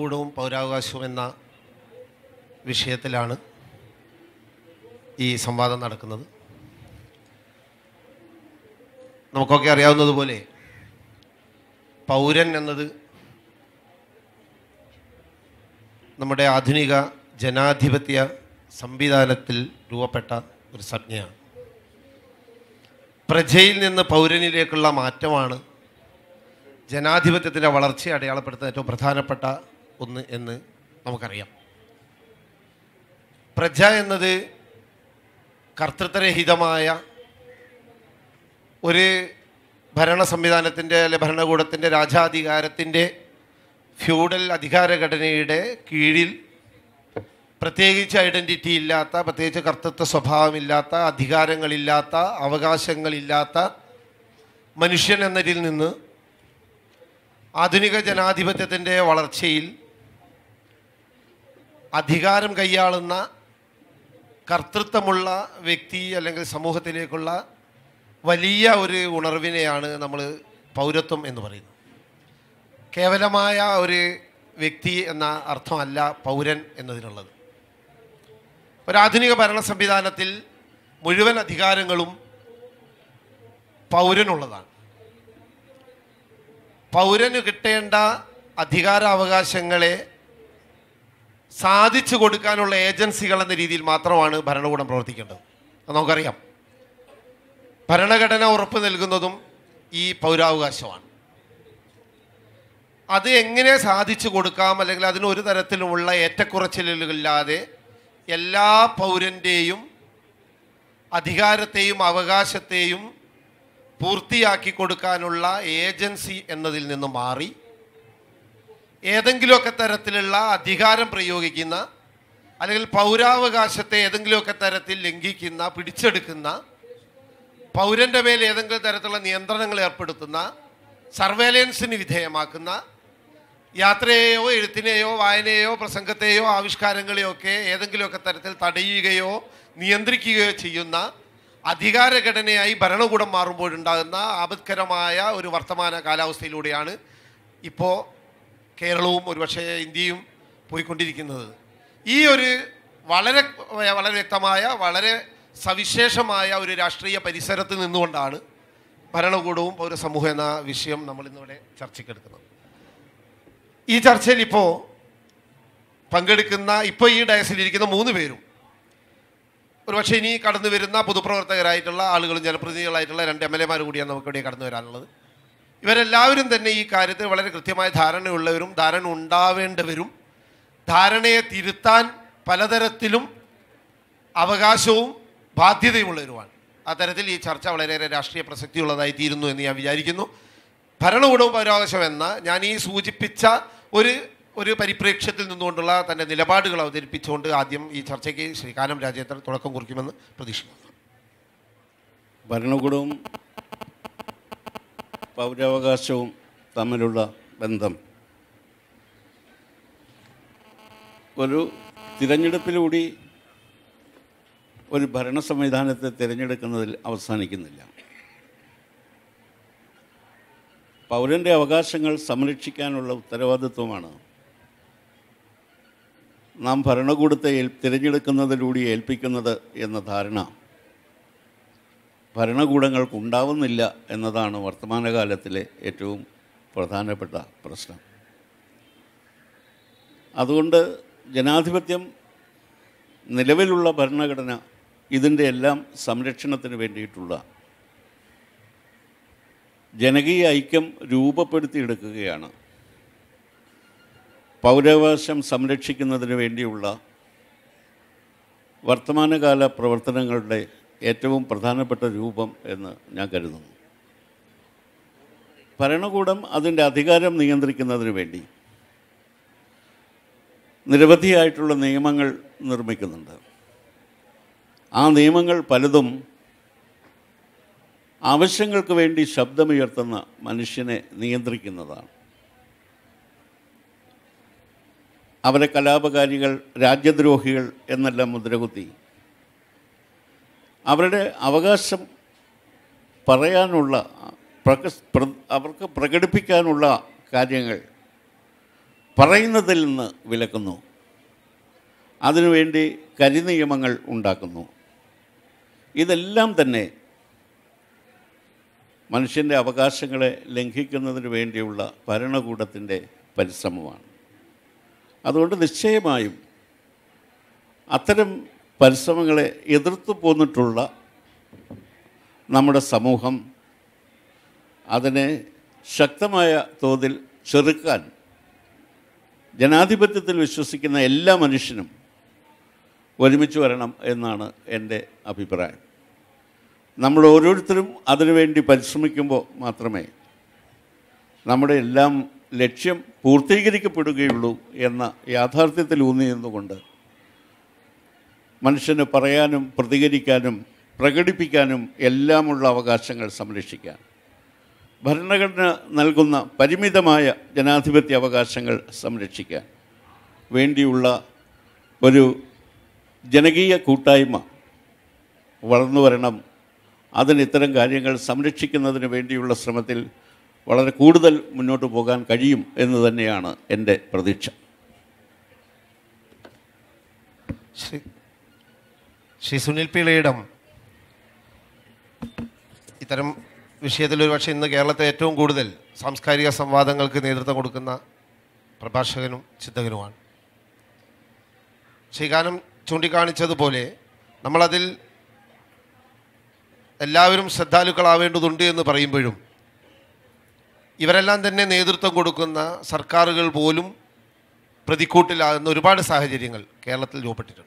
ഭരണകൂടവും പൗരാവകാശവും എന്ന വിഷയത്തിലാണ് ഈ സംവാദം നടക്കുന്നത് നമുക്കൊക്കെ അറിയാവുന്നതുപോലെ പൗരൻ എന്നത് നമ്മുടെ ആധുനിക ജനാധിപത്യ സംവിധാനത്തിൽ രൂപപ്പെട്ട ഒരു സംജ്ഞയാണ് പ്രജയിൽ നിന്ന് പൗരനിലേക്കുള്ള മാറ്റമാണ് ജനാധിപത്യത്തിൻ്റെ വളർച്ചയെ അടയാളപ്പെടുത്തുന്ന ഏറ്റവും പ്രധാനപ്പെട്ട ഒന്ന് എന്ന് നമുക്കറിയാം പ്രജ എന്നത് കർത്തൃത്വരഹിതമായ ഒരു ഭരണ സംവിധാനത്തിൻ്റെ അല്ലെ ഭരണകൂടത്തിൻ്റെ രാജാധികാരത്തിൻ്റെ ഫ്യൂഡൽ അധികാരഘടനയുടെ കീഴിൽ പ്രത്യേകിച്ച് ഐഡൻറ്റിറ്റി ഇല്ലാത്ത പ്രത്യേകിച്ച് കർത്തൃത്വ സ്വഭാവമില്ലാത്ത അധികാരങ്ങളില്ലാത്ത അവകാശങ്ങളില്ലാത്ത മനുഷ്യൻ എന്നതിൽ നിന്ന് ആധുനിക ജനാധിപത്യത്തിൻ്റെ വളർച്ചയിൽ അധികാരം കൈയാളുന്ന കർത്തൃത്വമുള്ള വ്യക്തി അല്ലെങ്കിൽ സമൂഹത്തിലേക്കുള്ള വലിയ ഒരു ഉണർവിനെയാണ് നമ്മൾ പൗരത്വം എന്ന് പറയുന്നത് കേവലമായ ഒരു വ്യക്തി എന്ന അർത്ഥമല്ല പൗരൻ എന്നതിനുള്ളത് ഒരാധുനിക ഭരണ സംവിധാനത്തിൽ മുഴുവൻ അധികാരങ്ങളും പൗരനുള്ളതാണ് പൗരന് കിട്ടേണ്ട അധികാരാവകാശങ്ങളെ സാധിച്ചു കൊടുക്കാനുള്ള ഏജൻസികൾ എന്ന രീതിയിൽ മാത്രമാണ് ഭരണകൂടം പ്രവർത്തിക്കേണ്ടത് അത് നമുക്കറിയാം ഭരണഘടന ഉറപ്പ് നൽകുന്നതും ഈ പൗരാവകാശമാണ് അത് എങ്ങനെ സാധിച്ചു കൊടുക്കാം അല്ലെങ്കിൽ അതിന് ഒരു തരത്തിലുമുള്ള ഏറ്റക്കുറച്ചിലുകളില്ലാതെ എല്ലാ പൗരൻ്റെയും അധികാരത്തെയും അവകാശത്തെയും പൂർത്തിയാക്കി കൊടുക്കാനുള്ള ഏജൻസി എന്നതിൽ നിന്ന് മാറി ഏതെങ്കിലുമൊക്കെ തരത്തിലുള്ള അധികാരം പ്രയോഗിക്കുന്ന അല്ലെങ്കിൽ പൗരാവകാശത്തെ ഏതെങ്കിലുമൊക്കെ തരത്തിൽ ലംഘിക്കുന്ന പിടിച്ചെടുക്കുന്ന പൗരൻ്റെ മേൽ ഏതെങ്കിലും തരത്തിലുള്ള നിയന്ത്രണങ്ങൾ ഏർപ്പെടുത്തുന്ന സർവേലൻസിന് വിധേയമാക്കുന്ന യാത്രയെയോ എഴുത്തിനെയോ വായനയെയോ പ്രസംഗത്തെയോ ആവിഷ്കാരങ്ങളെയോ ഒക്കെ ഏതെങ്കിലുമൊക്കെ തരത്തിൽ തടയുകയോ നിയന്ത്രിക്കുകയോ ചെയ്യുന്ന അധികാരഘടനയായി ഭരണകൂടം മാറുമ്പോഴുണ്ടാകുന്ന ആപത്കരമായ ഒരു വർത്തമാന കാലാവസ്ഥയിലൂടെയാണ് ഇപ്പോൾ കേരളവും ഒരുപക്ഷെ ഇന്ത്യയും പോയിക്കൊണ്ടിരിക്കുന്നത് ഈ ഒരു വളരെ വളരെ വ്യക്തമായ വളരെ സവിശേഷമായ ഒരു രാഷ്ട്രീയ പരിസരത്ത് നിന്നുകൊണ്ടാണ് ഭരണകൂടവും പൗരസമൂഹം എന്ന വിഷയം നമ്മൾ ഇന്നിവിടെ ചർച്ചയ്ക്കെടുക്കുന്നത് ഈ ചർച്ചയിൽ ഇപ്പോൾ പങ്കെടുക്കുന്ന ഇപ്പോൾ ഈ ഡയസിലിരിക്കുന്ന മൂന്ന് പേരും ഒരുപക്ഷെ ഇനി കടന്നു വരുന്ന പൊതുപ്രവർത്തകരായിട്ടുള്ള ആളുകളും ജനപ്രതിനിധികളായിട്ടുള്ള രണ്ട് എം എൽ എമാർ കൂടിയാണ് നമുക്കിവിടെ കടന്നു വരാനുള്ളത് ഇവരെല്ലാവരും തന്നെ ഈ കാര്യത്തിൽ വളരെ കൃത്യമായ ധാരണയുള്ളവരും ധാരണ ഉണ്ടാവേണ്ടവരും ധാരണയെ തിരുത്താൻ പലതരത്തിലും അവകാശവും ബാധ്യതയുമുള്ളവരുമാണ് അത്തരത്തിൽ ഈ ചർച്ച വളരെയേറെ രാഷ്ട്രീയ പ്രസക്തിയുള്ളതായി തീരുന്നു എന്ന് ഞാൻ വിചാരിക്കുന്നു ഭരണകൂടവും പൗരാവകാശം എന്ന ഞാൻ ഈ സൂചിപ്പിച്ച ഒരു ഒരു പരിപ്രേക്ഷ്യത്തിൽ നിന്നുകൊണ്ടുള്ള തൻ്റെ നിലപാടുകൾ അവതരിപ്പിച്ചുകൊണ്ട് ആദ്യം ഈ ചർച്ചയ്ക്ക് ശ്രീ കാനം രാജേന്ദ്രൻ തുടക്കം കുറിക്കുമെന്ന് പ്രതീക്ഷിക്കുന്നു ഭരണകൂടവും പൗരാവകാശവും തമ്മിലുള്ള ബന്ധം ഒരു തിരഞ്ഞെടുപ്പിലൂടെ ഒരു ഭരണ സംവിധാനത്തെ തിരഞ്ഞെടുക്കുന്നതിൽ അവസാനിക്കുന്നില്ല പൗരൻ്റെ അവകാശങ്ങൾ സംരക്ഷിക്കാനുള്ള ഉത്തരവാദിത്വമാണ് നാം ഭരണകൂടത്തെ ഏൽ- തിരഞ്ഞെടുക്കുന്നതിലൂടെ ഏൽപ്പിക്കുന്നത് എന്ന ധാരണ ഭരണകൂടങ്ങൾക്ക് ഉണ്ടാവുന്നില്ല എന്നതാണ് വർത്തമാനകാലത്തിലെ ഏറ്റവും പ്രധാനപ്പെട്ട പ്രശ്നം അതുകൊണ്ട് ജനാധിപത്യം നിലവിലുള്ള ഭരണഘടന ഇതിൻ്റെ എല്ലാം സംരക്ഷണത്തിന് വേണ്ടിയിട്ടുള്ള ജനകീയ ഐക്യം രൂപപ്പെടുത്തിയെടുക്കുകയാണ് പൗരാവകാശം സംരക്ഷിക്കുന്നതിന് വേണ്ടിയുള്ള വർത്തമാനകാല പ്രവർത്തനങ്ങളുടെ ഏറ്റവും പ്രധാനപ്പെട്ട രൂപം എന്ന് ഞാൻ കരുതുന്നു ഭരണകൂടം അതിൻ്റെ അധികാരം നിയന്ത്രിക്കുന്നതിന് വേണ്ടി നിരവധിയായിട്ടുള്ള നിയമങ്ങൾ നിർമ്മിക്കുന്നുണ്ട് ആ നിയമങ്ങൾ പലതും ആവശ്യങ്ങൾക്ക് വേണ്ടി ശബ്ദമുയർത്തുന്ന മനുഷ്യനെ നിയന്ത്രിക്കുന്നതാണ് അവരെ കലാപകാരികൾ രാജ്യദ്രോഹികൾ എന്നെല്ലാം മുദ്രകുത്തി അവരുടെ അവകാശം പറയാനുള്ള പ്രക പ്ര- അവർക്ക് പ്രകടിപ്പിക്കാനുള്ള കാര്യങ്ങൾ പറയുന്നതിൽ നിന്ന് വിലക്കുന്നു അതിനുവേണ്ടി കരിനിയമങ്ങൾ ഉണ്ടാക്കുന്നു ഇതെല്ലാം തന്നെ മനുഷ്യൻ്റെ അവകാശങ്ങളെ ലംഘിക്കുന്നതിന് വേണ്ടിയുള്ള ഭരണകൂടത്തിൻ്റെ പരിശ്രമമാണ് അതുകൊണ്ട് നിശ്ചയമായും അത്തരം പരിശ്രമങ്ങളെ എതിർത്തു പോന്നിട്ടുള്ള നമ്മുടെ സമൂഹം അതിനെ ശക്തമായ തോതിൽ ചെറുക്കാൻ ജനാധിപത്യത്തിൽ വിശ്വസിക്കുന്ന എല്ലാ മനുഷ്യനും ഒരുമിച്ച് വരണം എന്നാണ് എൻ്റെ അഭിപ്രായം നമ്മൾ ഓരോരുത്തരും അതിനുവേണ്ടി പരിശ്രമിക്കുമ്പോൾ മാത്രമേ നമ്മുടെ എല്ലാം ലക്ഷ്യം പൂർത്തീകരിക്കപ്പെടുകയുള്ളൂ എന്ന യാഥാർത്ഥ്യത്തിൽ ഊന്നി നിന്നുകൊണ്ട് മനുഷ്യന് പറയാനും പ്രതികരിക്കാനും പ്രകടിപ്പിക്കാനും എല്ലാമുള്ള അവകാശങ്ങൾ സംരക്ഷിക്കാൻ ഭരണഘടന നൽകുന്ന പരിമിതമായ ജനാധിപത്യ അവകാശങ്ങൾ സംരക്ഷിക്കാൻ വേണ്ടിയുള്ള ഒരു ജനകീയ കൂട്ടായ്മ വളർന്നു വരണം അതിന് ഇത്തരം കാര്യങ്ങൾ സംരക്ഷിക്കുന്നതിന് വേണ്ടിയുള്ള ശ്രമത്തിൽ വളരെ കൂടുതൽ മുന്നോട്ട് പോകാൻ കഴിയും എന്ന് തന്നെയാണ് എൻ്റെ പ്രതീക്ഷ ശ്രീ ശ്രീ സുനിൽ പിള്ളയിടം ഇത്തരം വിഷയത്തിൽ ഒരുപക്ഷെ ഇന്ന് കേരളത്തെ ഏറ്റവും കൂടുതൽ സാംസ്കാരിക സംവാദങ്ങൾക്ക് നേതൃത്വം കൊടുക്കുന്ന പ്രഭാഷകനും ചിന്തകനുമാണ് ശ്രീകാനം ചൂണ്ടിക്കാണിച്ചതുപോലെ നമ്മളതിൽ എല്ലാവരും ശ്രദ്ധാലുക്കളാവേണ്ടതുണ്ട് എന്ന് പറയുമ്പോഴും ഇവരെല്ലാം തന്നെ നേതൃത്വം കൊടുക്കുന്ന സർക്കാരുകൾ പോലും പ്രതിക്കൂട്ടിലാകുന്ന ഒരുപാട് സാഹചര്യങ്ങൾ കേരളത്തിൽ രൂപപ്പെട്ടിട്ടുണ്ട്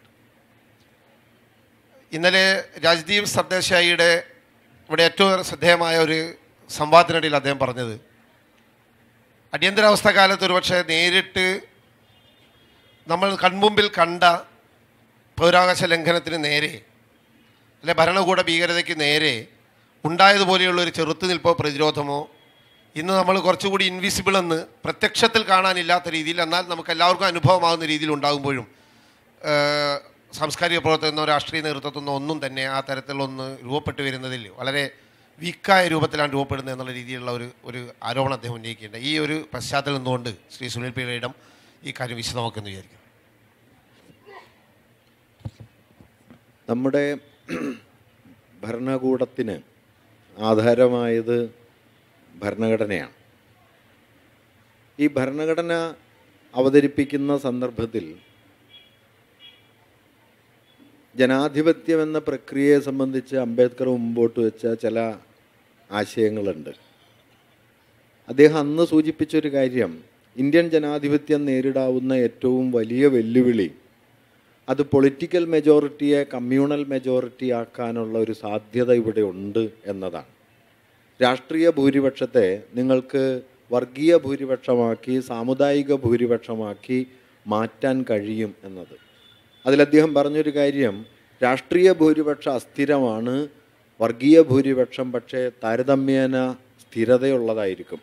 ഇന്നലെ രാജ്ദീപ് സർദേശായിയുടെ ഇവിടെ ഏറ്റവും ശ്രദ്ധേയമായ ഒരു സംവാദത്തിനിടയിൽ അദ്ദേഹം പറഞ്ഞത് അടിയന്തരാവസ്ഥ കാലത്ത് ഒരുപക്ഷെ നേരിട്ട് നമ്മൾ കൺമുമ്പിൽ കണ്ട പൗരാവകാശ ലംഘനത്തിന് നേരെ അല്ലെ ഭരണകൂട ഭീകരതയ്ക്ക് നേരെ ഉണ്ടായതുപോലെയുള്ള ഒരു ചെറുത്തുനിൽപ്പോ പ്രതിരോധമോ ഇന്ന് നമ്മൾ കുറച്ചുകൂടി ഇൻവിസിബിൾ എന്ന് പ്രത്യക്ഷത്തിൽ കാണാനില്ലാത്ത രീതിയിൽ എന്നാൽ നമുക്ക് എല്ലാവർക്കും അനുഭവമാകുന്ന രീതിയിൽ ഉണ്ടാകുമ്പോഴും ഏഹ്, സാംസ്കാരിക പ്രവർത്തനത്തിനോ രാഷ്ട്രീയ നേതൃത്വത്തിൽ നിന്നോ ഒന്നും തന്നെ ആ തരത്തിലൊന്ന് രൂപപ്പെട്ടു വരുന്നതിൽ വളരെ വീക്കായ രൂപത്തിലാണ് രൂപപ്പെടുന്നത് എന്നുള്ള രീതിയിലുള്ള ഒരു ഒരു ആരോപണം അദ്ദേഹം ഉന്നയിക്കേണ്ട ഈ ഒരു പശ്ചാത്തലം നിന്നുകൊണ്ട് ശ്രീ സുനിൽ പിഴയിടം ഈ കാര്യം വിശദമാക്കുമെന്ന് വിചാരിക്കുന്നു നമ്മുടെ ഭരണകൂടത്തിന് ആധാരമായത് ഭരണഘടനയാണ് ഈ ഭരണഘടന അവതരിപ്പിക്കുന്ന സന്ദർഭത്തിൽ ജനാധിപത്യം എന്ന പ്രക്രിയയെ സംബന്ധിച്ച് അംബേദ്കർ മുമ്പോട്ട് വെച്ച ചില ആശയങ്ങളുണ്ട് അദ്ദേഹം അന്ന് സൂചിപ്പിച്ചൊരു കാര്യം ഇന്ത്യൻ ജനാധിപത്യം നേരിടാവുന്ന ഏറ്റവും വലിയ വെല്ലുവിളി അത് പൊളിറ്റിക്കൽ മെജോറിറ്റിയെ കമ്മ്യൂണൽ മെജോറിറ്റി ആക്കാനുള്ള ഒരു സാധ്യത ഇവിടെ ഉണ്ട് എന്നതാണ് രാഷ്ട്രീയ ഭൂരിപക്ഷത്തെ നിങ്ങൾക്ക് വർഗീയ ഭൂരിപക്ഷമാക്കി സാമുദായിക ഭൂരിപക്ഷമാക്കി മാറ്റാൻ കഴിയും എന്നത് അതിൽ അദ്ദേഹം പറഞ്ഞൊരു കാര്യം രാഷ്ട്രീയ ഭൂരിപക്ഷം അസ്ഥിരമാണ് വർഗീയ ഭൂരിപക്ഷം പക്ഷേ താരതമ്യേന സ്ഥിരതയുള്ളതായിരിക്കും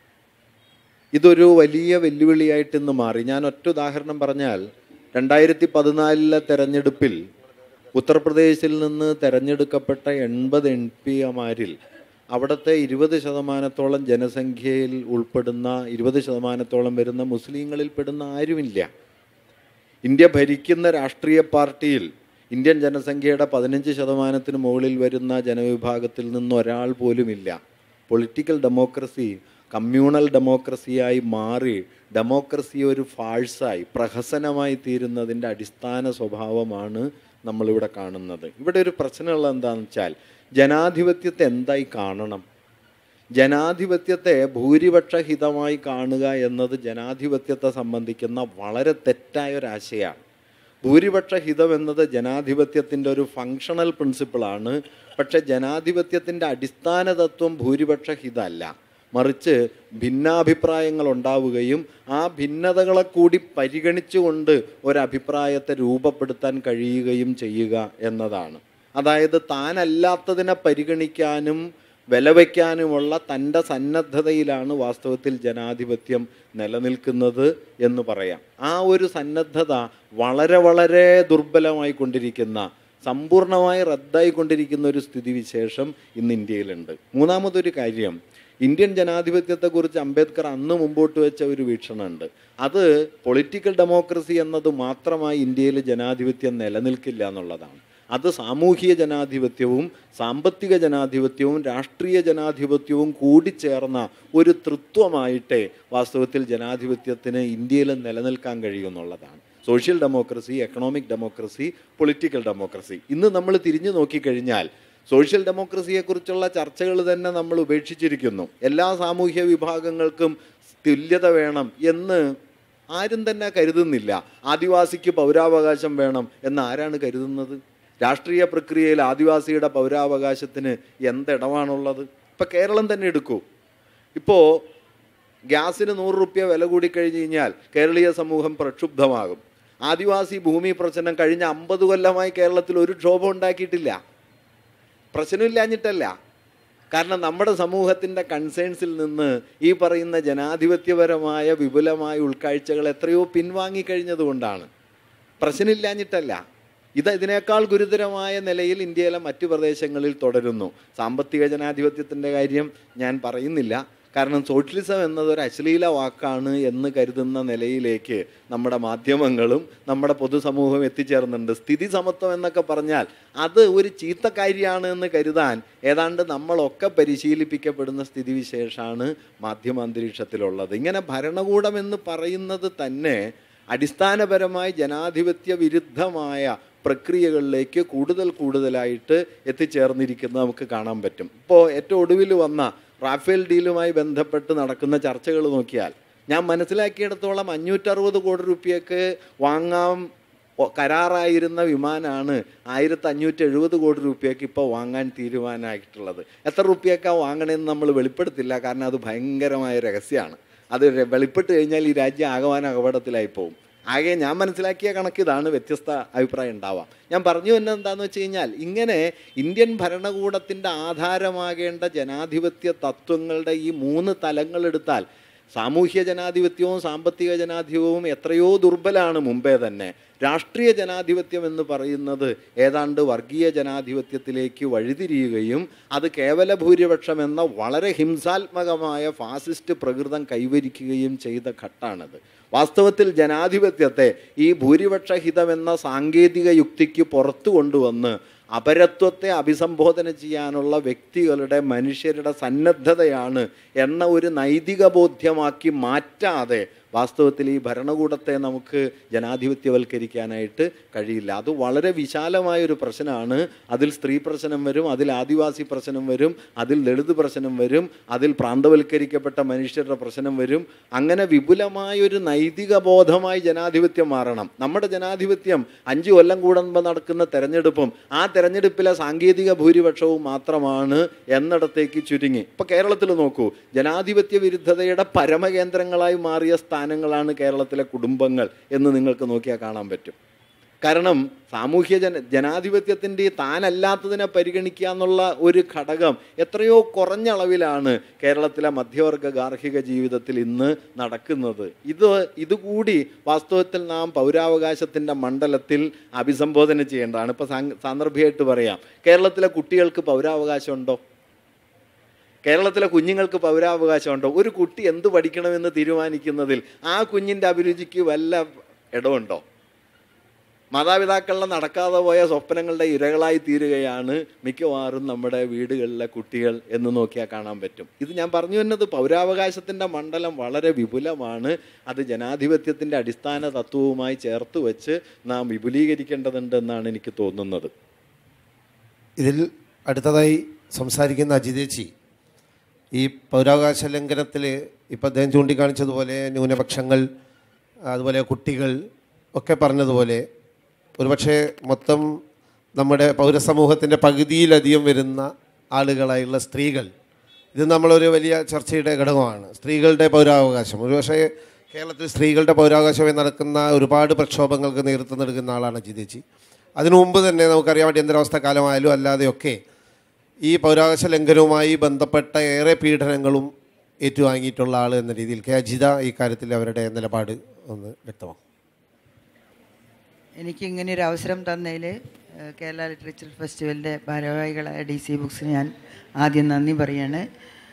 ഇതൊരു വലിയ വെല്ലുവിളിയായിട്ട് ഇന്ന് മാറി ഞാൻ ഒറ്റ ഉദാഹരണം പറഞ്ഞാൽ രണ്ടായിരത്തി പതിനാലിലെ തെരഞ്ഞെടുപ്പിൽ ഉത്തർപ്രദേശിൽ നിന്ന് തെരഞ്ഞെടുക്കപ്പെട്ട എൺപത് എം പി എമാരിൽ അവിടുത്തെ ഇരുപത് ശതമാനത്തോളം ജനസംഖ്യയിൽ ഉൾപ്പെടുന്ന ഇരുപത് ശതമാനത്തോളം വരുന്ന മുസ്ലിങ്ങളിൽ പെടുന്ന ആരുമില്ല ഇന്ത്യ ഭരിക്കുന്ന രാഷ്ട്രീയ പാർട്ടിയിൽ ഇന്ത്യൻ ജനസംഖ്യയുടെ പതിനഞ്ച് ശതമാനത്തിന് മുകളിൽ വരുന്ന ജനവിഭാഗത്തിൽ നിന്ന് ഒരാൾ പോലുമില്ല പൊളിറ്റിക്കൽ ഡെമോക്രസി കമ്മ്യൂണൽ ഡെമോക്രസിയായി മാറി ഡെമോക്രസി ഒരു ഫാഴ്സായി പ്രഹസനമായി തീരുന്നതിൻ്റെ അടിസ്ഥാന സ്വഭാവമാണ് നമ്മളിവിടെ കാണുന്നത് ഇവിടെ ഒരു പ്രശ്നമുള്ളത് എന്താണെന്ന് വെച്ചാൽ ജനാധിപത്യത്തെ എന്തായി കാണണം ജനാധിപത്യത്തെ ഭൂരിപക്ഷ ഹിതമായി കാണുക എന്നത് ജനാധിപത്യത്തെ സംബന്ധിക്കുന്ന വളരെ തെറ്റായ ഒരു ആശയമാണ് ഭൂരിപക്ഷ ഹിതം എന്നത് ജനാധിപത്യത്തിൻ്റെ ഒരു ഫങ്ഷണൽ പ്രിൻസിപ്പിളാണ് പക്ഷെ ജനാധിപത്യത്തിൻ്റെ അടിസ്ഥാന തത്വം ഭൂരിപക്ഷ ഹിതമല്ല മറിച്ച് ഭിന്നാഭിപ്രായങ്ങൾ ഉണ്ടാവുകയും ആ ഭിന്നതകളെ കൂടി പരിഗണിച്ചുകൊണ്ട് ഒരഭിപ്രായത്തെ രൂപപ്പെടുത്താൻ കഴിയുകയും ചെയ്യുക എന്നതാണ് അതായത് താനല്ലാത്തതിനെ പരിഗണിക്കാനും വിലവയ്ക്കാനുമുള്ള തൻ്റെ സന്നദ്ധതയിലാണ് വാസ്തവത്തിൽ ജനാധിപത്യം നിലനിൽക്കുന്നത് എന്ന് പറയാം ആ ഒരു സന്നദ്ധത വളരെ വളരെ ദുർബലമായി കൊണ്ടിരിക്കുന്ന സമ്പൂർണ്ണമായി റദ്ദായി കൊണ്ടിരിക്കുന്ന ഒരു സ്ഥിതിവിശേഷം ഇന്ന് ഇന്ത്യയിലുണ്ട് മൂന്നാമതൊരു കാര്യം ഇന്ത്യൻ ജനാധിപത്യത്തെക്കുറിച്ച് അംബേദ്കർ അന്ന് മുമ്പോട്ട് വെച്ച ഒരു വീക്ഷണമുണ്ട് അത് പൊളിറ്റിക്കൽ ഡെമോക്രസി എന്നത് മാത്രമായി ഇന്ത്യയിൽ ജനാധിപത്യം നിലനിൽക്കില്ല എന്നുള്ളതാണ് അത് സാമൂഹിക ജനാധിപത്യവും സാമ്പത്തിക ജനാധിപത്യവും രാഷ്ട്രീയ ജനാധിപത്യവും കൂടിച്ചേർന്ന ഒരു തൃത്വമായിട്ടേ വാസ്തവത്തിൽ ജനാധിപത്യത്തിന് ഇന്ത്യയിൽ നിലനിൽക്കാൻ കഴിയുമെന്നുള്ളതാണ് social democracy economic democracy political democracy ഇന്ന് നമ്മൾ തിരിഞ്ഞു നോക്കിക്കഴിഞ്ഞാൽ സോഷ്യൽ ഡെമോക്രസിയെക്കുറിച്ചുള്ള ചർച്ചകൾ തന്നെ നമ്മൾ ഉപേക്ഷിച്ചിരിക്കുന്നു എല്ലാ സാമൂഹ്യ വിഭാഗങ്ങൾക്കും തുല്യത വേണം എന്ന് ആരും തന്നെ കരുതുന്നില്ല ആദിവാസിക്ക് പൗരാവകാശം വേണം എന്ന് ആരാണ് കരുതുന്നത് രാഷ്ട്രീയ പ്രക്രിയയിൽ ആദിവാസിയുടെ പൗരാവകാശത്തിന് എന്തിടമാണുള്ളത് ഇപ്പം കേരളം തന്നെ എടുക്കൂ ഇപ്പോൾ ഗ്യാസിന് നൂറ് റുപ്യ വില കൂടിക്കഴിഞ്ഞ് കഴിഞ്ഞാൽ കേരളീയ സമൂഹം പ്രക്ഷുബ്ധമാകും ആദിവാസി ഭൂമി പ്രശ്നം കഴിഞ്ഞ അമ്പത് കൊല്ലമായി കേരളത്തിൽ ഒരു ക്ഷോഭം ഉണ്ടാക്കിയിട്ടില്ല പ്രശ്നമില്ലാഞ്ഞിട്ടല്ല കാരണം നമ്മുടെ സമൂഹത്തിൻ്റെ കൺസേൺസിൽ നിന്ന് ഈ പറയുന്ന ജനാധിപത്യപരമായ വിപുലമായ ഉൾക്കാഴ്ചകൾ എത്രയോ പിൻവാങ്ങിക്കഴിഞ്ഞതുകൊണ്ടാണ് പ്രശ്നമില്ലാഞ്ഞിട്ടല്ല ഇത് ഇതിനേക്കാൾ ഗുരുതരമായ നിലയിൽ ഇന്ത്യയിലെ മറ്റു പ്രദേശങ്ങളിൽ തുടരുന്നു സാമ്പത്തിക ജനാധിപത്യത്തിൻ്റെ കാര്യം ഞാൻ പറയുന്നില്ല കാരണം സോഷ്യലിസം എന്നത് ഒരു അശ്ലീല വാക്കാണ് എന്ന് കരുതുന്ന നിലയിലേക്ക് നമ്മുടെ മാധ്യമങ്ങളും നമ്മുടെ പൊതുസമൂഹം എത്തിച്ചേർന്നുണ്ട് സ്ഥിതി സമത്വം എന്നൊക്കെ പറഞ്ഞാൽ അത് ഒരു ചീത്ത കാര്യമാണ് എന്ന് കരുതാൻ ഏതാണ്ട് നമ്മളൊക്കെ പരിശീലിപ്പിക്കപ്പെടുന്ന സ്ഥിതിവിശേഷമാണ് മാധ്യമാന്തരീക്ഷത്തിലുള്ളത് ഇങ്ങനെ ഭരണകൂടം എന്ന് പറയുന്നത് തന്നെ അടിസ്ഥാനപരമായി ജനാധിപത്യ വിരുദ്ധമായ പ്രക്രിയകളിലേക്ക് കൂടുതൽ കൂടുതലായിട്ട് എത്തിച്ചേർന്നിരിക്കുന്നത് നമുക്ക് കാണാൻ പറ്റും ഇപ്പോൾ ഏറ്റവും ഒടുവിൽ വന്ന റാഫേൽ ഡീലുമായി ബന്ധപ്പെട്ട് നടക്കുന്ന ചർച്ചകൾ നോക്കിയാൽ ഞാൻ മനസ്സിലാക്കിയിടത്തോളം അഞ്ഞൂറ്ററുപത് കോടി റുപ്യക്ക് വാങ്ങാൻ ഒ- കരാറായിരുന്ന വിമാനമാണ് ആയിരത്തി അഞ്ഞൂറ്റി എഴുപത് കോടി രൂപയ്ക്ക് ഇപ്പോൾ വാങ്ങാൻ തീരുമാനമായിട്ടുള്ളത് എത്ര റുപ്യക്കാണ് വാങ്ങണമെന്ന് നമ്മൾ വെളിപ്പെടുത്തില്ല കാരണം അത് ഭയങ്കരമായ രഹസ്യമാണ് അത് ര- വെളിപ്പെട്ട് കഴിഞ്ഞാൽ ഈ രാജ്യം ആകമാനം അപകടത്തിലായി പോകും ആകെ ഞാൻ മനസ്സിലാക്കിയ കണക്ക് ഇതാണ് വ്യത്യസ്ത അഭിപ്രായം ഉണ്ടാവാം ഞാൻ പറഞ്ഞു തന്നെ എന്താണെന്ന് വെച്ച് കഴിഞ്ഞാൽ ഇങ്ങനെ ഇന്ത്യൻ ഭരണകൂടത്തിൻ്റെ ആധാരമാകേണ്ട ജനാധിപത്യ തത്വങ്ങളുടെ ഈ മൂന്ന് തലങ്ങളെടുത്താൽ സാമൂഹ്യ ജനാധിപത്യവും സാമ്പത്തിക ജനാധിപത്യവും എത്രയോ ദുർബലമാണ് മുമ്പേ തന്നെ രാഷ്ട്രീയ ജനാധിപത്യം എന്ന് പറയുന്നത് ഏതാണ്ട് വർഗീയ ജനാധിപത്യത്തിലേക്ക് വഴിതിരിയുകയും അത് കേവല ഭൂരിപക്ഷം എന്ന വളരെ ഹിംസാത്മകമായ ഫാസിസ്റ്റ് പ്രകൃതം കൈവരിക്കുകയും ചെയ്ത ഘട്ടാണിത് വാസ്തവത്തിൽ ജനാധിപത്യത്തെ ഈ ഭൂരിപക്ഷ ഹിതമെന്ന സാങ്കേതിക യുക്തിക്ക് പുറത്തു കൊണ്ടുവന്ന് അപരത്വത്തെ അഭിസംബോധന ചെയ്യാനുള്ള വ്യക്തികളുടെ മനുഷ്യരുടെ സന്നദ്ധതയാണ് എന്ന ഒരു നൈതിക ബോധ്യമാക്കി മാറ്റാതെ വാസ്തവത്തിൽ ഈ ഭരണകൂടത്തെ നമുക്ക് ജനാധിപത്യവൽക്കരിക്കാനായിട്ട് കഴിയില്ല അത് വളരെ വിശാലമായ ഒരു പ്രശ്നമാണ് അതിൽ സ്ത്രീ പ്രശ്നം വരും അതിൽ ആദിവാസി പ്രശ്നം വരും അതിൽ ദളിത് പ്രശ്നം വരും അതിൽ പ്രാന്തവൽക്കരിക്കപ്പെട്ട മനുഷ്യരുടെ പ്രശ്നം വരും അങ്ങനെ വിപുലമായ ഒരു നൈതിക ബോധമായി ജനാധിപത്യം മാറണം നമ്മുടെ ജനാധിപത്യം അഞ്ച് കൊല്ലം കൂടുമ്പോൾ നടക്കുന്ന തെരഞ്ഞെടുപ്പും ആ തെരഞ്ഞെടുപ്പിലെ സാങ്കേതിക ഭൂരിപക്ഷവും മാത്രമാണ് എന്നിടത്തേക്ക് ചുരുങ്ങി ഇപ്പൊ കേരളത്തിൽ നോക്കൂ ജനാധിപത്യ വിരുദ്ധതയുടെ പരമകേന്ദ്രങ്ങളായി മാറിയ സ്ഥാനങ്ങളാണ് കേരളത്തിലെ കുടുംബങ്ങൾ എന്ന് നിങ്ങൾക്ക് നോക്കിയാൽ കാണാൻ പറ്റും കാരണം സാമൂഹ്യ ജന ജനാധിപത്യത്തിൻ്റെ താനല്ലാത്തതിനെ പരിഗണിക്കുക എന്നുള്ള ഒരു ഘടകം എത്രയോ കുറഞ്ഞ അളവിലാണ് കേരളത്തിലെ മധ്യവർഗ ഗാർഹിക ജീവിതത്തിൽ ഇന്ന് നടക്കുന്നത് ഇത് ഇതുകൂടി വാസ്തവത്തിൽ നാം പൗരാവകാശത്തിൻ്റെ മണ്ഡലത്തിൽ അഭിസംബോധന ചെയ്യേണ്ടതാണ് ഇപ്പോൾ സാന്ദർഭികമായിട്ട് പറയാം കേരളത്തിലെ കുട്ടികൾക്ക് പൗരാവകാശമുണ്ടോ കേരളത്തിലെ കുഞ്ഞുങ്ങൾക്ക് പൗരാവകാശമുണ്ടോ ഒരു കുട്ടി എന്ത് പഠിക്കണമെന്ന് തീരുമാനിക്കുന്നതിൽ ആ കുഞ്ഞിൻ്റെ അഭിരുചിക്ക് വല്ല ഇടമുണ്ടോ മാതാപിതാക്കളുടെ നടക്കാതെ പോയ സ്വപ്നങ്ങളുടെ ഇരകളായി തീരുകയാണ് മിക്കവാറും നമ്മുടെ വീടുകളിലെ കുട്ടികൾ എന്ന് നോക്കിയാൽ കാണാൻ പറ്റും ഇത് ഞാൻ പറഞ്ഞു വന്നത് പൗരാവകാശത്തിൻ്റെ മണ്ഡലം വളരെ വിപുലമാണ് അത് ജനാധിപത്യത്തിൻ്റെ അടിസ്ഥാന തത്വവുമായി ചേർത്ത് വെച്ച് നാം വിപുലീകരിക്കേണ്ടതുണ്ട് എന്നാണ് എനിക്ക് തോന്നുന്നത് ഇതിൽ അടുത്തതായി സംസാരിക്കുന്ന അജിതേച്ചി ഈ പൗരാവകാശ ലംഘനത്തിൽ ഇപ്പം അദ്ദേഹം ചൂണ്ടിക്കാണിച്ചതുപോലെ ന്യൂനപക്ഷങ്ങൾ അതുപോലെ കുട്ടികൾ ഒക്കെ പറഞ്ഞതുപോലെ ഒരുപക്ഷെ മൊത്തം നമ്മുടെ പൗരസമൂഹത്തിൻ്റെ പകുതിയിലധികം വരുന്ന ആളുകളായുള്ള സ്ത്രീകൾ ഇത് നമ്മളൊരു വലിയ ചർച്ചയുടെ ഘടകമാണ് സ്ത്രീകളുടെ പൗരാവകാശം ഒരുപക്ഷെ കേരളത്തിൽ സ്ത്രീകളുടെ പൗരാവകാശമായി നടക്കുന്ന ഒരുപാട് പ്രക്ഷോഭങ്ങൾക്ക് നേതൃത്വം നൽകുന്ന ആളാണ് ജിതേച്ചി അതിനു മുമ്പ് തന്നെ നമുക്കറിയാം അടിയന്തരാവസ്ഥ കാലമായാലും അല്ലാതെയൊക്കെ ഈ പൗരാവകാശ ലംഘനവുമായി ബന്ധപ്പെട്ട ഏറെ പീഡനങ്ങളും ഏറ്റുവാങ്ങിയിട്ടുള്ള ആൾ എന്ന രീതിയിൽ കെ അജിത ഈ കാര്യത്തിൽ അവരുടെ നിലപാട് ഒന്ന് വ്യക്തമാക്കും എനിക്ക് ഇങ്ങനെ ഒരു അവസരം തന്നതിൽ കേരള ലിറ്ററേച്ചർ ഫെസ്റ്റിവലിൻ്റെ ഭാരവാഹികളായ ഡി സി ബുക്സിന് ഞാൻ ആദ്യം നന്ദി പറയാണ്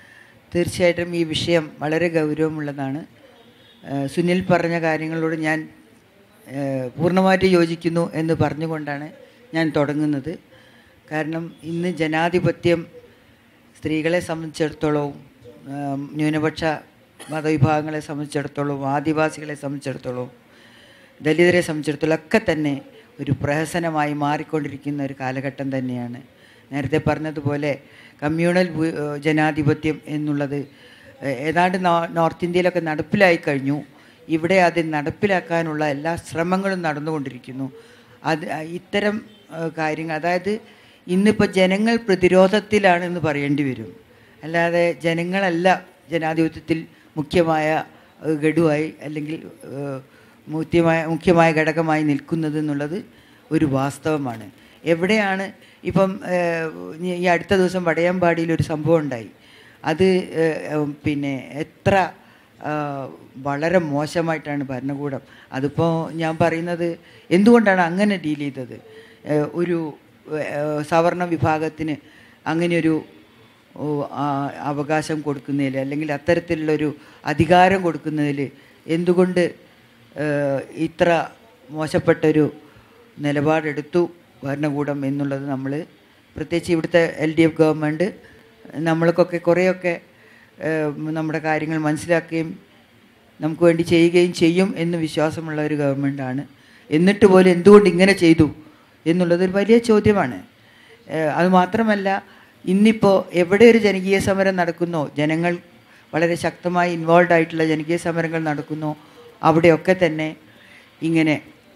തീർച്ചയായിട്ടും ഈ വിഷയം വളരെ ഗൗരവമുള്ളതാണ് ഏഹ് സുനിൽ പറഞ്ഞ കാര്യങ്ങളോട് ഞാൻ ഏഹ് പൂർണ്ണമായിട്ട് യോജിക്കുന്നു എന്ന് പറഞ്ഞുകൊണ്ടാണ് ഞാൻ തുടങ്ങുന്നത് കാരണം ഇന്ന് ജനാധിപത്യം സ്ത്രീകളെ സംബന്ധിച്ചിടത്തോളവും ഏഹ് ന്യൂനപക്ഷ മതവിഭാഗങ്ങളെ സംബന്ധിച്ചിടത്തോളവും ആദിവാസികളെ സംബന്ധിച്ചിടത്തോളവും ദലിതരെ സംബന്ധിച്ചിടത്തോളം ഒക്കെ തന്നെ ഒരു പ്രഹസനമായി മാറിക്കൊണ്ടിരിക്കുന്ന ഒരു കാലഘട്ടം തന്നെയാണ് നേരത്തെ പറഞ്ഞതുപോലെ കമ്മ്യൂണൽ ഭൂ- ഏഹ് ജനാധിപത്യം എന്നുള്ളത് ഏഹ് ഏതാണ്ട് നോ- നോർത്ത് ഇന്ത്യയിലൊക്കെ നടപ്പിലായി കഴിഞ്ഞു ഇവിടെ അത് നടപ്പിലാക്കാനുള്ള എല്ലാ ശ്രമങ്ങളും നടന്നുകൊണ്ടിരിക്കുന്നു അത് അഹ് ഇത്തരം ഏഹ് കാര്യങ്ങൾ അതായത് ഇന്നിപ്പോൾ ജനങ്ങൾ പ്രതിരോധത്തിലാണെന്ന് പറയേണ്ടി വരും അല്ലാതെ ജനങ്ങളല്ല ജനാധിപത്യത്തിൽ മുഖ്യമായ ഏഹ് ഗഡുവായി അല്ലെങ്കിൽ ഏഹ് മുഖ്യമായ മുഖ്യമായ ഘടകമായി നിൽക്കുന്നത് എന്നുള്ളത് ഒരു വാസ്തവമാണ് എവിടെയാണ് ഇപ്പം ഏഹ്, ഈ- ഈ അടുത്ത ദിവസം വടയാമ്പാടിയിൽ ഒരു സംഭവം ഉണ്ടായി അത് ഏഹ്, ഏഹ്, പിന്നെ എത്ര ആഹ്, വളരെ മോശമായിട്ടാണ് ഭരണകൂടം അതിപ്പോൾ ഞാൻ പറയുന്നത് എന്തുകൊണ്ടാണ് അങ്ങനെ ഡീൽ ചെയ്തത് ഏഹ്, ഒരു ഏഹ്, സവർണ വിഭാഗത്തിന് അങ്ങനെയൊരു ഓ, ആ, അവകാശം കൊടുക്കുന്നതിൽ അല്ലെങ്കിൽ അത്തരത്തിലുള്ളൊരു അധികാരം കൊടുക്കുന്നതിൽ എന്തുകൊണ്ട് ഏഹ്, ഇത്ര മോശപ്പെട്ടൊരു നിലപാടെടുത്തു ഭരണകൂടം എന്നുള്ളത് നമ്മൾ പ്രത്യേകിച്ച് ഇവിടുത്തെ എൽ ഡി എഫ് ഗവൺമെൻറ് നമ്മൾക്കൊക്കെ കുറേയൊക്കെ ഏഹ്, നമ്മുടെ കാര്യങ്ങൾ മനസ്സിലാക്കുകയും നമുക്ക് വേണ്ടി ചെയ്യുകയും ചെയ്യും എന്ന് വിശ്വാസമുള്ള ഒരു ഗവൺമെൻറ്റാണ് എന്നിട്ട് പോലും എന്തുകൊണ്ട് ഇങ്ങനെ ചെയ്തു എന്നുള്ളത് ഒരു വലിയ ചോദ്യമാണ് ഏഹ് അത് മാത്രമല്ല ഇന്നിപ്പോൾ എവിടെ ഒരു ജനകീയ സമരം നടക്കുന്നോ ജനങ്ങൾ വളരെ ശക്തമായി ഇൻവോൾവ് ആയിട്ടുള്ള ജനകീയ സമരങ്ങൾ നടക്കുന്നോ അവിടെയൊക്കെ തന്നെ ഇങ്ങനെ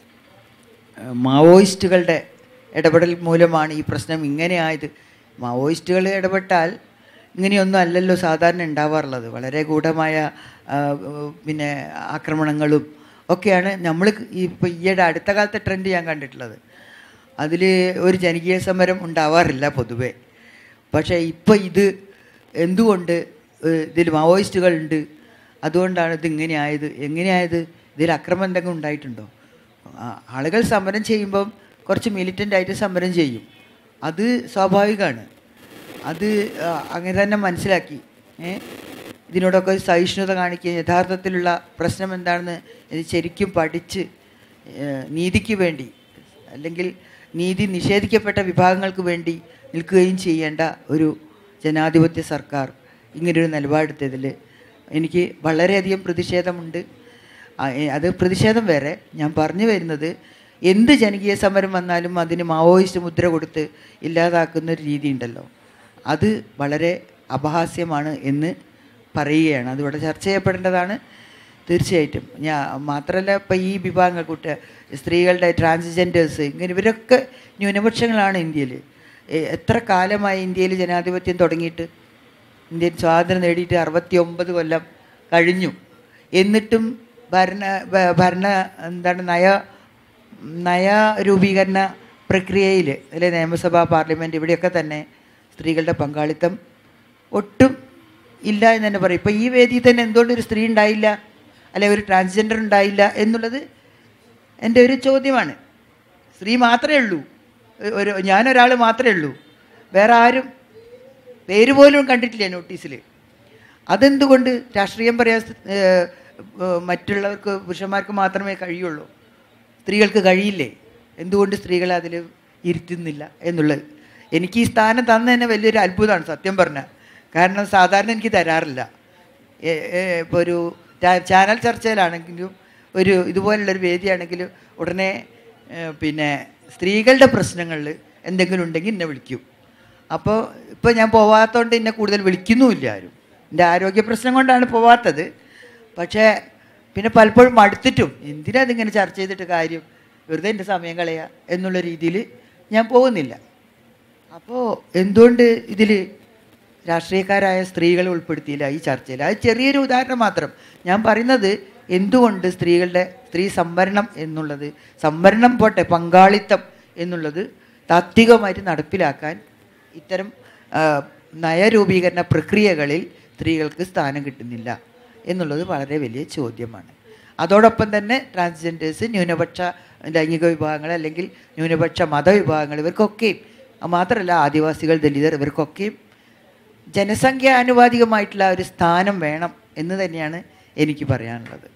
ഏഹ് മാവോയിസ്റ്റുകളുടെ ഇടപെടൽ മൂലമാണ് ഈ പ്രശ്നം ഇങ്ങനെ ആയത് മാവോയിസ്റ്റുകൾ ഇടപെട്ടാൽ ഇങ്ങനെയൊന്നും അല്ലല്ലോ സാധാരണ ഉണ്ടാവാറുള്ളത് വളരെ ഗൂഢമായ ആ, പിന്നെ ആക്രമണങ്ങളും ഒക്കെയാണ് നമ്മൾ ഇപ്പോൾ ഈയിടെ അടുത്ത കാലത്തെ ട്രെൻഡ് ഞാൻ കണ്ടിട്ടുള്ളത് അതിൽ ഒരു ജനകീയ സമരം ഉണ്ടാവാറില്ല പൊതുവേ പക്ഷേ ഇപ്പോൾ ഇത് എന്തുകൊണ്ട് ഏഹ് ഇതിൽ മാവോയിസ്റ്റുകളുണ്ട് അതുകൊണ്ടാണ് ഇത് ഇങ്ങനെ ആയത് എങ്ങനെയായത് ഇതിൽ അക്രമം എന്തെങ്കിലും ഉണ്ടായിട്ടുണ്ടോ ആ, ആളുകൾ സമരം ചെയ്യുമ്പം കുറച്ച് മിലിറ്റൻ്റ് ആയിട്ട് സമരം ചെയ്യും അത് സ്വാഭാവികമാണ് അത് ആ, അങ്ങനെ തന്നെ മനസ്സിലാക്കി ഏ ഇതിനോടൊക്കെ ഒരു സഹിഷ്ണുത കാണിക്കുക യഥാർത്ഥത്തിലുള്ള പ്രശ്നം എന്താണെന്ന് ഇത് ശരിക്കും പഠിച്ച് ഏ, നീതിക്ക് വേണ്ടി അല്ലെങ്കിൽ നീതി നിഷേധിക്കപ്പെട്ട വിഭാഗങ്ങൾക്ക് വേണ്ടി നിൽക്കുകയും ചെയ്യേണ്ട ഒരു ജനാധിപത്യ സർക്കാർ ഇങ്ങനൊരു നിലപാടെടുത്തതിൽ എനിക്ക് വളരെയധികം പ്രതിഷേധമുണ്ട് ആ, ഏ, അത് പ്രതിഷേധം വേറെ ഞാൻ പറഞ്ഞു വരുന്നത് എന്ത് ജനകീയ സമരം വന്നാലും അതിന് മാവോയിസ്റ്റ് മുദ്ര കൊടുത്ത് ഇല്ലാതാക്കുന്ന ഒരു രീതി ഉണ്ടല്ലോ അത് വളരെ അപഹാസ്യമാണ് എന്ന് പറയുകയാണ് അതിവിടെ ചർച്ച ചെയ്യപ്പെടേണ്ടതാണ് തീർച്ചയായിട്ടും ഞാൻ മാത്രമല്ല ഇപ്പം ഈ വിഭാഗങ്ങൾ കുട്ട സ്ത്രീകളുടെ ട്രാൻസ്ജെൻഡേഴ്സ് ഇങ്ങനെ ഇവരൊക്കെ ന്യൂനപക്ഷങ്ങളാണ് ഇന്ത്യയിൽ എത്ര കാലമായി ഇന്ത്യയിൽ ജനാധിപത്യം തുടങ്ങിയിട്ട് ഇന്ത്യൻ സ്വാതന്ത്ര്യം നേടിയിട്ട് അറുപത്തി ഒമ്പത് കൊല്ലം കഴിഞ്ഞു എന്നിട്ടും ഭരണ ഭ- ഭരണ എന്താണ് നയ നയ രൂപീകരണ പ്രക്രിയയിൽ അല്ലെ നിയമസഭ പാർലമെൻറ്റ് ഇവിടെയൊക്കെ തന്നെ സ്ത്രീകളുടെ പങ്കാളിത്തം ഒട്ടും ഇല്ല എന്ന് തന്നെ പറയും ഇപ്പോൾ ഈ വേദിയിൽ തന്നെ എന്തുകൊണ്ട് ഒരു സ്ത്രീ ഉണ്ടായില്ല അല്ലെ ഒരു ട്രാൻസ്ജെൻഡർ ഉണ്ടായില്ല എന്നുള്ളത് എൻ്റെ ഒരു ചോദ്യമാണ് സ്ത്രീ മാത്രമേ ഉള്ളൂ ഒരു ഞാനൊരാൾ മാത്രമേ ഉള്ളൂ വേറെ ആരും പേര് പോലും കണ്ടിട്ടില്ല നോട്ടീസിൽ അതെന്തുകൊണ്ട് രാഷ്ട്രീയം പറയാൻ സ്- ഏഹ് ഏഹ് മറ്റുള്ളവർക്ക് പുരുഷന്മാർക്ക് മാത്രമേ കഴിയുള്ളൂ സ്ത്രീകൾക്ക് കഴിയില്ലേ എന്തുകൊണ്ട് സ്ത്രീകളെ അതിൽ ഇരുത്തുന്നില്ല എന്നുള്ളത് എനിക്ക് ഈ സ്ഥാനം തന്ന തന്നെ വലിയൊരു അത്ഭുതമാണ് സത്യം പറഞ്ഞാൽ കാരണം സാധാരണ എനിക്ക് തരാറില്ല ഇപ്പോൾ ഒരു ചാ- ചാനൽ ചർച്ചയിലാണെങ്കിലും ഒരു ഇതുപോലുള്ളൊരു വേദിയാണെങ്കിലും ഉടനെ ഏഹ് പിന്നെ സ്ത്രീകളുടെ പ്രശ്നങ്ങളിൽ എന്തെങ്കിലും ഉണ്ടെങ്കിൽ എന്നെ വിളിക്കും അപ്പോൾ ഇപ്പോൾ ഞാൻ പോവാത്തതുകൊണ്ട് എന്നെ കൂടുതൽ വിളിക്കുന്നുമില്ല ആരും എൻ്റെ ആരോഗ്യ പ്രശ്നം കൊണ്ടാണ് പോവാത്തത് പക്ഷേ പിന്നെ പലപ്പോഴും മടുത്തിട്ടും എന്തിനാ ഇതിങ്ങനെ ചർച്ച ചെയ്തിട്ട് കാര്യം വെറുതെ എൻ്റെ സമയം കളയുക എന്നുള്ള രീതിയിൽ ഞാൻ പോകുന്നില്ല അപ്പോൾ എന്തുകൊണ്ട് ഇതിൽ രാഷ്ട്രീയക്കാരായ സ്ത്രീകളെ ഉൾപ്പെടുത്തിയില്ല ഈ ചർച്ചയിൽ അത് ചെറിയൊരു ഉദാഹരണം മാത്രം ഞാൻ പറയുന്നത് എന്തുകൊണ്ട് സ്ത്രീകളുടെ സ്ത്രീ സംവരണം എന്നുള്ളത് സംവരണം പോട്ടെ പങ്കാളിത്തം എന്നുള്ളത് താത്വികമായിട്ട് നടപ്പിലാക്കാൻ ഇത്തരം ആ, നയരൂപീകരണ പ്രക്രിയകളിൽ സ്ത്രീകൾക്ക് സ്ഥാനം കിട്ടുന്നില്ല എന്നുള്ളത് വളരെ വലിയ ചോദ്യമാണ് അതോടൊപ്പം തന്നെ ട്രാൻസ്ജെൻഡേഴ്സ് ന്യൂനപക്ഷ ലൈംഗിക വിഭാഗങ്ങൾ അല്ലെങ്കിൽ ന്യൂനപക്ഷ മതവിഭാഗങ്ങൾ ഇവർക്കൊക്കെയും മാത്രമല്ല ആദിവാസികൾ ദലിതർ ഇവർക്കൊക്കെയും ജനസംഖ്യ ആനുപാതികമായിട്ടുള്ള ഒരു സ്ഥാനം വേണം എന്ന് തന്നെയാണ് എനിക്ക് പറയാനുള്ളത്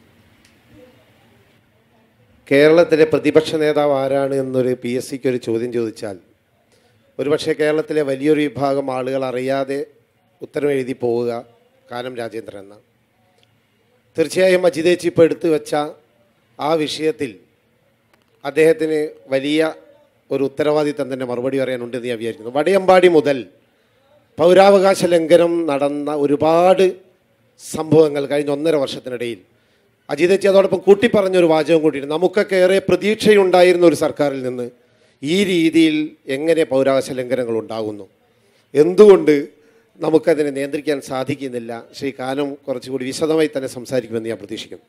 കേരളത്തിലെ പ്രതിപക്ഷ നേതാവ് ആരാണ് എന്നൊരു പി എസ് സിക്ക് ഒരു ചോദ്യം ചോദിച്ചാൽ ഒരുപക്ഷെ കേരളത്തിലെ വലിയൊരു വിഭാഗം ആളുകൾ അറിയാതെ ഉത്തരം എഴുതി പോവുക കാനം രാജേന്ദ്രൻ എന്ന തീർച്ചയായും അജിതേച്ചി ഇപ്പോൾ എടുത്തു വെച്ച ആ വിഷയത്തിൽ അദ്ദേഹത്തിന് വലിയ ഒരു ഉത്തരവാദിത്തം തന്നെ മറുപടി പറയാനുണ്ടെന്ന് ഞാൻ വിചാരിക്കുന്നു വടയമ്പാടി മുതൽ പൗരാവകാശ ലംഘനം നടന്ന ഒരുപാട് സംഭവങ്ങൾ കഴിഞ്ഞ ഒന്നര വർഷത്തിനിടയിൽ അജിതച്ചി അതോടൊപ്പം കൂട്ടിപ്പറഞ്ഞൊരു വാചകം കൂട്ടിയിട്ട് നമുക്കൊക്കെ ഏറെ പ്രതീക്ഷയുണ്ടായിരുന്ന ഒരു സർക്കാരിൽ നിന്ന് ഈ രീതിയിൽ എങ്ങനെ പൗരാവകാശ ലംഘനങ്ങൾ ഉണ്ടാകുന്നു എന്തുകൊണ്ട് നമുക്കതിനെ നിയന്ത്രിക്കാൻ സാധിക്കുന്നില്ല ശ്രീ കാനം കുറച്ചുകൂടി വിശദമായി തന്നെ സംസാരിക്കുമെന്ന് ഞാൻ പ്രതീക്ഷിക്കുന്നു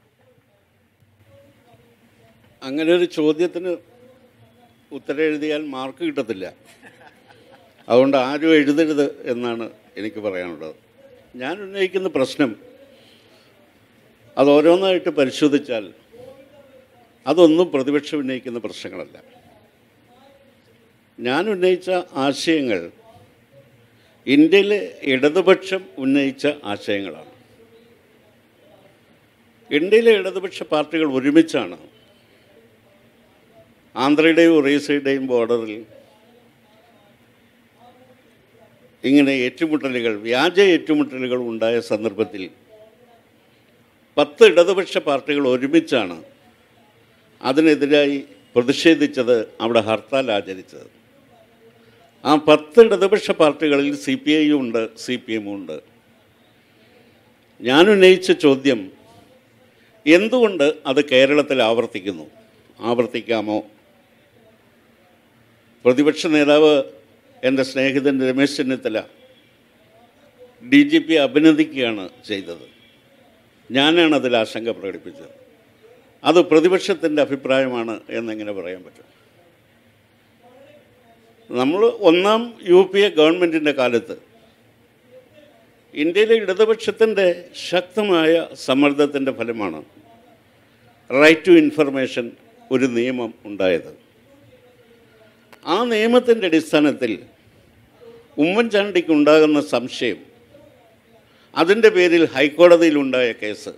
അങ്ങനെ ഒരു ചോദ്യത്തിന് ഉത്തരം എഴുതിയാൽ മാർക്ക് കിട്ടത്തില്ല അതുകൊണ്ട് ആരും എഴുതരുത് എന്നാണ് എനിക്ക് പറയാനുള്ളത് ഞാൻ ഉന്നയിക്കുന്ന പ്രശ്നം അത് ഓരോന്നായിട്ട് പരിശോധിച്ചാൽ അതൊന്നും പ്രതിപക്ഷം ഉന്നയിക്കുന്ന പ്രശ്നങ്ങളല്ല ഞാൻ ഉന്നയിച്ച ആശയങ്ങൾ ഇന്ത്യയിലെ ഇടതുപക്ഷം ഉന്നയിച്ച ആശയങ്ങളാണ് ഇന്ത്യയിലെ ഇടതുപക്ഷ പാർട്ടികൾ ഒരുമിച്ചാണ് ആന്ധ്രയുടെയും ഒറീസയുടെയും ബോർഡറിൽ ഇങ്ങനെ ഏറ്റുമുട്ടലുകൾ വ്യാജ ഏറ്റുമുട്ടലുകൾ ഉണ്ടായ സന്ദർഭത്തിൽ പത്ത് ഇടതുപക്ഷ പാർട്ടികൾ ഒരുമിച്ചാണ് അതിനെതിരായി പ്രതിഷേധിച്ചത് അവിടെ ഹർത്താൽ ആചരിച്ചത് ആ പത്ത് ഇടതുപക്ഷ പാർട്ടികളിൽ സി പി ഐയും ഉണ്ട് സി പി എമ്മും ഉണ്ട് ഞാൻ ഉന്നയിച്ച ചോദ്യം എന്തുകൊണ്ട് അത് കേരളത്തിൽ ആവർത്തിക്കുന്നു ആവർത്തിക്കാമോ പ്രതിപക്ഷ നേതാവ് എൻ്റെ സ്നേഹിതൻ Ramesh Chennithala D G P അഭിനന്ദിക്കുകയാണ് ചെയ്തത് ഞാനാണ് അതിൽ ആശങ്ക പ്രകടിപ്പിച്ചത് അത് പ്രതിപക്ഷത്തിൻ്റെ അഭിപ്രായമാണ് എന്നെങ്ങനെ പറയാൻ പറ്റും നമ്മൾ ഒന്നാം യു പി എ ഗവൺമെൻറ്റിൻ്റെ കാലത്ത് ഇന്ത്യയിലെ ഇടതുപക്ഷത്തിൻ്റെ ശക്തമായ സമ്മർദ്ദത്തിൻ്റെ ഫലമാണ് റൈറ്റ് ടു ഇൻഫർമേഷൻ ഒരു നിയമം ഉണ്ടായത് ആ നിയമത്തിൻ്റെ അടിസ്ഥാനത്തിൽ ഉമ്മൻചാണ്ടിക്ക് ഉണ്ടാകുന്ന സംശയം അതിൻ്റെ പേരിൽ ഹൈക്കോടതിയിലുണ്ടായ കേസ്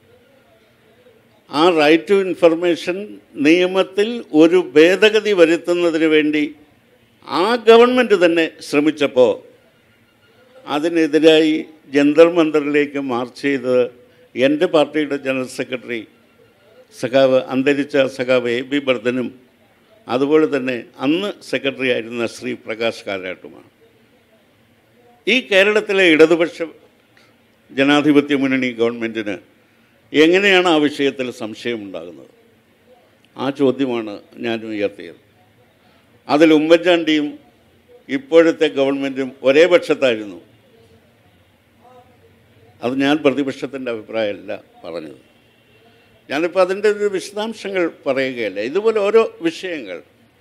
ആ റൈറ്റ് ടു ഇൻഫർമേഷൻ നിയമത്തിൽ ഒരു ഭേദഗതി വരുത്തുന്നതിന് വേണ്ടി ആ ഗവൺമെൻറ് തന്നെ ശ്രമിച്ചപ്പോൾ അതിനെതിരായി ജന്തർ മന്ദറിലേക്ക് മാർച്ച് ചെയ്ത് എൻ്റെ പാർട്ടിയുടെ ജനറൽ സെക്രട്ടറി സഖാവ് അന്തരിച്ച സഖാവ് എ ബി ബർദ്ധനും അതുപോലെ തന്നെ അന്ന് സെക്രട്ടറി ആയിരുന്ന ശ്രീ പ്രകാശ് കാരാട്ടുമാണ് ഈ കേരളത്തിലെ ഇടതുപക്ഷ ജനാധിപത്യ മുന്നണി ഗവൺമെൻറ്റിന് എങ്ങനെയാണ് ആ വിഷയത്തിൽ സംശയമുണ്ടാകുന്നത് ആ ചോദ്യമാണ് ഞാൻ ഉയർത്തിയത് അതിൽ ഉമ്മൻചാണ്ടിയും ഇപ്പോഴത്തെ ഗവൺമെൻറ്റും ഒരേ പക്ഷത്തായിരുന്നു അത് ഞാൻ പ്രതിപക്ഷത്തിൻ്റെ അഭിപ്രായമല്ല പറഞ്ഞത് ഞാനിപ്പോൾ അതിൻ്റെ ഒരു വിശദാംശങ്ങൾ പറയുകയല്ല ഇതുപോലെ ഓരോ വിഷയങ്ങൾ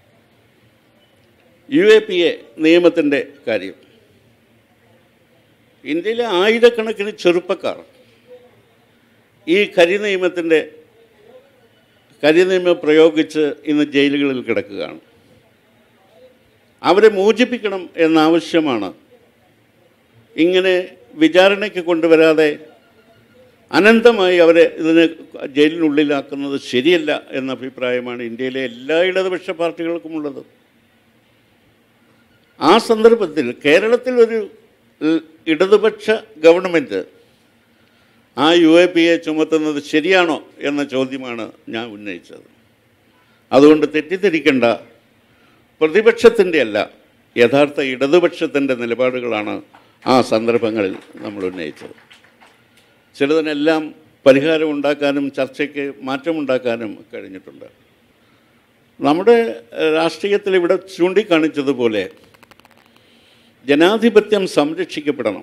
യു എ പി എ നിയമത്തിൻ്റെ കാര്യം ഇന്ത്യയിലെ ആയിരക്കണക്കിന് ചെറുപ്പക്കാർ ഈ കരി നിയമത്തിൻ്റെ കരി നിയമം പ്രയോഗിച്ച് ഇന്ന് ജയിലുകളിൽ കിടക്കുകയാണ് അവരെ മോചിപ്പിക്കണം എന്നാവശ്യമാണ് ഇങ്ങനെ വിചാരണയ്ക്ക് കൊണ്ടുവരാതെ അനന്തമായി അവരെ ഇതിന് ജയിലിനുള്ളിലാക്കുന്നത് ശരിയല്ല എന്ന അഭിപ്രായമാണ് ഇന്ത്യയിലെ എല്ലാ ഇടതുപക്ഷ പാർട്ടികൾക്കുമുള്ളത് ആ സന്ദർഭത്തിൽ കേരളത്തിൽ ഒരു ഏഹ്, ഇടതുപക്ഷ ഗവൺമെൻറ് ആ യു എ പി എ ചുമത്തുന്നത് ശരിയാണോ എന്ന ചോദ്യമാണ് ഞാൻ ഉന്നയിച്ചത് അതുകൊണ്ട് തെറ്റിദ്ധരിക്കേണ്ട പ്രതിപക്ഷത്തിൻ്റെ അല്ല യഥാർത്ഥ ഇടതുപക്ഷത്തിൻ്റെ നിലപാടുകളാണ് ആ സന്ദർഭങ്ങളിൽ നമ്മൾ ഉന്നയിച്ചത് ചിലതിനെല്ലാം പരിഹാരം ഉണ്ടാക്കാനും ചർച്ചയ്ക്ക് മാറ്റമുണ്ടാക്കാനും കഴിഞ്ഞിട്ടുണ്ട് നമ്മുടെ ഏഹ്, രാഷ്ട്രീയത്തിൽ ഇവിടെ ചൂണ്ടിക്കാണിച്ചതുപോലെ ജനാധിപത്യം സംരക്ഷിക്കപ്പെടണം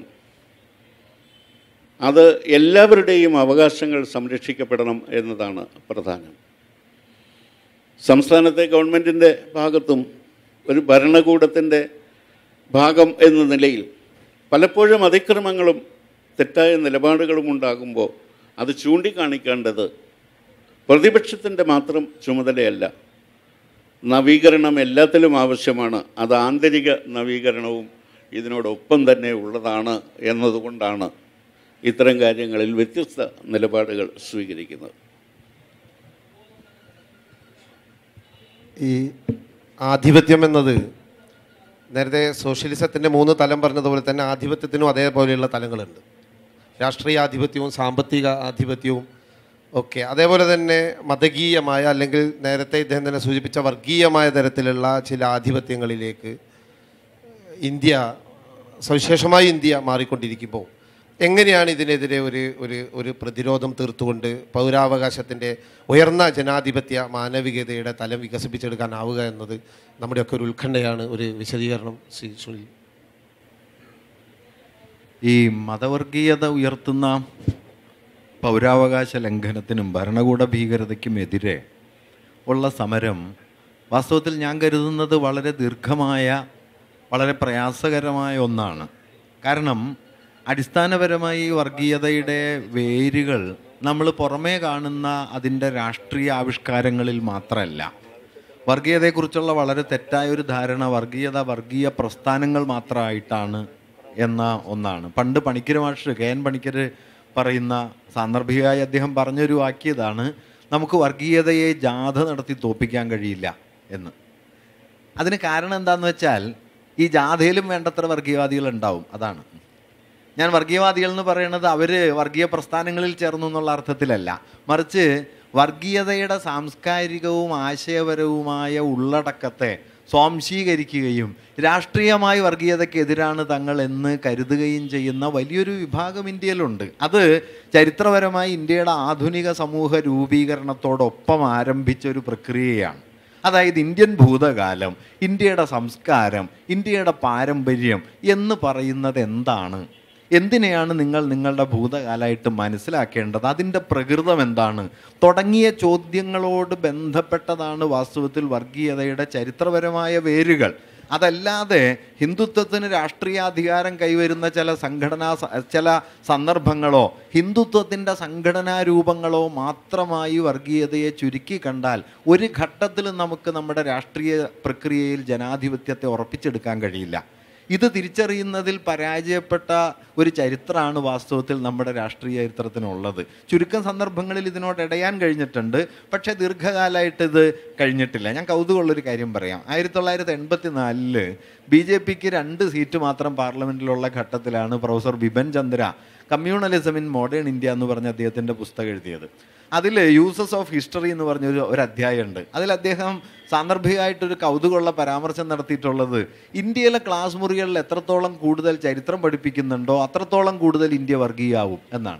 അത് എല്ലാവരുടെയും അവകാശങ്ങൾ സംരക്ഷിക്കപ്പെടണം എന്നതാണ് പ്രധാനം സംസ്ഥാനത്തെ ഗവൺമെൻറ്റിൻ്റെ ഭാഗത്തും ഒരു ഭരണകൂടത്തിൻ്റെ ഭാഗം എന്ന നിലയിൽ പലപ്പോഴും അതിക്രമങ്ങളും തെറ്റായ നിലപാടുകളും ഉണ്ടാകുമ്പോൾ അത് ചൂണ്ടിക്കാണിക്കേണ്ടത് പ്രതിപക്ഷത്തിൻ്റെ മാത്രം ചുമതലയല്ല നവീകരണം എല്ലാത്തിലും ആവശ്യമാണ് അത് ആന്തരിക നവീകരണവും ഇതിനോടൊപ്പം തന്നെ ഉള്ളതാണ് എന്നതുകൊണ്ടാണ് ഇത്തരം കാര്യങ്ങളിൽ വ്യത്യസ്ത നിലപാടുകൾ സ്വീകരിക്കുന്നത് ഈ ആധിപത്യം എന്നത് നേരത്തെ സോഷ്യലിസത്തിൻ്റെ മൂന്ന് തലം പറഞ്ഞതുപോലെ തന്നെ ആധിപത്യത്തിനും അതേപോലെയുള്ള തലങ്ങളുണ്ട് രാഷ്ട്രീയ ആധിപത്യവും സാമ്പത്തിക ആധിപത്യവും ഒക്കെ അതേപോലെ തന്നെ മതകീയമായ അല്ലെങ്കിൽ നേരത്തെ ഇദ്ദേഹം തന്നെ സൂചിപ്പിച്ച വർഗീയമായ തരത്തിലുള്ള ചില ആധിപത്യങ്ങളിലേക്ക് ഇന്ത്യ സവിശേഷമായി ഇന്ത്യ മാറിക്കൊണ്ടിരിക്കുമ്പോൾ എങ്ങനെയാണ് ഇതിനെതിരെ ഒരു ഒരു ഒരു പ്രതിരോധം തീർത്തുകൊണ്ട് പൗരാവകാശത്തിൻ്റെ ഉയർന്ന ജനാധിപത്യ മാനവികതയുടെ തലം വികസിപ്പിച്ചെടുക്കാനാവുക എന്നത് നമ്മുടെയൊക്കെ ഒരു ഉത്കണ്ഠയാണ് ഒരു വിശദീകരണം ശ്രീ സുനിൽ ഈ മതവർഗീയത ഉയർത്തുന്ന പൗരാവകാശ ലംഘനത്തിനും ഭരണകൂട ഭീകരതയ്ക്കും എതിരെ ഉള്ള സമരം വാസ്തവത്തിൽ ഞാൻ കരുതുന്നത് വളരെ ദീർഘമായ വളരെ പ്രയാസകരമായ ഒന്നാണ് കാരണം അടിസ്ഥാനപരമായി ഈ വർഗീയതയുടെ വേരുകൾ നമ്മൾ പുറമേ കാണുന്ന അതിൻ്റെ രാഷ്ട്രീയ ആവിഷ്കാരങ്ങളിൽ മാത്രമല്ല വർഗീയതയെക്കുറിച്ചുള്ള വളരെ തെറ്റായ ഒരു ധാരണ വർഗീയത വർഗീയ പ്രസ്ഥാനങ്ങൾ മാത്രമായിട്ടാണ് എന്ന ഒന്നാണ് പണ്ട് പണിക്കർ മാഷ് കെ എൻ പണിക്കർ പറയുന്ന സാന്ദർഭികമായി അദ്ദേഹം പറഞ്ഞൊരു വാക്യതാണ് നമുക്ക് വർഗീയതയെ ജാഥ നടത്തി തോപ്പിക്കാൻ കഴിയില്ല എന്ന് അതിന് കാരണം എന്താണെന്ന് വെച്ചാൽ ഈ ജാഥയിലും വേണ്ടത്ര വർഗീയവാദികൾ ഉണ്ടാവും അതാണ് ഞാൻ വർഗീയവാദികൾ എന്ന് പറയുന്നത് അവർ വർഗീയ പ്രസ്ഥാനങ്ങളിൽ ചേർന്നു എന്നുള്ള അർത്ഥത്തിലല്ല മറിച്ച് വർഗീയതയുടെ സാംസ്കാരികവും ആശയപരവുമായ ഉള്ളടക്കത്തെ സ്വാംശീകരിക്കുകയും രാഷ്ട്രീയമായി വർഗീയതയ്ക്കെതിരാണ് തങ്ങൾ എന്ന് കരുതുകയും ചെയ്യുന്ന വലിയൊരു വിഭാഗം ഇന്ത്യയിലുണ്ട് അത് ചരിത്രപരമായി ഇന്ത്യയുടെ ആധുനിക സമൂഹ രൂപീകരണത്തോടൊപ്പം ആരംഭിച്ച ഒരു പ്രക്രിയയാണ് അതായത് ഇന്ത്യൻ ഭൂതകാലം ഇന്ത്യയുടെ സംസ്കാരം ഇന്ത്യയുടെ പാരമ്പര്യം എന്ന് പറയുന്നത് എന്താണ് എന്തിനെയാണ് നിങ്ങൾ നിങ്ങളുടെ ഭൂതകാലമായിട്ട് മനസ്സിലാക്കേണ്ടത് അതിൻ്റെ പ്രകൃതം എന്താണ് തുടങ്ങിയ ചോദ്യങ്ങളോട് ബന്ധപ്പെട്ടതാണ് വാസ്തവത്തിൽ വർഗീയതയുടെ ചരിത്രപരമായ വേരുകൾ അതല്ലാതെ ഹിന്ദുത്വത്തിന് രാഷ്ട്രീയാധികാരം കൈവരുന്ന ചില സംഘടനാ സ- ചില സന്ദർഭങ്ങളോ ഹിന്ദുത്വത്തിൻ്റെ സംഘടനാ രൂപങ്ങളോ മാത്രമായി വർഗീയതയെ ചുരുക്കി കണ്ടാൽ ഒരു ഘട്ടത്തിലും നമുക്ക് നമ്മുടെ രാഷ്ട്രീയ പ്രക്രിയയിൽ ജനാധിപത്യത്തെ ഉറപ്പിച്ചെടുക്കാൻ കഴിയില്ല ഇത് തിരിച്ചറിയുന്നതിൽ പരാജയപ്പെട്ട ഒരു ചരിത്രമാണ് വാസ്തവത്തിൽ നമ്മുടെ രാഷ്ട്രീയ ചരിത്രത്തിനുള്ളത് ചുരുക്കം സന്ദർഭങ്ങളിൽ ഇതിനോട് ഇടയാൻ കഴിഞ്ഞിട്ടുണ്ട് പക്ഷേ ദീർഘകാലമായിട്ട് ഇത് കഴിഞ്ഞിട്ടില്ല ഞാൻ കൗതുകമുള്ളൊരു കാര്യം പറയാം ആയിരത്തി തൊള്ളായിരത്തി എൺപത്തി നാലില് ബി ജെ പിക്ക് രണ്ട് സീറ്റ് മാത്രം പാർലമെൻറ്റിലുള്ള ഘട്ടത്തിലാണ് professor Bipan Chandra communalism in modern India എന്ന് പറഞ്ഞ അദ്ദേഹത്തിൻ്റെ പുസ്തകം എഴുതിയത് അതിൽ യൂസസ് ഓഫ് ഹിസ്റ്ററി എന്ന് പറഞ്ഞൊരു ഒരു അധ്യായമുണ്ട് അതിൽ അദ്ദേഹം സാന്ദർഭികമായിട്ടൊരു കൗതുകമുള്ള പരാമർശം നടത്തിയിട്ടുള്ളത് ഇന്ത്യയിലെ ക്ലാസ് മുറികളിൽ എത്രത്തോളം കൂടുതൽ ചരിത്രം പഠിപ്പിക്കുന്നുണ്ടോ അത്രത്തോളം കൂടുതൽ ഇന്ത്യ വർഗീയാവും എന്നാണ്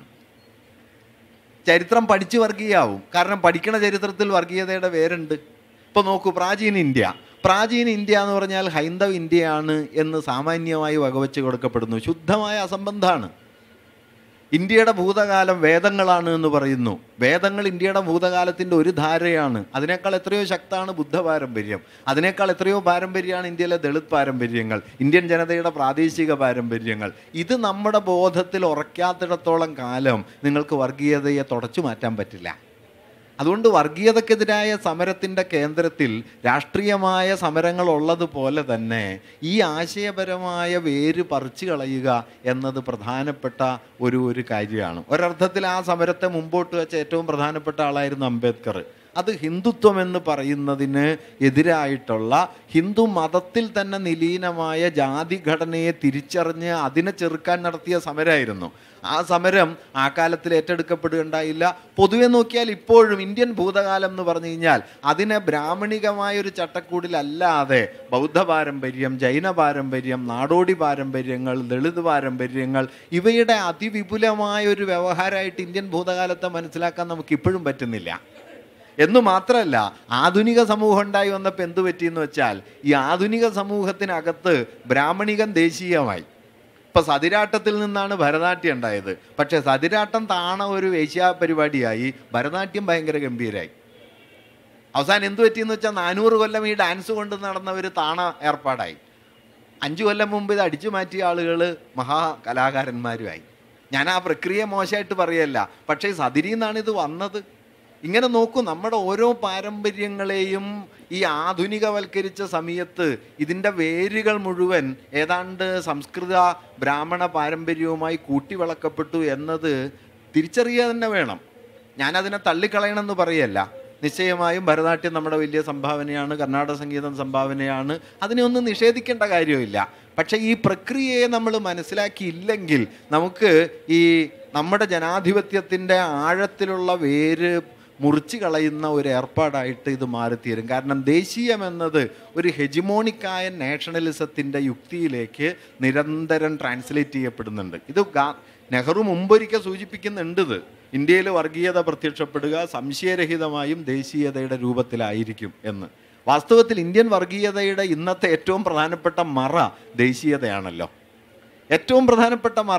ചരിത്രം പഠിച്ച് വർഗീയാവും കാരണം പഠിക്കണ ചരിത്രത്തിൽ വർഗീയതയുടെ വേരുണ്ട് ഇപ്പോൾ നോക്കൂ പ്രാചീന ഇന്ത്യ പ്രാചീന ഇന്ത്യ എന്ന് പറഞ്ഞാൽ ഹൈന്ദവ ഇന്ത്യയാണ് എന്ന് സാമാന്യമായി വകവെച്ച് കൊടുക്കപ്പെടുന്നു ശുദ്ധമായ അസംബന്ധമാണ് ഇന്ത്യയുടെ ഭൂതകാലം വേദങ്ങളാണ് എന്ന് പറയുന്നു വേദങ്ങൾ ഇന്ത്യയുടെ ഭൂതകാലത്തിൻ്റെ ഒരു ധാരയാണ് അതിനേക്കാൾ എത്രയോ ശക്തമാണ് ബുദ്ധ പാരമ്പര്യം അതിനേക്കാൾ എത്രയോ പാരമ്പര്യമാണ് ഇന്ത്യയിലെ ദളിത് പാരമ്പര്യങ്ങൾ ഇന്ത്യൻ ജനതയുടെ പ്രാദേശിക പാരമ്പര്യങ്ങൾ ഇത് നമ്മുടെ ബോധത്തിൽ ഉറക്കാത്തിടത്തോളം കാലം നിങ്ങൾക്ക് വർഗീയതയെ തുടച്ചു മാറ്റാൻ പറ്റില്ല അതുകൊണ്ട് വർഗീയതക്കെതിരായ സമരത്തിൻ്റെ കേന്ദ്രത്തിൽ രാഷ്ട്രീയമായ സമരങ്ങൾ ഉള്ളതുപോലെ തന്നെ ഈ ആശയപരമായ വേര് പറിച്ചു കളയുക എന്നത് പ്രധാനപ്പെട്ട ഒരു ഒരു കാര്യമാണ് ഒരർത്ഥത്തിൽ ആ സമരത്തെ മുമ്പോട്ട് വെച്ച ഏറ്റവും പ്രധാനപ്പെട്ട ആളായിരുന്നു അംബേദ്കർ അത് ഹിന്ദുത്വം എന്ന് പറയുന്നതിന് എതിരായിട്ടുള്ള ഹിന്ദു മതത്തിൽ തന്നെ നിലീനമായ ജാതിഘടനയെ തിരിച്ചറിഞ്ഞ് അതിനെ ചെറുക്കാൻ നടത്തിയ സമരമായിരുന്നു ആ സമരം ആ കാലത്തിൽ ഏറ്റെടുക്കപ്പെടുകയുണ്ടായില്ല പൊതുവെ നോക്കിയാൽ ഇപ്പോഴും ഇന്ത്യൻ ഭൂതകാലം എന്ന് പറഞ്ഞു കഴിഞ്ഞാൽ അതിനെ ബ്രാഹ്മണികമായ ഒരു ചട്ടക്കൂടിലല്ലാതെ ബൗദ്ധ പാരമ്പര്യം ജൈന പാരമ്പര്യം നാടോടി പാരമ്പര്യങ്ങൾ ദളിത് പാരമ്പര്യങ്ങൾ ഇവയുടെ അതിവിപുലമായ ഒരു വ്യവഹാരമായിട്ട് ഇന്ത്യൻ ഭൂതകാലത്തെ മനസ്സിലാക്കാൻ നമുക്ക് ഇപ്പോഴും പറ്റുന്നില്ല എന്ന് മാത്രമല്ല ആധുനിക സമൂഹം ഉണ്ടായി വന്നപ്പോൾ എന്ത് പറ്റിയെന്ന് വെച്ചാൽ ഈ ആധുനിക സമൂഹത്തിനകത്ത് ബ്രാഹ്മണികം ദേശീയമായി ഇപ്പൊ സതിരാട്ടത്തിൽ നിന്നാണ് ഭരതനാട്യം ഉണ്ടായത് പക്ഷേ സതിരാട്ടം താണ ഒരു വേശ്യാ പരിപാടിയായി ഭരതനാട്യം ഭയങ്കര ഗംഭീരായി അവസാനം എന്ത് പറ്റിയെന്ന് വെച്ചാൽ നാനൂറ് കൊല്ലം ഈ ഡാൻസ് കൊണ്ട് നടന്ന ഒരു താണ ഏർപ്പാടായി അഞ്ചു കൊല്ലം മുമ്പ് ഇത് അടിച്ചു മാറ്റിയ ആളുകൾ മഹാ കലാകാരന്മാരുമായി ഞാൻ ആ പ്രക്രിയ മോശമായിട്ട് പറയല്ല പക്ഷേ സതിരിയിൽ നിന്നാണ് ഇത് വന്നത് ഇങ്ങനെ നോക്കൂ നമ്മുടെ ഓരോ പാരമ്പര്യങ്ങളെയും ഈ ആധുനികവൽക്കരിച്ച സമയത്ത് ഇതിൻ്റെ വേരുകൾ മുഴുവൻ ഏതാണ്ട് സംസ്കൃത ബ്രാഹ്മണ പാരമ്പര്യവുമായി കൂട്ടിവിളക്കപ്പെട്ടു എന്നത് തിരിച്ചറിയുക തന്നെ വേണം ഞാനതിനെ തള്ളിക്കളയണമെന്ന് പറയല്ല നിശ്ചയമായും ഭരതനാട്യം നമ്മുടെ വലിയ സംഭാവനയാണ് കർണാടക സംഗീതം സംഭാവനയാണ് അതിനെ ഒന്നും നിഷേധിക്കേണ്ട കാര്യമില്ല പക്ഷേ ഈ പ്രക്രിയയെ നമ്മൾ മനസ്സിലാക്കിയില്ലെങ്കിൽ നമുക്ക് ഈ നമ്മുടെ ജനാധിപത്യത്തിൻ്റെ ആഴത്തിലുള്ള വേര് മുറിച്ച് കളയുന്ന ഒരു ഏർപ്പാടായിട്ട് ഇത് മാറിത്തീരും കാരണം ദേശീയം എന്നത് ഒരു ഹെജിമോണിക്കായ നാഷണലിസത്തിൻ്റെ യുക്തിയിലേക്ക് നിരന്തരം ട്രാൻസ്ലേറ്റ് ചെയ്യപ്പെടുന്നുണ്ട് ഇത് ഗാ- നെഹ്റു മുമ്പൊരിക്കൽ സൂചിപ്പിക്കുന്നുണ്ട് ഇത് ഇന്ത്യയിൽ വർഗീയത പ്രത്യക്ഷപ്പെടുക സംശയരഹിതമായും ദേശീയതയുടെ രൂപത്തിലായിരിക്കും എന്ന് വാസ്തവത്തിൽ ഇന്ത്യൻ വർഗീയതയുടെ ഇന്നത്തെ ഏറ്റവും പ്രധാനപ്പെട്ട മറ ദേശീയതയാണല്ലോ ഏറ്റവും പ്രധാനപ്പെട്ട മറ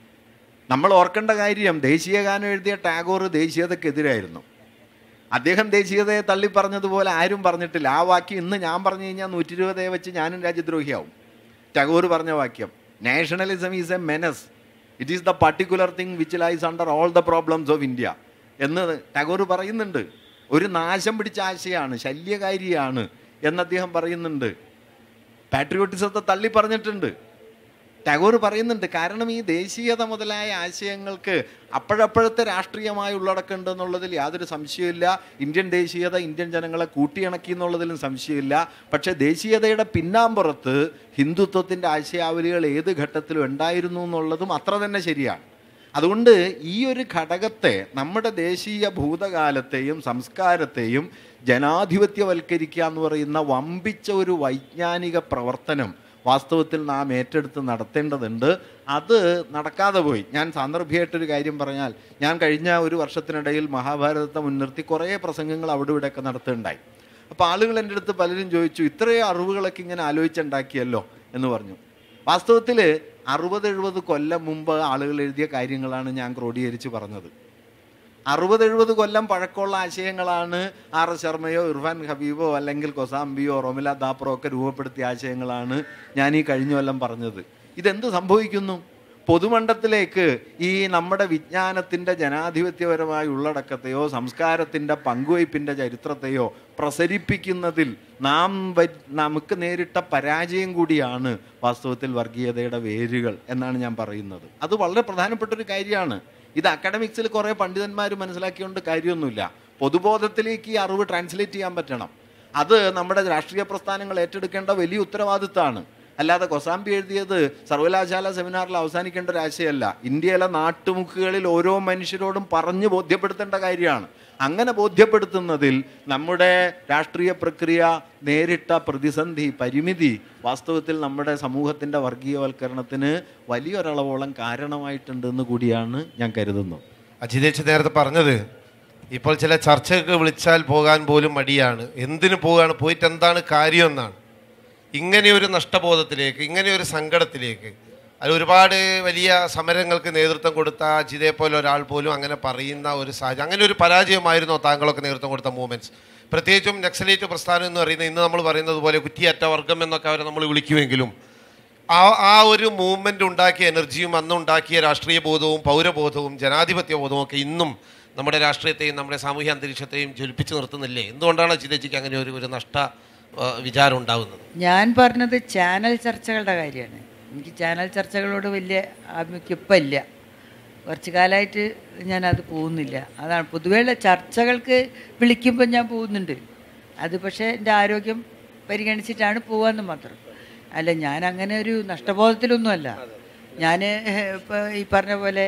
നമ്മൾ ഓർക്കേണ്ട കാര്യം ദേശീയഗാനം എഴുതിയ ടാഗോർ ദേശീയതക്കെതിരായിരുന്നു അദ്ദേഹം ദേശീയതയെ തള്ളി പറഞ്ഞതുപോലെ ആരും പറഞ്ഞിട്ടില്ല ആ വാക്യം ഇന്ന് ഞാൻ പറഞ്ഞു കഴിഞ്ഞാൽ നൂറ്റി ഇരുപതേ വെച്ച് ഞാനും രാജ്യദ്രോഹിയാവും ടാഗോർ പറഞ്ഞ വാക്യം nationalism is a menace it is the particular thing which lies under all the problems of India എന്ന് ടാഗോർ പറയുന്നുണ്ട് ഒരു നാശം പിടിച്ച ആശയമാണ് ശല്യകാരിയാണ് എന്ന് അദ്ദേഹം പറയുന്നുണ്ട് പാട്രിയോട്ടിസത്തെ തള്ളി പറഞ്ഞിട്ടുണ്ട് ടാഗോർ പറയുന്നുണ്ട് കാരണം ഈ ദേശീയത മുതലായ ആശയങ്ങൾക്ക് അപ്പോഴപ്പോഴത്തെ രാഷ്ട്രീയമായ ഉള്ളടക്കമുണ്ട് എന്നുള്ളതിൽ യാതൊരു സംശയമില്ല ഇന്ത്യൻ ദേശീയത ഇന്ത്യൻ ജനങ്ങളെ കൂട്ടിയിണക്കി എന്നുള്ളതിലും സംശയമില്ല പക്ഷേ ദേശീയതയുടെ പിന്നാമ്പുറത്ത് ഹിന്ദുത്വത്തിൻ്റെ ആശയാവലികൾ ഏത് ഘട്ടത്തിലും ഉണ്ടായിരുന്നു എന്നുള്ളതും അത്ര തന്നെ ശരിയാണ് അതുകൊണ്ട് ഈ ഒരു ഘടകത്തെ നമ്മുടെ ദേശീയ ഭൂതകാലത്തെയും സംസ്കാരത്തെയും ജനാധിപത്യവൽക്കരിക്കുക എന്ന് പറയുന്ന വമ്പിച്ച ഒരു വൈജ്ഞാനിക പ്രവർത്തനം വാസ്തവത്തിൽ നാം ഏറ്റെടുത്ത് നടത്തേണ്ടതുണ്ട് അത് നടക്കാതെ പോയി ഞാൻ സാന്ദർഭികമായിട്ടൊരു കാര്യം പറഞ്ഞാൽ ഞാൻ കഴിഞ്ഞ ഒരു വർഷത്തിനിടയിൽ മഹാഭാരതത്തെ മുൻനിർത്തി കുറേ പ്രസംഗങ്ങൾ അവിടെ ഇവിടെയൊക്കെ നടത്തുകയുണ്ടായി അപ്പോൾ ആളുകൾ എൻ്റെ അടുത്ത് പലരും ചോദിച്ചു ഇത്രയും അറിവുകളൊക്കെ ഇങ്ങനെ ആലോചിച്ചുണ്ടാക്കിയല്ലോ എന്ന് പറഞ്ഞു വാസ്തവത്തിൽ അറുപത് എഴുപത് കൊല്ലം മുമ്പ് ആളുകൾ എഴുതിയ കാര്യങ്ങളാണ് ഞാൻ ക്രോഡീകരിച്ച് പറഞ്ഞത് അറുപത് എഴുപത് കൊല്ലം പഴക്കമുള്ള ആശയങ്ങളാണ് ആർ എസ് ശർമ്മയോ ഇർഫാൻ ഹബീബോ അല്ലെങ്കിൽ കൊസാംബിയോ റൊമില ദാപ്രോ ഒക്കെ രൂപപ്പെടുത്തിയ ആശയങ്ങളാണ് ഞാൻ ഈ കഴിഞ്ഞ കൊല്ലം പറഞ്ഞത് ഇതെന്ത് സംഭവിക്കുന്നു പൊതുമണ്ഡലത്തിലേക്ക് ഈ നമ്മുടെ വിജ്ഞാനത്തിൻ്റെ ജനാധിപത്യപരമായ ഉള്ളടക്കത്തെയോ സംസ്കാരത്തിൻ്റെ പങ്കുവയ്പ്പിൻ്റെ ചരിത്രത്തെയോ പ്രസരിപ്പിക്കുന്നതിൽ നാം വ- നമുക്ക് നേരിട്ട പരാജയം കൂടിയാണ് വാസ്തവത്തിൽ വർഗീയതയുടെ വേരുകൾ എന്നാണ് ഞാൻ പറയുന്നത് അത് വളരെ പ്രധാനപ്പെട്ട ഒരു കാര്യമാണ് ഇത് അക്കാഡമിക്സിൽ കുറേ പണ്ഡിതന്മാർ മനസ്സിലാക്കിയോണ്ട് കാര്യമൊന്നുമില്ല പൊതുബോധത്തിലേക്ക് ഈ അറിവ് ട്രാൻസ്ലേറ്റ് ചെയ്യാൻ പറ്റണം അത് നമ്മുടെ രാഷ്ട്രീയ പ്രസ്ഥാനങ്ങൾ ഏറ്റെടുക്കേണ്ട വലിയ ഉത്തരവാദിത്തമാണ് അല്ലാതെ കൊസാമ്പി എഴുതിയത് സർവകലാശാല സെമിനാറിൽ അവസാനിക്കേണ്ട ഒരു ആശയമല്ല ഇന്ത്യയിലെ നാട്ടുമുക്കുകളിൽ ഓരോ മനുഷ്യരോടും പറഞ്ഞു ബോധ്യപ്പെടുത്തേണ്ട കാര്യമാണ് അങ്ങനെ ബോധ്യപ്പെടുത്തുന്നതിൽ നമ്മുടെ രാഷ്ട്രീയ പ്രക്രിയ നേരിട്ട പ്രതിസന്ധി പരിമിതി വാസ്തവത്തിൽ നമ്മുടെ സമൂഹത്തിൻ്റെ വർഗീയവൽക്കരണത്തിന് വലിയൊരളവോളം കാരണമായിട്ടുണ്ടെന്ന് കൂടിയാണ് ഞാൻ കരുതുന്നത് അജിതേച്ച് നേരത്തെ പറഞ്ഞത് ഇപ്പോൾ ചില ചർച്ചകൾക്ക് വിളിച്ചാൽ പോകാൻ പോലും മടിയാണ് എന്തിനു പോവുകയാണ് പോയിട്ട് എന്താണ് കാര്യം എന്നാണ് ഇങ്ങനെ ഒരു നഷ്ടബോധത്തിലേക്ക് ഇങ്ങനെ ഒരു സങ്കടത്തിലേക്ക് അത് ഒരുപാട് വലിയ സമരങ്ങൾക്ക് നേതൃത്വം കൊടുത്ത അജിതയെ പോലെ ഒരാൾ പോലും അങ്ങനെ പറയുന്ന ഒരു സാഹചര്യം അങ്ങനെ ഒരു പരാജയമായിരുന്നോ താങ്കളൊക്കെ നേതൃത്വം കൊടുത്ത മൂവ്മെൻറ്റ്സ് പ്രത്യേകിച്ചും നക്സലേറ്റ് പ്രസ്ഥാനം എന്ന് പറയുന്നത് ഇന്ന് നമ്മൾ പറയുന്നത് പോലെ കുറ്റിയറ്റ വർഗം എന്നൊക്കെ അവരെ നമ്മൾ വിളിക്കുമെങ്കിലും ആ ആ ഒരു മൂവ്മെൻ്റ് ഉണ്ടാക്കിയ എനർജിയും അന്ന് ഉണ്ടാക്കിയ രാഷ്ട്രീയ ബോധവും പൗരബോധവും ജനാധിപത്യ ബോധവും ഒക്കെ ഇന്നും നമ്മുടെ രാഷ്ട്രീയത്തെയും നമ്മുടെ സാമൂഹ്യ അന്തരീക്ഷത്തെയും ജ്വലിപ്പിച്ച് നിർത്തുന്നില്ലേ എന്തുകൊണ്ടാണ് ചിതച്ചിക്ക് അങ്ങനെ ഒരു ഒരു നഷ്ട ആ, വിചാരം ഉണ്ടാകുന്നത് ഞാൻ പറഞ്ഞത് ചാനൽ ചർച്ചകളുടെ കാര്യമാണ് എനിക്ക് ചാനൽ ചർച്ചകളോട് വലിയ ആഭിമുഖ്യം ഇപ്പം ഇല്ല കുറച്ച് കാലമായിട്ട് ഞാനത് പോകുന്നില്ല അതാണ് പൊതുവെയുള്ള ചർച്ചകൾക്ക് വിളിക്കുമ്പോൾ ഞാൻ പോകുന്നുണ്ട് അത് പക്ഷേ എൻ്റെ ആരോഗ്യം പരിഗണിച്ചിട്ടാണ് പോകാമെന്ന് മാത്രം അല്ല ഞാൻ അങ്ങനെ ഒരു നഷ്ടബോധത്തിലൊന്നുമല്ല ഞാൻ ഇപ്പോൾ ഈ പറഞ്ഞ പോലെ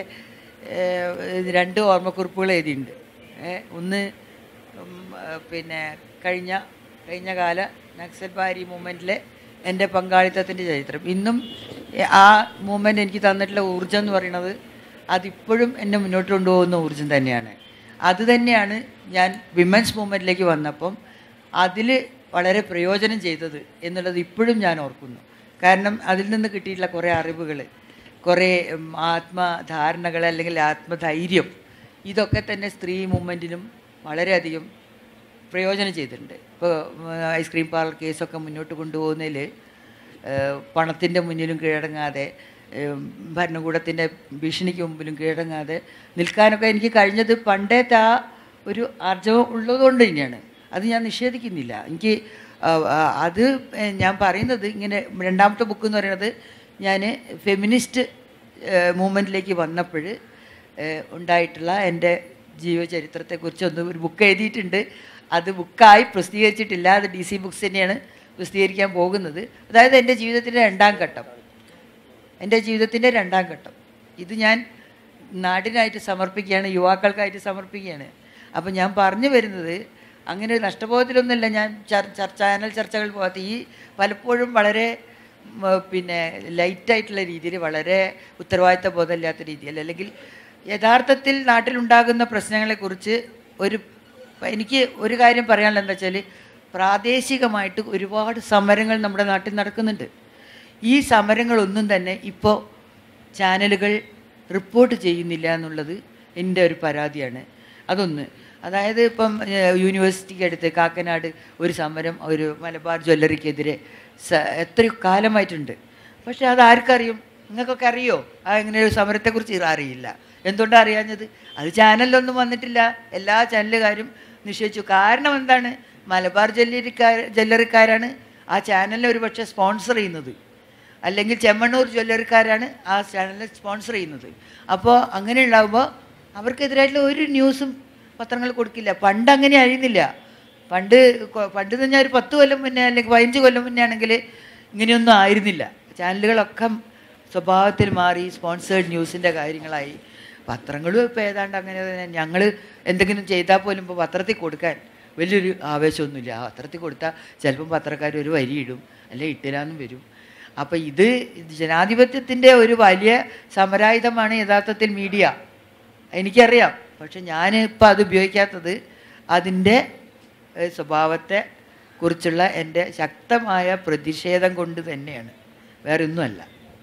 ഏഹ്, രണ്ട് ഓർമ്മക്കുറിപ്പുകൾ എഴുതിയിട്ടുണ്ട് ഏഹ്, ഒന്ന് ഉം, ആ, പിന്നെ കഴിഞ്ഞ കഴിഞ്ഞ കാല നക്സൽ ബാരി മൂവ്മെൻറ്റിലെ എൻ്റെ പങ്കാളിത്തത്തിൻ്റെ ചരിത്രം ഇന്നും എ- ആ മൂവ്മെൻറ്റ് എനിക്ക് തന്നിട്ടുള്ള ഊർജ്ജം എന്ന് പറയുന്നത് അതിപ്പോഴും എന്നെ മുന്നോട്ട് കൊണ്ടുപോകുന്ന ഊർജ്ജം തന്നെയാണ് അത് തന്നെയാണ് ഞാൻ വിമൻസ് മൂവ്മെൻറ്റിലേക്ക് വന്നപ്പം അതിൽ വളരെ പ്രയോജനം ചെയ്തത് എന്നുള്ളത് ഇപ്പോഴും ഞാൻ ഓർക്കുന്നു കാരണം അതിൽ നിന്ന് കിട്ടിയിട്ടുള്ള കുറേ അറിവുകൾ കുറേ ഉം, ആത്മധാരണകൾ അല്ലെങ്കിൽ ആത്മധൈര്യം ഇതൊക്കെ തന്നെ സ്ത്രീ മൂവ്മെൻറ്റിനും വളരെയധികം പ്രയോജനം ചെയ്തിട്ടുണ്ട് ഇപ്പോൾ ഐസ്ക്രീം പാർലർ കേസൊക്കെ മുന്നോട്ട് കൊണ്ടുപോകുന്നതിൽ പണത്തിൻ്റെ മുന്നിലും കീഴടങ്ങാതെ ഏഹ്, ഭരണകൂടത്തിൻ്റെ ഭീഷണിക്ക് മുമ്പിലും കീഴടങ്ങാതെ നിൽക്കാനൊക്കെ എനിക്ക് കഴിഞ്ഞത് പണ്ടത്തെ ആ ഒരു ആർജവം ഉള്ളതുകൊണ്ട് തന്നെയാണ് അത് ഞാൻ നിഷേധിക്കുന്നില്ല എനിക്ക് ആ, ആ, അത് ഏ, ഞാൻ പറയുന്നത് ഇങ്ങനെ രണ്ടാമത്തെ ബുക്ക് എന്ന് പറയുന്നത് ഞാൻ ഫെമിനിസ്റ്റ് മൂവ്മെൻറ്റിലേക്ക് വന്നപ്പോൾ ഉണ്ടായിട്ടുള്ള എൻ്റെ ജീവചരിത്രത്തെക്കുറിച്ച് ഒന്ന് ഒരു ബുക്ക് എഴുതിയിട്ടുണ്ട് അത് ബുക്കായി പ്രസിദ്ധീകരിച്ചിട്ടില്ല അത് ഡി സി ബുക്സ് തന്നെയാണ് പ്രസിദ്ധീകരിക്കാൻ പോകുന്നത് അതായത് എൻ്റെ ജീവിതത്തിൻ്റെ രണ്ടാം ഘട്ടം എൻ്റെ ജീവിതത്തിൻ്റെ രണ്ടാം ഘട്ടം ഇത് ഞാൻ നാടിനായിട്ട് സമർപ്പിക്കുകയാണ് യുവാക്കൾക്കായിട്ട് സമർപ്പിക്കുകയാണ് അപ്പം ഞാൻ പറഞ്ഞു വരുന്നത് അങ്ങനെ ഒരു നഷ്ടബോധത്തിലൊന്നുമല്ല ഞാൻ ചർ- ചർ- ചാനൽ ചർച്ചകൾ പോകാത്ത ഈ പലപ്പോഴും വളരെ ഉം, പിന്നെ ലൈറ്റായിട്ടുള്ള രീതിയിൽ വളരെ ഉത്തരവാദിത്ത ബോധമില്ലാത്ത രീതിയിൽ അല്ലെങ്കിൽ യഥാർത്ഥത്തിൽ നാട്ടിലുണ്ടാകുന്ന പ്രശ്നങ്ങളെക്കുറിച്ച് ഒരു എനിക്ക് ഒരു കാര്യം പറയാനുള്ളത് എന്താ വെച്ചാൽ പ്രാദേശികമായിട്ട് ഒരുപാട് സമരങ്ങൾ നമ്മുടെ നാട്ടിൽ നടക്കുന്നുണ്ട് ഈ സമരങ്ങളൊന്നും തന്നെ ഇപ്പോൾ ചാനലുകൾ റിപ്പോർട്ട് ചെയ്യുന്നില്ല എന്നുള്ളത് എൻ്റെ ഒരു പരാതിയാണ് അതൊന്ന് അതായത് ഇപ്പം ഏഹ്, യൂണിവേഴ്സിറ്റിക്ക് അടുത്ത് കാക്കനാട് ഒരു സമരം ഒരു മലബാർ ജ്വല്ലറിക്കെതിരെ സ എത്രയോ കാലമായിട്ടുണ്ട് പക്ഷേ അത് ആർക്കറിയും നിങ്ങൾക്കൊക്കെ അറിയോ ആ ഇങ്ങനെ ഒരു സമരത്തെക്കുറിച്ച് അറിയില്ല എന്തുകൊണ്ടാണ് അറിയാഞ്ഞത് അത് ചാനലിലൊന്നും വന്നിട്ടില്ല എല്ലാ ചാനലുകാരും നിശ്ചയിച്ചു കാരണം എന്താണ് മലബാർ ജ്വല്ലറിക്കാർ ജ്വല്ലറിക്കാരാണ് ആ ചാനലിനെ ഒരു പക്ഷേ സ്പോൺസർ ചെയ്യുന്നത് അല്ലെങ്കിൽ ചെമ്മണ്ണൂർ ജ്വല്ലറിക്കാരാണ് ആ ചാനലിനെ സ്പോൺസർ ചെയ്യുന്നത് അപ്പോൾ അങ്ങനെ ഉണ്ടാകുമ്പോൾ അവർക്കെതിരായിട്ടുള്ള ഒരു ന്യൂസും പത്രങ്ങൾ കൊടുക്കില്ല പണ്ട് അങ്ങനെ ആയിരുന്നില്ല പണ്ട് കൊ- പണ്ട് എന്ന് പറഞ്ഞാൽ ഒരു പത്ത് കൊല്ലം മുന്നേ അല്ലെങ്കിൽ പതിനഞ്ച് കൊല്ലം മുന്നേ ആണെങ്കിൽ ഇങ്ങനെയൊന്നും ആയിരുന്നില്ല ചാനലുകളൊക്കെ സ്വഭാവത്തിൽ മാറി സ്പോൺസേഡ് ന്യൂസിൻ്റെ കാര്യങ്ങളായി പത്രങ്ങളും ഇപ്പോൾ ഏതാണ്ട് അങ്ങനെ തന്നെ ഞങ്ങൾ എന്തെങ്കിലും ചെയ്താൽ പോലും ഇപ്പോൾ പത്രത്തിൽ കൊടുക്കാൻ വലിയൊരു ആവേശമൊന്നുമില്ല ആ പത്രത്തിൽ കൊടുത്താൽ ചിലപ്പം പത്രക്കാർ ഒരു വരി ഇടും അല്ലെങ്കിൽ ഇട്ടില്ലാന്നും വരും അപ്പോൾ ഇത് ജനാധിപത്യത്തിൻ്റെ ഒരു വലിയ സമരായുധമാണ് യഥാർത്ഥത്തിൽ മീഡിയ എനിക്കറിയാം പക്ഷെ ഞാൻ ഇപ്പം അത് ഉപയോഗിക്കാത്തത് അതിൻ്റെ ഏഹ്, സ്വഭാവത്തെ കുറിച്ചുള്ള എൻ്റെ ശക്തമായ പ്രതിഷേധം കൊണ്ട് തന്നെയാണ് വേറെ ഒന്നുമല്ല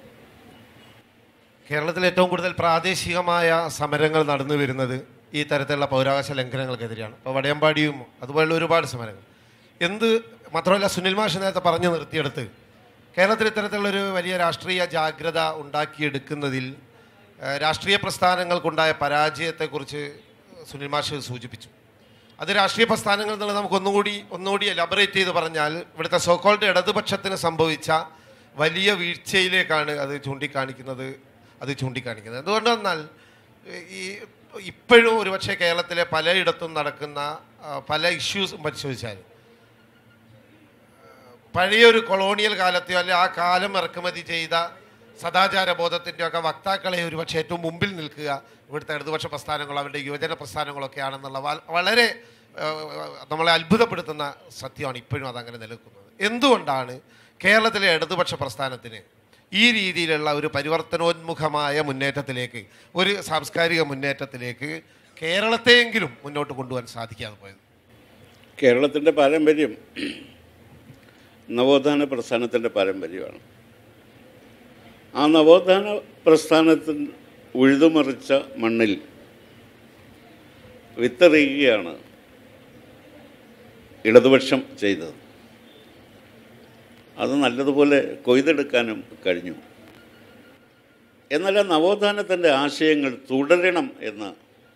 കേരളത്തിൽ ഏറ്റവും കൂടുതൽ പ്രാദേശികമായ സമരങ്ങൾ നടന്നു വരുന്നത് ഈ തരത്തിലുള്ള പൗരാവകാശ ലംഘനങ്ങൾക്കെതിരെയാണ് ഇപ്പോൾ വടയമ്പാടിയും അതുപോലുള്ള ഒരുപാട് സമരങ്ങൾ എന്ത് മാത്രമല്ല സുനിൽ മാഷ് നേരത്തെ പറഞ്ഞു നിർത്തിയെടുത്ത് കേരളത്തിൽ ഇത്തരത്തിലുള്ളൊരു വലിയ രാഷ്ട്രീയ ജാഗ്രത ഉണ്ടാക്കിയെടുക്കുന്നതിൽ ഏഹ്, രാഷ്ട്രീയ പ്രസ്ഥാനങ്ങൾക്കുണ്ടായ പരാജയത്തെക്കുറിച്ച് സുനിൽ മാഷ് സൂചിപ്പിച്ചു അത് രാഷ്ട്രീയ പ്രസ്ഥാനങ്ങൾ എന്നുള്ളത് നമുക്ക് ഒന്നുകൂടി ഒന്നുകൂടി എലബറേറ്റ് ചെയ്ത് പറഞ്ഞാൽ ഇവിടുത്തെ സോക്കോൾഡ് ഇടതുപക്ഷത്തിന് സംഭവിച്ച വലിയ വീഴ്ചയിലേക്കാണ് അത് ചൂണ്ടിക്കാണിക്കുന്നത് അത് ചൂണ്ടിക്കാണിക്കുന്നത് എന്തുകൊണ്ടെന്നാൽ ഈ ഇപ്പോഴും ഒരുപക്ഷെ കേരളത്തിലെ പലയിടത്തും നടക്കുന്ന ആ, പല ഇഷ്യൂസും പരിശോധിച്ചാൽ പഴയൊരു കൊളോണിയൽ കാലത്തെയോ അല്ലെ ആ കാലം ഇറക്കുമതി ചെയ്ത സദാചാര ബോധത്തിൻ്റെ ഒക്കെ വക്താക്കളെ ഒരുപക്ഷെ ഏറ്റവും മുമ്പിൽ നിൽക്കുക ഇവിടുത്തെ ഇടതുപക്ഷ പ്രസ്ഥാനങ്ങളോ അവരുടെ യുവജന പ്രസ്ഥാനങ്ങളൊക്കെ ആണെന്നുള്ള വ- വളരെ ആ, നമ്മളെ അത്ഭുതപ്പെടുത്തുന്ന സത്യമാണ് ഇപ്പോഴും അതങ്ങനെ നിലനിൽക്കുന്നത് എന്തുകൊണ്ടാണ് കേരളത്തിലെ ഇടതുപക്ഷ പ്രസ്ഥാനത്തിന് ഈ രീതിയിലുള്ള ഒരു പരിവർത്തനോന്മുഖമായ മുന്നേറ്റത്തിലേക്ക് ഒരു സാംസ്കാരിക മുന്നേറ്റത്തിലേക്ക് കേരളത്തെയെങ്കിലും മുന്നോട്ട് കൊണ്ടുപോകാൻ സാധിക്കാതെ പോയത് കേരളത്തിൻ്റെ പാരമ്പര്യം നവോത്ഥാന പ്രസ്ഥാനത്തിൻ്റെ പാരമ്പര്യമാണ് ആ നവോത്ഥാന പ്രസ്ഥാനത്തിൽ ഉഴുതുമറിച്ച മണ്ണിൽ വിത്തെറിയുകയാണ് ഇടതുപക്ഷം ചെയ്തത് അത് നല്ലതുപോലെ കൊയ്തെടുക്കാനും കഴിഞ്ഞു എന്നാൽ ആ നവോത്ഥാനത്തിൻ്റെ ആശയങ്ങൾ തുടരണം എന്ന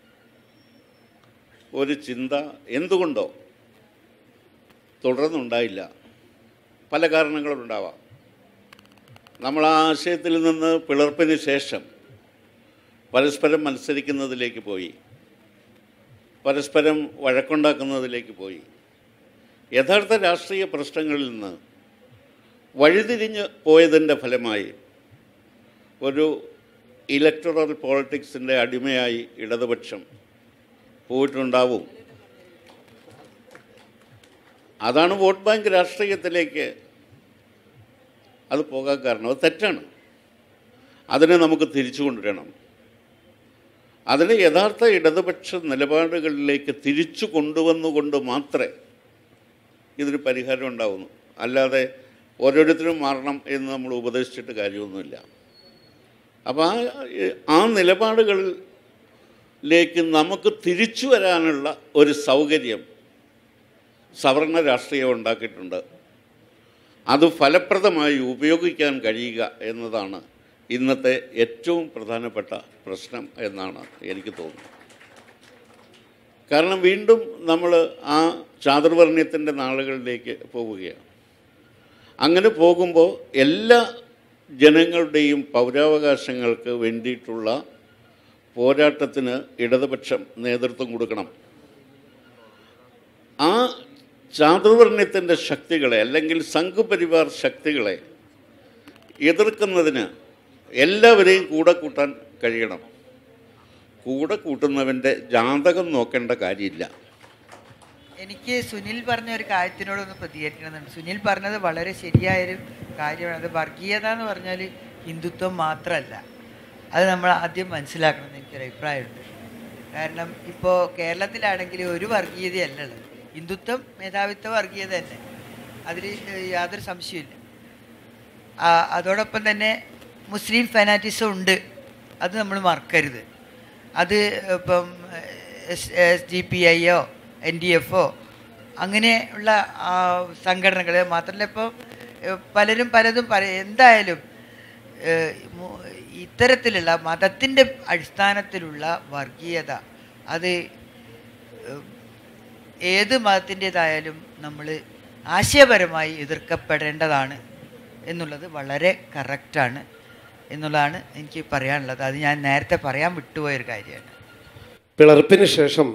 ഒരു ചിന്ത എന്തുകൊണ്ടോ തുടർന്നുണ്ടായില്ല പല കാരണങ്ങളുണ്ടാവാം നമ്മൾ ആ ആശയത്തിൽ നിന്ന് പിളർപ്പിന് ശേഷം പരസ്പരം മത്സരിക്കുന്നതിലേക്ക് പോയി പരസ്പരം വഴക്കുണ്ടാക്കുന്നതിലേക്ക് പോയി യഥാർത്ഥ രാഷ്ട്രീയ പ്രശ്നങ്ങളിൽ നിന്ന് വഴിതിരിഞ്ഞ് പോയതിൻ്റെ ഫലമായി ഒരു ഇലക്ടറൽ പോളിറ്റിക്സിൻ്റെ അടിമയായി ഇടതുപക്ഷം പോയിട്ടുണ്ടാവും അതാണ് വോട്ട് ബാങ്ക് രാഷ്ട്രീയത്തിലേക്ക് അത് പോകാൻ കാരണം അത് തെറ്റാണ് അതിനെ നമുക്ക് തിരിച്ചു കൊണ്ടുവരണം അതിന് യഥാർത്ഥ ഇടതുപക്ഷ നിലപാടുകളിലേക്ക് തിരിച്ചു കൊണ്ടുവന്നുകൊണ്ട് മാത്രമേ ഇതിന് പരിഹാരം ഉണ്ടാവുന്നു അല്ലാതെ ഓരോരുത്തരും മാറണം എന്ന് നമ്മൾ ഉപദേശിച്ചിട്ട് കാര്യമൊന്നുമില്ല അപ്പോൾ ആ ആ നിലപാടുകളിലേക്ക് നമുക്ക് തിരിച്ചു വരാനുള്ള ഒരു സൗകര്യം സവർണ രാഷ്ട്രീയം ഉണ്ടാക്കിയിട്ടുണ്ട് അത് ഫലപ്രദമായി ഉപയോഗിക്കാൻ കഴിയുക എന്നതാണ് ഇന്നത്തെ ഏറ്റവും പ്രധാനപ്പെട്ട പ്രശ്നം എന്നാണ് എനിക്ക് തോന്നുന്നത് കാരണം വീണ്ടും നമ്മൾ ആ ചാതുർവർണ്ണയത്തിൻ്റെ നാളുകളിലേക്ക് പോവുകയാണ് അങ്ങനെ പോകുമ്പോൾ എല്ലാ ജനങ്ങളുടെയും പൗരാവകാശങ്ങൾക്ക് വേണ്ടിയിട്ടുള്ള പോരാട്ടത്തിന് ഇടതുപക്ഷം നേതൃത്വം കൊടുക്കണം ആ ചാതുർവർണ്ണയത്തിൻ്റെ ശക്തികളെ അല്ലെങ്കിൽ സംഘപരിവാർ ശക്തികളെ എതിർക്കുന്നതിന് എല്ലാവരെയും കൂടെ കൂട്ടാൻ കഴിയണം കൂടെ കൂട്ടുന്നവൻ്റെ ജാതകം നോക്കേണ്ട കാര്യമില്ല എനിക്ക് സുനിൽ പറഞ്ഞ ഒരു കാര്യത്തിനോടൊന്ന് പ്രതികരിക്കണമെന്നുണ്ട് സുനിൽ പറഞ്ഞത് വളരെ ശരിയായൊരു കാര്യമാണ് അത് വർഗീയത എന്ന് പറഞ്ഞാൽ ഹിന്ദുത്വം മാത്രമല്ല അത് നമ്മൾ ആദ്യം മനസ്സിലാക്കണമെന്ന് എനിക്കൊരു അഭിപ്രായമുണ്ട് കാരണം ഇപ്പോൾ കേരളത്തിലാണെങ്കിൽ ഒരു വർഗീയതയല്ല ഉള്ളത് ഹിന്ദുത്വം മേധാവിത്വ വർഗീയത തന്നെ അതിൽ യാതൊരു സംശയമില്ല ആ, അതോടൊപ്പം തന്നെ മുസ്ലിം ഫെനാറ്റിസം ഉണ്ട് അത് നമ്മൾ മറക്കരുത് അത് ഇപ്പം എസ് എസ് ഡി പി ഐയോ എൻ ഡി എഫോ അങ്ങനെയുള്ള ആ, സംഘടനകൾ മാത്രമല്ല ഇപ്പോൾ ഏഹ്, പലരും പലതും പറ എന്തായാലും ഏഹ്, മു- ഇത്തരത്തിലുള്ള മതത്തിൻ്റെ അടിസ്ഥാനത്തിലുള്ള വർഗീയത അത് ഏഹ്, ഏത് മതത്തിൻ്റെതായാലും നമ്മൾ ആശയപരമായി എതിർക്കപ്പെടേണ്ടതാണ് എന്നുള്ളത് വളരെ കറക്റ്റാണ് എന്നുള്ളതാണ് എനിക്ക് പറയാനുള്ളത് അത് ഞാൻ നേരത്തെ പറയാൻ വിട്ടുപോയൊരു കാര്യമാണ് പിളർപ്പിന് ശേഷം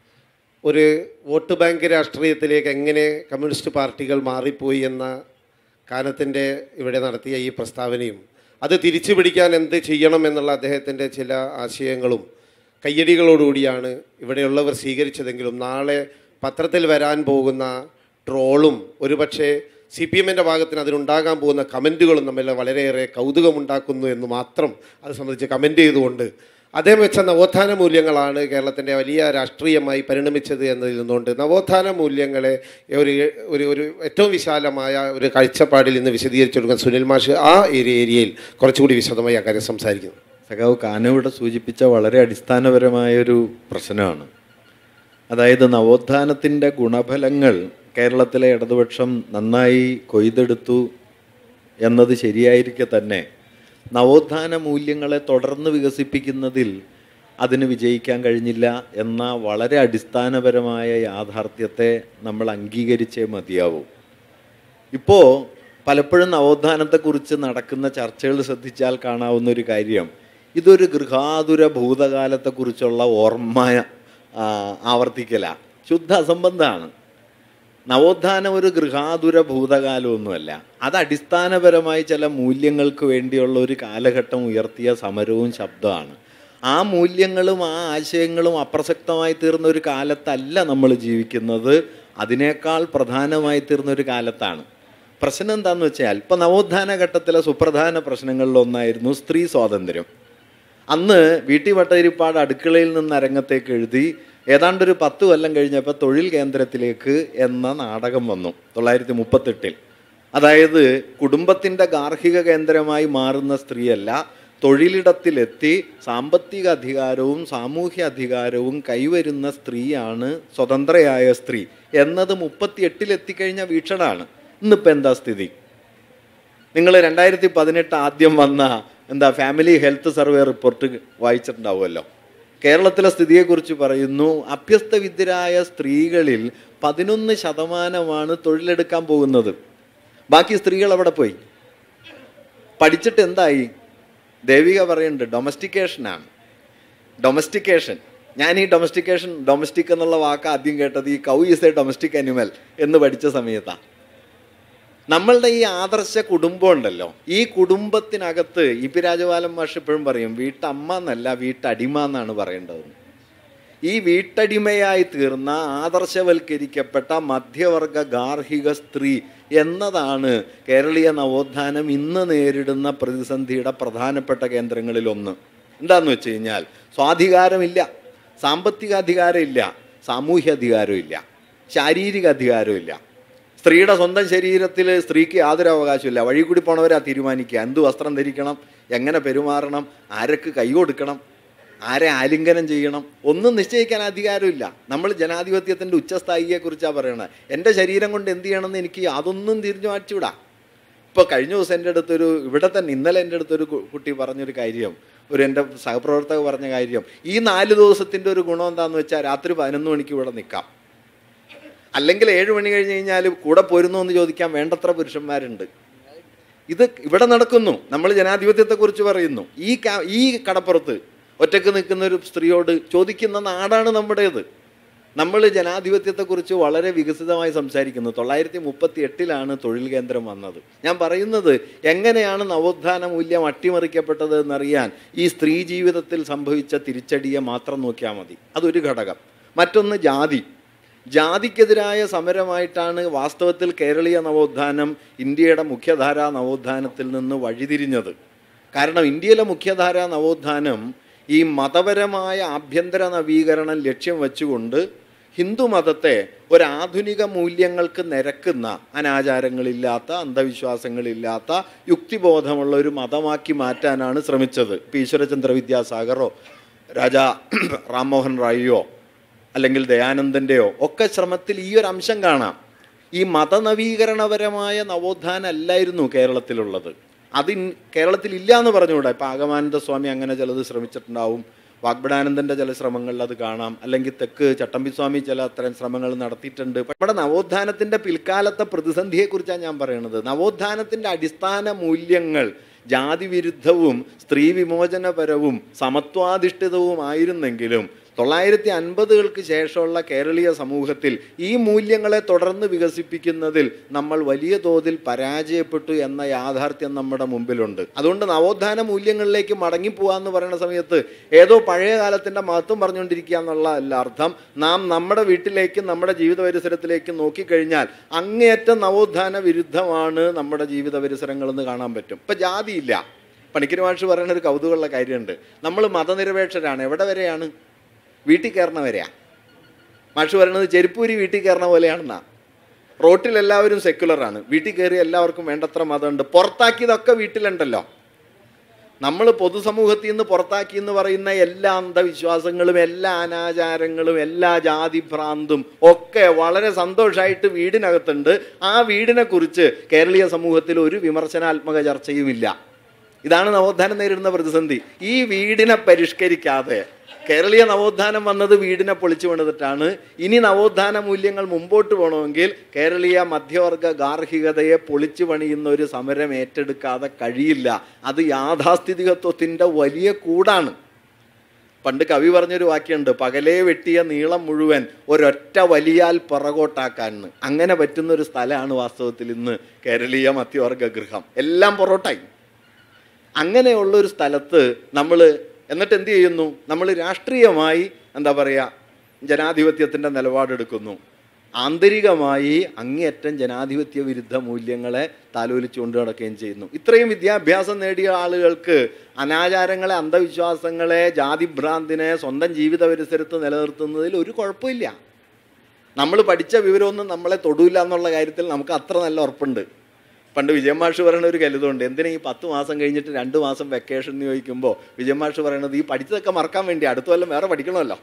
ഒരു വോട്ട് ബാങ്ക് രാഷ്ട്രീയത്തിലേക്ക് എങ്ങനെ കമ്മ്യൂണിസ്റ്റ് പാർട്ടികൾ മാറിപ്പോയി എന്ന കാനത്തിൻ്റെ ഇവിടെ നടത്തിയ ഈ പ്രസ്താവനയും അത് തിരിച്ചു പിടിക്കാൻ എന്ത് ചെയ്യണം എന്നുള്ള അദ്ദേഹത്തിൻ്റെ ചില ആശയങ്ങളും കയ്യടികളോടുകൂടിയാണ് ഇവിടെയുള്ളവർ സ്വീകരിച്ചതെങ്കിലും നാളെ പത്രത്തിൽ വരാൻ പോകുന്ന ട്രോളും ഒരുപക്ഷെ സി പി എമ്മിൻ്റെ ഭാഗത്തിന് അതിനുണ്ടാകാൻ പോകുന്ന കമൻറ്റുകളും നമ്മിൽ വളരെയേറെ കൗതുകമുണ്ടാക്കുന്നു എന്ന് മാത്രം അത് സംബന്ധിച്ച് കമൻറ്റ് ചെയ്തുകൊണ്ട് അദ്ദേഹം വെച്ച നവോത്ഥാന മൂല്യങ്ങളാണ് കേരളത്തിൻ്റെ വലിയ രാഷ്ട്രീയമായി പരിണമിച്ചത് എന്നതിൽ നിന്നുകൊണ്ട് നവോത്ഥാന മൂല്യങ്ങളെ ഒരു ഒരു ഒരു ഏറ്റവും വിശാലമായ ഒരു കാഴ്ചപ്പാടിൽ ഇന്ന് വിശദീകരിച്ചു കൊടുക്കുന്ന സുനിൽ മാഷ് ആ ഒരു ഏരിയയിൽ കുറച്ചുകൂടി വിശദമായി ആ കാര്യം സംസാരിക്കുന്നു സഖാവ് കാനവിടെ സൂചിപ്പിച്ച വളരെ അടിസ്ഥാനപരമായൊരു പ്രശ്നമാണ് അതായത് നവോത്ഥാനത്തിൻ്റെ ഗുണഫലങ്ങൾ കേരളത്തിലെ ഇടതുപക്ഷം നന്നായി കൊയ്തെടുത്തു എന്നത് ശരിയായിരിക്കെ തന്നെ നവോത്ഥാന മൂല്യങ്ങളെ തുടർന്ന് വികസിപ്പിക്കുന്നതിൽ അതിന് വിജയിക്കാൻ കഴിഞ്ഞില്ല എന്ന വളരെ അടിസ്ഥാനപരമായ യാഥാർത്ഥ്യത്തെ നമ്മൾ അംഗീകരിച്ചേ മതിയാവൂ ഇപ്പോൾ പലപ്പോഴും നവോത്ഥാനത്തെക്കുറിച്ച് നടക്കുന്ന ചർച്ചകൾ ശ്രദ്ധിച്ചാൽ കാണാവുന്ന ഒരു കാര്യം ഇതൊരു ഗൃഹാതുര ഭൂതകാലത്തെക്കുറിച്ചുള്ള ഓർമ്മ ആ, ആവർത്തിക്കല ശുദ്ധ അസംബന്ധമാണ് നവോത്ഥാനം ഒരു ഗൃഹാതുര ഭൂതകാലമൊന്നുമല്ല അത് അടിസ്ഥാനപരമായി ചില മൂല്യങ്ങൾക്ക് വേണ്ടിയുള്ള ഒരു കാലഘട്ടം ഉയർത്തിയ സമരവും ശബ്ദമാണ് ആ മൂല്യങ്ങളും ആ ആശയങ്ങളും അപ്രസക്തമായി തീർന്ന ഒരു കാലത്തല്ല നമ്മൾ ജീവിക്കുന്നത് അതിനേക്കാൾ പ്രധാനമായി തീർന്ന ഒരു കാലത്താണ് പ്രശ്നം എന്താണെന്ന് വെച്ചാൽ ഇപ്പം നവോത്ഥാന ഘട്ടത്തിലെ സുപ്രധാന പ്രശ്നങ്ങളിലൊന്നായിരുന്നു സ്ത്രീ സ്വാതന്ത്ര്യം അന്ന് വീട്ടി വട്ടയിരിപ്പാട് അടുക്കളയിൽ നിന്ന് അരങ്ങത്തേക്ക് എഴുതി ഏതാണ്ട് ഒരു പത്ത് കൊല്ലം കഴിഞ്ഞപ്പോൾ തൊഴിൽ കേന്ദ്രത്തിലേക്ക് എന്ന നാടകം വന്നു തൊള്ളായിരത്തി മുപ്പത്തെട്ടിൽ അതായത് കുടുംബത്തിൻ്റെ ഗാർഹിക കേന്ദ്രമായി മാറുന്ന സ്ത്രീയല്ല തൊഴിലിടത്തിലെത്തി സാമ്പത്തിക അധികാരവും സാമൂഹ്യ അധികാരവും കൈവരുന്ന സ്ത്രീയാണ് സ്വതന്ത്രയായ സ്ത്രീ എന്നത് മുപ്പത്തിയെട്ടിൽ എത്തിക്കഴിഞ്ഞ വീക്ഷണമാണ് ഇന്നിപ്പോൾ എന്താ സ്ഥിതി നിങ്ങൾ രണ്ടായിരത്തി പതിനെട്ട് ആദ്യം വന്ന എന്താ ഫാമിലി ഹെൽത്ത് സർവേ റിപ്പോർട്ട് വായിച്ചിട്ടുണ്ടാവുമല്ലോ കേരളത്തിലെ സ്ഥിതിയെക്കുറിച്ച് പറയുന്നു അഭ്യസ്തവിദ്യരായ സ്ത്രീകളിൽ പതിനൊന്ന് ശതമാനമാണ് തൊഴിലെടുക്കാൻ പോകുന്നത് ബാക്കി സ്ത്രീകൾ അവിടെ പോയി പഠിച്ചിട്ട് എന്തായി ദേവിക പറയുന്നുണ്ട് ഡൊമസ്റ്റിക്കേഷനാണ് ഡൊമസ്റ്റിക്കേഷൻ ഞാൻ ഈ ഡൊമസ്റ്റിക്കേഷൻ ഡൊമസ്റ്റിക് എന്നുള്ള വാക്ക് ആദ്യം കേട്ടത് ഈ cow is a domestic animal എന്ന് പഠിച്ച സമയത്താണ് നമ്മളുടെ ഈ ആദർശ കുടുംബം ഉണ്ടല്ലോ ഈ കുടുംബത്തിനകത്ത് ഇ പി രാജപാലൻ മാഷ് എപ്പോഴും പറയും വീട്ടമ്മ എന്നല്ല വീട്ടടിമ എന്നാണ് പറയേണ്ടത് ഈ വീട്ടടിമയായി തീർന്ന ആദർശവൽക്കരിക്കപ്പെട്ട മധ്യവർഗ ഗാർഹിക സ്ത്രീ എന്നതാണ് കേരളീയ നവോത്ഥാനം ഇന്ന് നേരിടുന്ന പ്രതിസന്ധിയുടെ പ്രധാനപ്പെട്ട കേന്ദ്രങ്ങളിലൊന്ന് എന്താന്ന് വെച്ച് കഴിഞ്ഞാൽ സ്വാധികാരമില്ല സാമ്പത്തിക അധികാരമില്ല സാമൂഹ്യ അധികാരമില്ല ശാരീരിക അധികാരമില്ല സ്ത്രീയുടെ സ്വന്തം ശരീരത്തിൽ സ്ത്രീക്ക് യാതൊരു അവകാശമില്ല വഴി കൂടി പോണവരാ തീരുമാനിക്കുക എന്ത് വസ്ത്രം ധരിക്കണം എങ്ങനെ പെരുമാറണം ആരക്ക് കൈ കൊടുക്കണം ആരെ ആലിംഗനം ചെയ്യണം ഒന്നും നിശ്ചയിക്കാൻ അധികാരമില്ല നമ്മൾ ജനാധിപത്യത്തിൻ്റെ ഉച്ചസ്ഥായിയെക്കുറിച്ചാണ് പറയണത് എൻ്റെ ശരീരം കൊണ്ട് എന്ത് ചെയ്യണമെന്ന് എനിക്ക് അതൊന്നും തിരിഞ്ഞു മാറ്റിവിടാം ഇപ്പോൾ കഴിഞ്ഞ ദിവസം എൻ്റെ അടുത്തൊരു ഇവിടെ തന്നെ ഇന്നലെ എൻ്റെ അടുത്തൊരു കു- കുട്ടി പറഞ്ഞൊരു കാര്യം ഒരു എൻ്റെ സഹപ്രവർത്തക പറഞ്ഞ കാര്യം ഈ നാല് ദിവസത്തിൻ്റെ ഒരു ഗുണം എന്താണെന്ന് വെച്ചാൽ രാത്രി പതിനൊന്ന് മണിക്ക് ഇവിടെ നിൽക്കാം അല്ലെങ്കിൽ ഏഴ് മണി കഴിഞ്ഞ് കഴിഞ്ഞാൽ കൂടെ പോരുന്നോ എന്ന് ചോദിക്കാൻ വേണ്ടത്ര പുരുഷന്മാരുണ്ട് ഇത് ഇവിടെ നടക്കുന്നു നമ്മൾ ജനാധിപത്യത്തെക്കുറിച്ച് പറയുന്നു ഈ കാ- ഈ കടപ്പുറത്ത് ഒറ്റക്ക് നിൽക്കുന്ന ഒരു സ്ത്രീയോട് ചോദിക്കുന്ന നാടാണ് നമ്മുടേത് നമ്മൾ ജനാധിപത്യത്തെക്കുറിച്ച് വളരെ വികസിതമായി സംസാരിക്കുന്നു തൊള്ളായിരത്തി മുപ്പത്തി എട്ടിലാണ് തൊഴിൽ കേന്ദ്രം വന്നത് ഞാൻ പറയുന്നത് എങ്ങനെയാണ് നവോത്ഥാന മൂല്യം അട്ടിമറിക്കപ്പെട്ടത് എന്നറിയാൻ ഈ സ്ത്രീ ജീവിതത്തിൽ സംഭവിച്ച തിരിച്ചടിയെ മാത്രം നോക്കിയാൽ മതി അതൊരു ഘടകം മറ്റൊന്ന് ജാതി ജാതിക്കെതിരായ സമരമായിട്ടാണ് വാസ്തവത്തിൽ കേരളീയ നവോത്ഥാനം ഇന്ത്യയുടെ മുഖ്യധാരാ നവോത്ഥാനത്തിൽ നിന്ന് വഴിതിരിഞ്ഞത് കാരണം ഇന്ത്യയിലെ മുഖ്യധാരാ നവോത്ഥാനം ഈ മതപരമായ ആഭ്യന്തര നവീകരണം ലക്ഷ്യം വെച്ചുകൊണ്ട് ഹിന്ദു മതത്തെ ഒരാധുനിക മൂല്യങ്ങൾക്ക് നിരക്കുന്ന അനാചാരങ്ങളില്ലാത്ത അന്ധവിശ്വാസങ്ങളില്ലാത്ത യുക്തിബോധമുള്ള ഒരു മതമാക്കി മാറ്റാനാണ് ശ്രമിച്ചത് ഇപ്പം ഈശ്വരചന്ദ്ര വിദ്യാസാഗറോ രാജാ റാംമോഹൻ റായിയോ അല്ലെങ്കിൽ ദയാനന്ദൻ്റെയോ ഒക്കെ ശ്രമത്തിൽ ഈ ഒരു അംശം കാണാം ഈ മതനവീകരണപരമായ നവോത്ഥാനം അല്ലായിരുന്നു കേരളത്തിലുള്ളത് അത് ഇൻ- കേരളത്തിൽ ഇല്ല എന്ന് പറഞ്ഞുകൂടാ ഇപ്പം ആഗമാനന്ദ സ്വാമി അങ്ങനെ ചിലത് ശ്രമിച്ചിട്ടുണ്ടാവും വാഗ്ബടാനന്ദൻ്റെ ചില ശ്രമങ്ങളിൽ അത് കാണാം അല്ലെങ്കിൽ തെക്ക് ചട്ടമ്പി സ്വാമി ചില അത്തരം ശ്രമങ്ങൾ നടത്തിയിട്ടുണ്ട് പക്ഷെ നമ്മുടെ നവോത്ഥാനത്തിൻ്റെ പിൽക്കാലത്തെ പ്രതിസന്ധിയെക്കുറിച്ചാണ് ഞാൻ പറയുന്നത് നവോത്ഥാനത്തിൻ്റെ അടിസ്ഥാന മൂല്യങ്ങൾ ജാതി വിരുദ്ധവും സ്ത്രീ വിമോചനപരവും സമത്വാധിഷ്ഠിതവുമായിരുന്നെങ്കിലും തൊള്ളായിരത്തി അൻപതുകൾക്ക് ശേഷമുള്ള കേരളീയ സമൂഹത്തിൽ ഈ മൂല്യങ്ങളെ തുടർന്ന് വികസിപ്പിക്കുന്നതിൽ നമ്മൾ വലിയ തോതിൽ പരാജയപ്പെട്ടു എന്ന യാഥാർത്ഥ്യം നമ്മുടെ മുമ്പിലുണ്ട് അതുകൊണ്ട് നവോത്ഥാന മൂല്യങ്ങളിലേക്ക് മടങ്ങിപ്പോവാന്ന് പറയുന്ന സമയത്ത് ഏതോ പഴയ കാലത്തിൻ്റെ മഹത്വം പറഞ്ഞുകൊണ്ടിരിക്കുക എന്നുള്ള അല്ല അർത്ഥം നാം നമ്മുടെ വീട്ടിലേക്കും നമ്മുടെ ജീവിത പരിസരത്തിലേക്കും നോക്കിക്കഴിഞ്ഞാൽ അങ്ങേയറ്റം നവോത്ഥാന വിരുദ്ധമാണ് നമ്മുടെ ജീവിത പരിസരങ്ങളെന്ന് കാണാൻ പറ്റും ഇപ്പം ജാതിയില്ല പണിക്കര് മാഷ് പറയുന്ന ഒരു കൗതുകമുള്ള കാര്യമുണ്ട് നമ്മൾ മതനിരപേക്ഷരാണ് എവിടെ വരെയാണ് വീട്ടിൽ കയറണ വരെയാ മാഷ് പറയുന്നത് ചെരുപ്പൂരി വീട്ടിൽ കയറണ പോലെയാണെന്നാ റോട്ടിൽ എല്ലാവരും സെക്യുലറാണ് വീട്ടിൽ കയറി എല്ലാവർക്കും വേണ്ടത്ര മതമുണ്ട് പുറത്താക്കിയതൊക്കെ വീട്ടിലുണ്ടല്ലോ നമ്മൾ പൊതുസമൂഹത്തിൽ നിന്ന് പുറത്താക്കി എന്ന് പറയുന്ന എല്ലാ അന്ധവിശ്വാസങ്ങളും എല്ലാ അനാചാരങ്ങളും എല്ലാ ജാതിഭ്രാന്തും ഒക്കെ വളരെ സന്തോഷമായിട്ട് വീടിനകത്തുണ്ട് ആ വീടിനെ കുറിച്ച് കേരളീയ സമൂഹത്തിൽ ഒരു വിമർശനാത്മക ചർച്ചയുമില്ല ഇതാണ് നവോത്ഥാനം നേരിടുന്ന പ്രതിസന്ധി ഈ വീടിനെ പരിഷ്കരിക്കാതെ കേരളീയ നവോത്ഥാനം വന്നത് വീടിനെ പൊളിച്ചു പണിതിട്ടാണ് ഇനി നവോത്ഥാന മൂല്യങ്ങൾ മുമ്പോട്ട് പോകണമെങ്കിൽ കേരളീയ മധ്യവർഗ ഗാർഹികതയെ പൊളിച്ചു പണിയുന്ന ഒരു സമരം ഏറ്റെടുക്കാതെ കഴിയില്ല അത് യാഥാസ്ഥിതികത്വത്തിൻ്റെ വലിയ കൂടാണ് പണ്ട് കവി പറഞ്ഞൊരു വാക്യമുണ്ട് പകലേ വെട്ടിയ നീളം മുഴുവൻ ഒരൊറ്റ വലിയാൽ പുറകോട്ടാക്കാന്ന് അങ്ങനെ പറ്റുന്ന ഒരു സ്ഥലമാണ് വാസ്തവത്തിൽ ഇന്ന് കേരളീയ മധ്യവർഗ ഗൃഹം എല്ലാം പൊറോട്ടായി അങ്ങനെയുള്ള ഒരു സ്ഥലത്ത് നമ്മൾ എന്നിട്ട് എന്ത് ചെയ്യുന്നു നമ്മൾ രാഷ്ട്രീയമായി എന്താ പറയുക ജനാധിപത്യത്തിൻ്റെ നിലപാടെടുക്കുന്നു ആന്തരികമായി അങ്ങേയറ്റം ജനാധിപത്യ വിരുദ്ധ മൂല്യങ്ങളെ താലോലിച്ചുകൊണ്ട് നടക്കുകയും ചെയ്യുന്നു ഇത്രയും വിദ്യാഭ്യാസം നേടിയ ആളുകൾക്ക് അനാചാരങ്ങളെ അന്ധവിശ്വാസങ്ങളെ ജാതിഭ്രാന്തിനെ സ്വന്തം ജീവിത പരിസരത്ത് നിലനിർത്തുന്നതിൽ ഒരു കുഴപ്പമില്ല നമ്മൾ പഠിച്ച വിവരമൊന്നും നമ്മളെ തൊടൂല എന്നുള്ള കാര്യത്തിൽ നമുക്ക് അത്ര നല്ല ഉറപ്പുണ്ട് പണ്ട് വിജയമാഷ് പറയുന്ന ഒരു കരുതുണ്ട് എന്തിനാ ഈ പത്ത് മാസം കഴിഞ്ഞിട്ട് രണ്ട് മാസം വെക്കേഷൻ എന്ന് ചോദിക്കുമ്പോൾ വിജയമാഷ് പറയണത് ഈ പഠിച്ചതൊക്കെ മറക്കാൻ വേണ്ടി അടുത്ത കൊല്ലം വേറെ പഠിക്കണമല്ലോ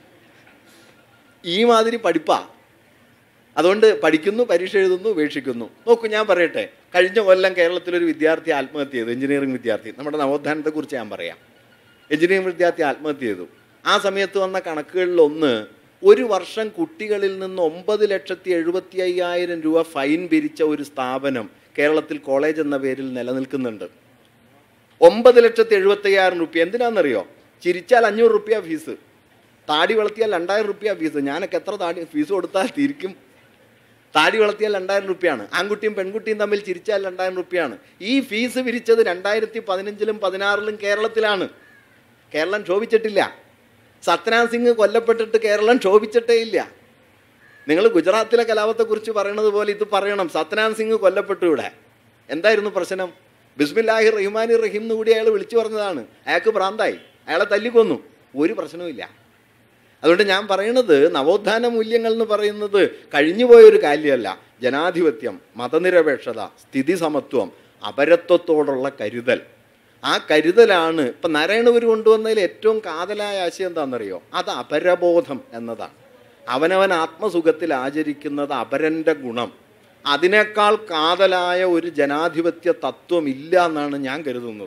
ഈ മാതിരി പഠിപ്പാ അതുകൊണ്ട് പഠിക്കുന്നു പരീക്ഷ എഴുതുന്നു ഉപേക്ഷിക്കുന്നു നോക്കൂ ഞാൻ പറയട്ടെ കഴിഞ്ഞ കൊല്ലം കേരളത്തിലൊരു വിദ്യാർത്ഥി ആത്മഹത്യ ചെയ്തു എഞ്ചിനീയറിംഗ് വിദ്യാർത്ഥി നമ്മുടെ നവോത്ഥാനത്തെക്കുറിച്ച് ഞാൻ പറയാം എഞ്ചിനീയറിംഗ് വിദ്യാർത്ഥി ആത്മഹത്യ ചെയ്തു ആ സമയത്ത് വന്ന കണക്കുകളിൽ ഒന്ന് ഒരു വർഷം കുട്ടികളിൽ നിന്ന് ഒമ്പത് ലക്ഷത്തി എഴുപത്തി അയ്യായിരം രൂപ ഫൈൻ പിരിച്ച ഒരു സ്ഥാപനം കേരളത്തിൽ കോളേജ് എന്ന പേരിൽ നിലനിൽക്കുന്നുണ്ട് ഒമ്പത് ലക്ഷത്തി എഴുപത്തി അയ്യായിരം റുപ്യ എന്തിനാണെന്നറിയോ ചിരിച്ചാൽ അഞ്ഞൂറ് റുപ്യ ഫീസ് താടി വളർത്തിയാൽ രണ്ടായിരം റുപ്യ ഫീസ് ഞാനൊക്കെ എത്ര താടി ഫീസ് കൊടുത്താൽ തിരിക്കും താടി വളർത്തിയാൽ രണ്ടായിരം റുപ്യാണ് ആൺകുട്ടിയും പെൺകുട്ടിയും തമ്മിൽ ചിരിച്ചാൽ രണ്ടായിരം റുപ്യാണ് ഈ ഫീസ് പിരിച്ചത് രണ്ടായിരത്തി പതിനഞ്ചിലും പതിനാറിലും കേരളത്തിലാണ് കേരളം ശോഭിച്ചിട്ടില്ല സത്നാം സിംഗ് കൊല്ലപ്പെട്ടിട്ട് കേരളം ശോഭിച്ചിട്ടേ ഇല്ല നിങ്ങൾ ഗുജറാത്തിലെ കലാപത്തെക്കുറിച്ച് പറയണത് പോലെ ഇത് പറയണം സത്നാം സിംഗ് കൊല്ലപ്പെട്ടു ഇവിടെ എന്തായിരുന്നു പ്രശ്നം ബിസ്മില്ലാഹി റഹ്മാനി റഹീം എന്ന് കൂടി അയാൾ വിളിച്ചു പറഞ്ഞതാണ് അയാൾക്ക് ഭ്രാന്തായി അയാളെ തല്ലിക്കൊന്നു ഒരു പ്രശ്നവുമില്ല അതുകൊണ്ട് ഞാൻ പറയണത് നവോത്ഥാന മൂല്യങ്ങൾ എന്ന് പറയുന്നത് കഴിഞ്ഞുപോയ ഒരു കാര്യമല്ല ജനാധിപത്യം മതനിരപേക്ഷത സ്ഥിതി സമത്വം അപരത്വത്തോടുള്ള കരുതൽ ആ കരുതലാണ് ഇപ്പം നാരായണഗുരു കൊണ്ടുവന്നതിൽ ഏറ്റവും കാതലായ ആശയം എന്താണെന്നറിയോ അത് അപരബോധം എന്നതാണ് അവനവൻ ആത്മസുഖത്തിൽ ആചരിക്കുന്നത് അപരൻ്റെ ഗുണം അതിനേക്കാൾ കാതലായ ഒരു ജനാധിപത്യ തത്വം ഇല്ല എന്നാണ് ഞാൻ കരുതുന്നത്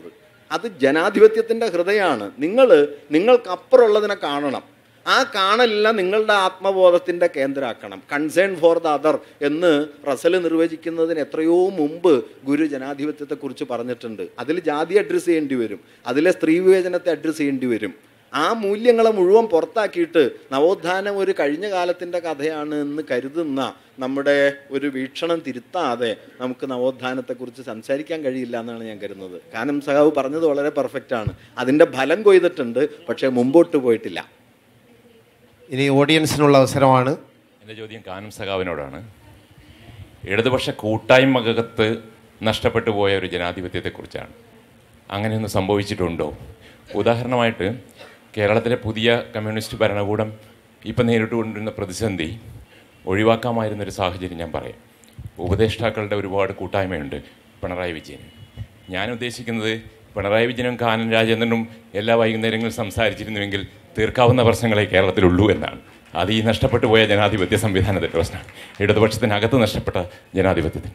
അത് ജനാധിപത്യത്തിൻ്റെ ഹൃദയമാണ് നിങ്ങൾ നിങ്ങൾക്കപ്പുറമുള്ളതിനെ കാണണം ആ കാണലെല്ലാം നിങ്ങളുടെ ആത്മബോധത്തിൻ്റെ കേന്ദ്രമാക്കണം കൺസേൺ ഫോർ ദ അതർ എന്ന് റസൽ നിർവചിക്കുന്നതിന് എത്രയോ മുമ്പ് ഗുരു ജനാധിപത്യത്തെക്കുറിച്ച് പറഞ്ഞിട്ടുണ്ട് അതിൽ ജാതി അഡ്രസ്സ് ചെയ്യേണ്ടി വരും അതിലെ സ്ത്രീ വിവേചനത്തെ അഡ്രസ്സ് ചെയ്യേണ്ടി വരും ആ മൂല്യങ്ങളെ മുഴുവൻ പുറത്താക്കിയിട്ട് നവോത്ഥാനം ഒരു കഴിഞ്ഞ കാലത്തിൻ്റെ കഥയാണ് എന്ന് കരുതുന്ന നമ്മുടെ ഒരു വീക്ഷണം തിരുത്താതെ നമുക്ക് നവോത്ഥാനത്തെക്കുറിച്ച് സംസാരിക്കാൻ കഴിയില്ല എന്നാണ് ഞാൻ കരുതുന്നത് കാനം സഹാവ് പറഞ്ഞത് വളരെ പെർഫെക്റ്റ് ആണ് അതിൻ്റെ ഫലം കൊയ്തിട്ടുണ്ട് പക്ഷേ മുമ്പോട്ട് പോയിട്ടില്ല ഇനി ഓഡിയൻസിനുള്ള അവസരമാണ് എൻ്റെ ചോദ്യം കാനം സഖാവിനോടാണ് ഇടതുപക്ഷ കൂട്ടായ്മകത്ത് നഷ്ടപ്പെട്ടു പോയ ഒരു ജനാധിപത്യത്തെക്കുറിച്ചാണ് അങ്ങനെയൊന്ന് സംഭവിച്ചിട്ടുണ്ടോ ഉദാഹരണമായിട്ട് കേരളത്തിലെ പുതിയ കമ്മ്യൂണിസ്റ്റ് ഭരണകൂടം ഇപ്പം നേരിട്ടുകൊണ്ടിരുന്ന പ്രതിസന്ധി ഒഴിവാക്കാമായിരുന്നൊരു സാഹചര്യം ഞാൻ പറയാം ഉപദേഷ്ടാക്കളുടെ ഒരുപാട് കൂട്ടായ്മയുണ്ട് പിണറായി വിജയൻ ഞാൻ ഉദ്ദേശിക്കുന്നത് പിണറായി വിജയനും കാനൻ രാജേന്ദ്രനും എല്ലാ വൈകുന്നേരങ്ങളിൽ സംസാരിച്ചിരുന്നുവെങ്കിൽ തീർക്കാവുന്ന പ്രശ്നങ്ങളെ കേരളത്തിലുള്ളൂ എന്നാണ് അത് ഈ നഷ്ടപ്പെട്ടു പോയ ജനാധിപത്യ സംവിധാനത്തിൻ്റെ പ്രശ്നമാണ് ഇടതുപക്ഷത്തിനകത്ത് നഷ്ടപ്പെട്ട ജനാധിപത്യത്തിന്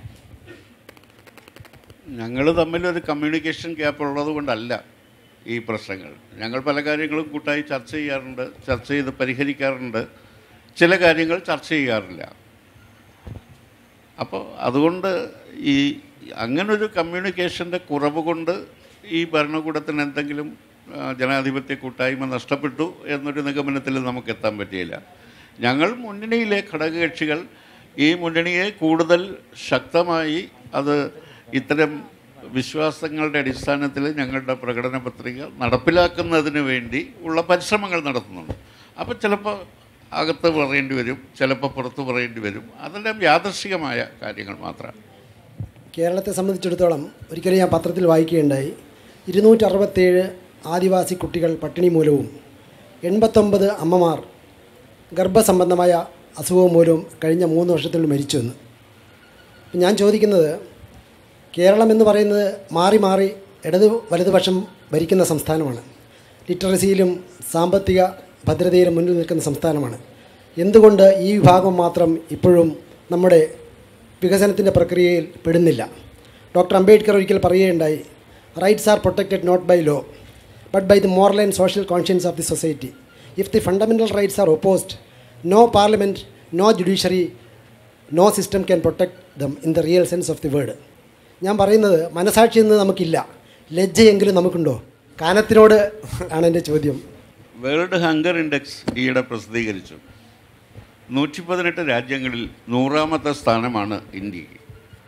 ഞങ്ങൾ തമ്മിലൊരു കമ്മ്യൂണിക്കേഷൻ ഗ്യാപ്പ് ഉള്ളത് കൊണ്ടല്ല ഈ പ്രശ്നങ്ങൾ ഞങ്ങൾ പല കാര്യങ്ങളും കൂട്ടായി ചർച്ച ചെയ്യാറുണ്ട് ചർച്ച ചെയ്ത് പരിഹരിക്കാറുണ്ട് ചില കാര്യങ്ങൾ ചർച്ച ചെയ്യാറില്ല അപ്പോൾ അതുകൊണ്ട് ഈ അങ്ങനൊരു കമ്മ്യൂണിക്കേഷൻ്റെ കുറവ് കൊണ്ട് ഈ ഭരണകൂടത്തിന് എന്തെങ്കിലും ആ, ജനാധിപത്യ കൂട്ടായ്മ നഷ്ടപ്പെട്ടു എന്നൊരു നിഗമനത്തിൽ നമുക്ക് എത്താൻ പറ്റിയില്ല ഞങ്ങൾ മുന്നണിയിലെ ഘടകകക്ഷികൾ ഈ മുന്നണിയെ കൂടുതൽ ശക്തമായി അത് ഇത്തരം വിശ്വാസങ്ങളുടെ അടിസ്ഥാനത്തിൽ ഞങ്ങളുടെ പ്രകടന പത്രിക നടപ്പിലാക്കുന്നതിന് വേണ്ടി ഉള്ള പരിശ്രമങ്ങൾ നടത്തുന്നുണ്ട് അപ്പോൾ ചിലപ്പോൾ അകത്ത് പറയേണ്ടി വരും ചിലപ്പോൾ പുറത്ത് പറയേണ്ടി വരും അതെല്ലാം യാദർശികമായ കാര്യങ്ങൾ മാത്രമാണ് കേരളത്തെ സംബന്ധിച്ചിടത്തോളം ഒരിക്കലും ഞാൻ പത്രത്തിൽ വായിക്കുകയുണ്ടായി ഇരുന്നൂറ്ററുപത്തേഴ് ആദിവാസി കുട്ടികൾ പട്ടിണി മൂലവും എൺപത്തൊമ്പത് അമ്മമാർ ഗർഭസംബന്ധമായ അസുഖം മൂലവും കഴിഞ്ഞ മൂന്ന് വർഷത്തിൽ മരിച്ചു എന്ന് അപ്പം ഞാൻ ചോദിക്കുന്നത് കേരളം എന്ന് പറയുന്നത് മാറി മാറി ഇടത് വലതുപക്ഷം ഭരിക്കുന്ന സംസ്ഥാനമാണ് ലിറ്ററസിയിലും സാമ്പത്തിക ഭദ്രതയിലും മുന്നിൽ നിൽക്കുന്ന സംസ്ഥാനമാണ് എന്തുകൊണ്ട് ഈ വിഭാഗം മാത്രം ഇപ്പോഴും നമ്മുടെ വികസനത്തിൻ്റെ പ്രക്രിയയിൽ പെടുന്നില്ല ഡോക്ടർ അംബേദ്കർ ഒരിക്കൽ പറയുകയുണ്ടായി rights are protected not by law but by the moral and social conscience of the society if the fundamental rights are opposed no parliament no judiciary no system can protect them in the real sense of the word ഞാൻ പറയുന്നത് മനസാക്ഷി എന്ന് നമുക്കില്ല ലജ്ജയെങ്കിലും നമുക്കുണ്ടോ കാനത്തിനോട് ആണ് എൻ്റെ ചോദ്യം world hunger index ഈയിടെ പ്രസിദ്ധീകരിച്ചു നൂറ്റി പതിനെട്ട് രാജ്യങ്ങളിൽ നൂറാമത്തെ സ്ഥാനമാണ് ഇന്ത്യക്ക്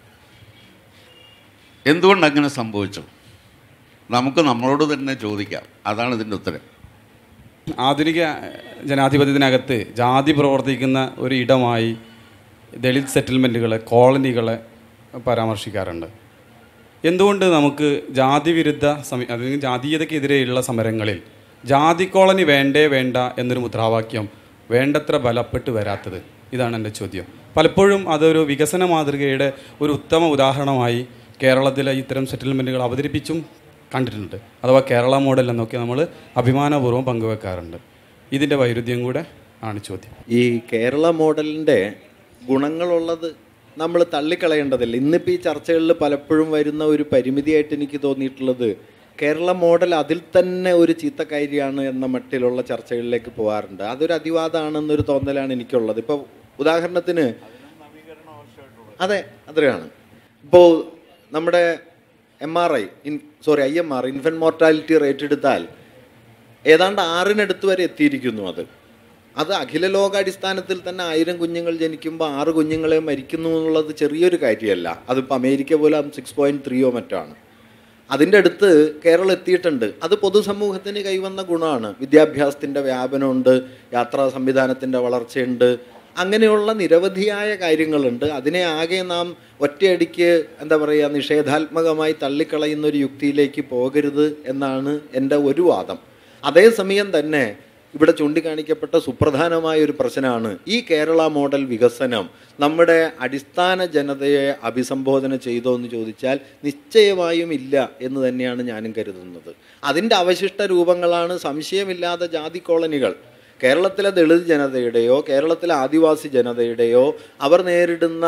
എന്തുകൊണ്ട് അങ്ങനെ സംഭവിച്ചു നമുക്ക് നമ്മളോട് തന്നെ ചോദിക്കാം അതാണ് ഇതിൻ്റെ ഉത്തരം ആധുനിക ജനാധിപത്യത്തിനകത്ത് ജാതി പ്രവർത്തിക്കുന്ന ഒരു ഇടമായി ദളിത് സെറ്റിൽമെൻറ്റുകളെ കോളനികളെ പരാമർശിക്കാറുണ്ട് എന്തുകൊണ്ട് നമുക്ക് ജാതി വിരുദ്ധ സമി അല്ലെങ്കിൽ ജാതീയതയ്ക്കെതിരെയുള്ള സമരങ്ങളിൽ ജാതി കോളനി വേണ്ടേ വേണ്ട എന്നൊരു മുദ്രാവാക്യം വേണ്ടത്ര ബലപ്പെട്ട് വരാത്തത് ഇതാണ് എൻ്റെ ചോദ്യം പലപ്പോഴും അതൊരു വികസന മാതൃകയുടെ ഒരു ഉത്തമ ഉദാഹരണമായി കേരളത്തിലെ ഇത്തരം സെറ്റിൽമെൻറ്റുകൾ അവതരിപ്പിച്ചും കണ്ടിട്ടുണ്ട് അഥവാ കേരള മോഡൽ എന്നൊക്കെ നമ്മൾ അഭിമാനപൂർവ്വം പങ്കുവെക്കാറുണ്ട് ഇതിൻ്റെ വൈരുദ്ധ്യം കൂടെ ആണ് ചോദ്യം ഈ കേരള മോഡലിൻ്റെ ഗുണങ്ങളുള്ളത് നമ്മൾ തള്ളിക്കളയേണ്ടതില്ല ഇന്നിപ്പോൾ ഈ ചർച്ചകളിൽ പലപ്പോഴും വരുന്ന ഒരു പരിമിതിയായിട്ട് എനിക്ക് തോന്നിയിട്ടുള്ളത് കേരള മോഡൽ അതിൽ തന്നെ ഒരു ചീത്തക്കാരിയാണ് എന്ന മട്ടിലുള്ള ചർച്ചകളിലേക്ക് പോകാറുണ്ട് അതൊരു അതിവാദമാണെന്നൊരു തോന്നലാണ് എനിക്കുള്ളത് ഇപ്പോൾ ഉദാഹരണത്തിന് അതെ അത്രയാണ് ഇപ്പോൾ നമ്മുടെ M R I in sorry I M R infant mortality rate എടുത്താൽ ഏതാണ്ട് ആറിനടുത്ത് വരെ എത്തിയിരിക്കുന്നു അത് അത് അഖില ലോകാടിസ്ഥാനത്തിൽ തന്നെ ആയിരം കുഞ്ഞുങ്ങൾ ജനിക്കുമ്പോൾ ആറ് കുഞ്ഞുങ്ങളെ മരിക്കുന്നു എന്നുള്ളത് ചെറിയൊരു കാര്യമല്ല അതിപ്പോൾ അമേരിക്ക പോലെ സിക്സ് പോയിൻറ്റ് ത്രീയോ മറ്റോ ആണ് അതിൻ്റെ അടുത്ത് കേരളം എത്തിയിട്ടുണ്ട് അത് പൊതുസമൂഹത്തിന് കൈവന്ന ഗുണമാണ് വിദ്യാഭ്യാസത്തിൻ്റെ വ്യാപനമുണ്ട് യാത്രാ സംവിധാനത്തിൻ്റെ വളർച്ചയുണ്ട് അങ്ങനെയുള്ള നിരവധിയായ കാര്യങ്ങളുണ്ട് അതിനെ ആകെ നാം ഒറ്റയടിക്ക് എന്താ പറയുക നിഷേധാത്മകമായി തള്ളിക്കളയുന്ന ഒരു യുക്തിയിലേക്ക് പോകരുത് എന്നാണ് എൻ്റെ ഒരു വാദം അതേസമയം തന്നെ ഇവിടെ ചൂണ്ടിക്കാണിക്കപ്പെട്ട സുപ്രധാനമായ ഒരു പ്രശ്നമാണ് ഈ കേരള മോഡൽ വികസനം നമ്മുടെ അടിസ്ഥാന ജനതയെ അഭിസംബോധന ചെയ്തോ എന്ന് ചോദിച്ചാൽ നിശ്ചയമായും ഇല്ല എന്ന് തന്നെയാണ് ഞാനും കരുതുന്നത് അതിൻ്റെ അവശിഷ്ട രൂപങ്ങളാണ് സംശയമില്ലാതെ ജാതി കോളനികൾ കേരളത്തിലെ ദളിത് ജനതയുടെയോ കേരളത്തിലെ ആദിവാസി ജനതയുടെയോ അവർ നേരിടുന്ന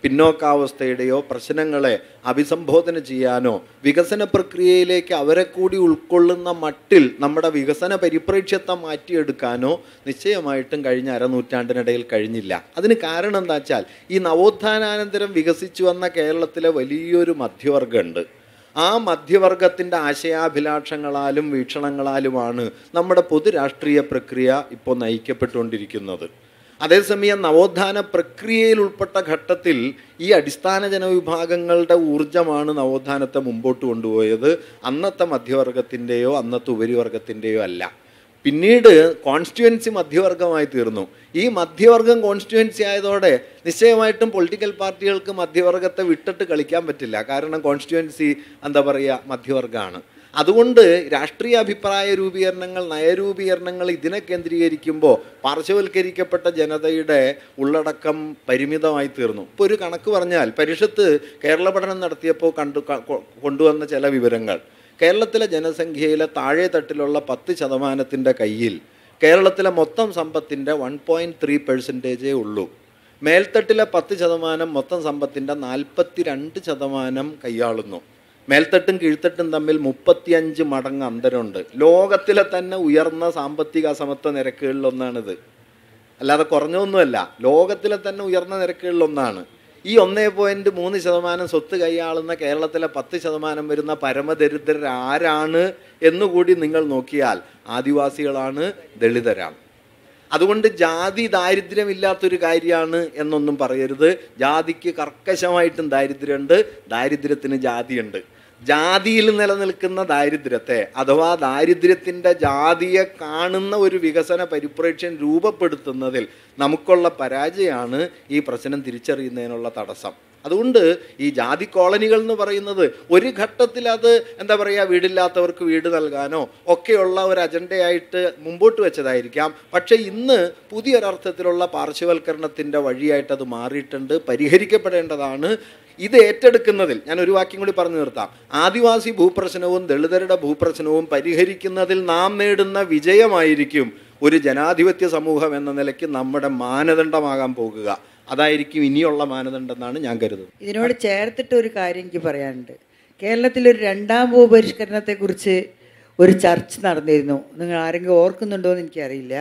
പിന്നോക്കാവസ്ഥയുടെയോ പ്രശ്നങ്ങളെ അഭിസംബോധന ചെയ്യാനോ വികസന പ്രക്രിയയിലേക്ക് അവരെ കൂടി ഉൾക്കൊള്ളുന്ന മട്ടിൽ നമ്മുടെ വികസന പരിപ്രേക്ഷ്യത്തെ മാറ്റിയെടുക്കാനോ നിശ്ചയമായിട്ടും കഴിഞ്ഞ അരനൂറ്റാണ്ടിനിടയിൽ കഴിഞ്ഞില്ല അതിന് കാരണം എന്താ വെച്ചാൽ ഈ നവോത്ഥാനാനന്തരം വികസിച്ചു വന്ന കേരളത്തിലെ വലിയൊരു മധ്യവർഗമുണ്ട് ആ മധ്യവർഗത്തിൻ്റെ ആശയാഭിലാഷങ്ങളാലും വീക്ഷണങ്ങളാലുമാണ് നമ്മുടെ പൊതു രാഷ്ട്രീയ പ്രക്രിയ ഇപ്പോൾ നയിക്കപ്പെട്ടുകൊണ്ടിരിക്കുന്നത് അതേസമയം നവോത്ഥാന പ്രക്രിയയിൽ ഉൾപ്പെട്ട ഘട്ടത്തിൽ ഈ അടിസ്ഥാന ജനവിഭാഗങ്ങളുടെ ഊർജമാണ് നവോത്ഥാനത്തെ മുമ്പോട്ട് കൊണ്ടുപോയത് അന്നത്തെ മധ്യവർഗത്തിൻ്റെയോ അന്നത്തെ ഉപരിവർഗത്തിൻ്റെയോ അല്ല പിന്നീട് കോൺസ്റ്റിറ്റ്യുവൻസി മധ്യവർഗമായി തീർന്നു ഈ മധ്യവർഗം കോൺസ്റ്റിറ്റ്യുവൻസി ആയതോടെ നിശ്ചയമായിട്ടും പൊളിറ്റിക്കൽ പാർട്ടികൾക്ക് മധ്യവർഗത്തെ വിട്ടിട്ട് കളിക്കാൻ പറ്റില്ല കാരണം കോൺസ്റ്റിറ്റ്യുവൻസി എന്താ പറയുക മധ്യവർഗമാണ് അതുകൊണ്ട് രാഷ്ട്രീയ അഭിപ്രായ രൂപീകരണങ്ങൾ നയരൂപീകരണങ്ങൾ ഇതിനെ കേന്ദ്രീകരിക്കുമ്പോൾ പാർശ്വവൽക്കരിക്കപ്പെട്ട ജനതയുടെ ഉള്ളടക്കം പരിമിതമായി തീർന്നു ഇപ്പോൾ ഒരു കണക്ക് പറഞ്ഞാൽ പരിഷത്ത് കേരള പഠനം നടത്തിയപ്പോൾ കണ്ടു ക- കൊ- കൊണ്ടുവന്ന ചില വിവരങ്ങൾ കേരളത്തിലെ ജനസംഖ്യയിലെ താഴെ തട്ടിലുള്ള പത്ത് ശതമാനത്തിൻ്റെ കയ്യിൽ കേരളത്തിലെ മൊത്തം സമ്പത്തിൻ്റെ വൺ പോയിൻറ്റ് ത്രീ പെർസെൻറ്റേജേ ഉള്ളൂ മേൽത്തട്ടിലെ പത്ത് ശതമാനം മൊത്തം സമ്പത്തിൻ്റെ നാൽപ്പത്തി രണ്ട് ശതമാനം കൈയാളുന്നു മേൽത്തട്ടും കീഴ്ത്തട്ടും തമ്മിൽ മുപ്പത്തിയഞ്ച് മടങ്ങ് അന്തരമുണ്ട് ലോകത്തിലെ തന്നെ ഉയർന്ന സാമ്പത്തിക അസമത്വ നിരക്കുകളിലൊന്നാണിത് അല്ലാതെ കുറഞ്ഞൊന്നുമല്ല ലോകത്തിലെ തന്നെ ഉയർന്ന നിരക്കുകളിലൊന്നാണ് ഈ ഒന്നേ പോയിന്റ് മൂന്ന് ശതമാനം സ്വത്ത് കൈയാളുന്ന കേരളത്തിലെ പത്ത് ശതമാനം വരുന്ന പരമദരിദ്രർ ആരാണ് എന്നുകൂടി നിങ്ങൾ നോക്കിയാൽ ആദിവാസികളാണ് ദളിതരാണ് അതുകൊണ്ട് ജാതി ദാരിദ്ര്യമില്ലാത്തൊരു കാര്യമാണ് എന്നൊന്നും പറയരുത് ജാതിക്ക് കർക്കശമായിട്ടും ദാരിദ്ര്യമുണ്ട് ദാരിദ്ര്യത്തിന് ജാതിയുണ്ട് ജാതിയിൽ നിലനിൽക്കുന്ന ദാരിദ്ര്യത്തെ അഥവാ ദാരിദ്ര്യത്തിൻ്റെ ജാതിയെ കാണുന്ന ഒരു വികസന പരിപ്രേക്ഷ്യം രൂപപ്പെടുത്തുന്നതിൽ നമുക്കുള്ള പരാജയമാണ് ഈ പ്രശ്നം തിരിച്ചറിയുന്നതിനുള്ള തടസ്സം അതുകൊണ്ട് ഈ ജാതി കോളനികൾ എന്ന് പറയുന്നത് ഒരു ഘട്ടത്തിൽ അത് എന്താ പറയുക വീടില്ലാത്തവർക്ക് വീട് നൽകാനോ ഒക്കെയുള്ള ഒരു അജണ്ടയായിട്ട് മുമ്പോട്ട് വെച്ചതായിരിക്കാം പക്ഷേ ഇന്ന് പുതിയൊരർത്ഥത്തിലുള്ള പാർശ്വവൽക്കരണത്തിൻ്റെ വഴിയായിട്ട് അത് മാറിയിട്ടുണ്ട് പരിഹരിക്കപ്പെടേണ്ടതാണ് ഇത് ഏറ്റെടുക്കുന്നതിൽ ഞാൻ ഒരു വാക്യം കൂടി പറഞ്ഞു നിർത്താം ആദിവാസി ഭൂപ്രശ്നവും ദളിതരുടെ ഭൂപ്രശ്നവും പരിഹരിക്കുന്നതിൽ നാം നേടുന്ന വിജയമായിരിക്കും ഒരു ജനാധിപത്യ സമൂഹം എന്ന നിലയ്ക്ക് നമ്മുടെ മാനദണ്ഡമാകാൻ പോകുക അതായിരിക്കും ഇനിയുള്ള മാനദണ്ഡം എന്നാണ് ഞാൻ കരുതുന്നത് ഇതിനോട് ചേർത്തിട്ട് ഒരു കാര്യം എനിക്ക് പറയാനുണ്ട് കേരളത്തിലൊരു രണ്ടാം ഭൂപരിഷ്കരണത്തെക്കുറിച്ച് ഒരു ചർച്ച നടന്നിരുന്നു നിങ്ങൾ ആരെങ്കിലും ഓർക്കുന്നുണ്ടോ എന്ന് എനിക്കറിയില്ല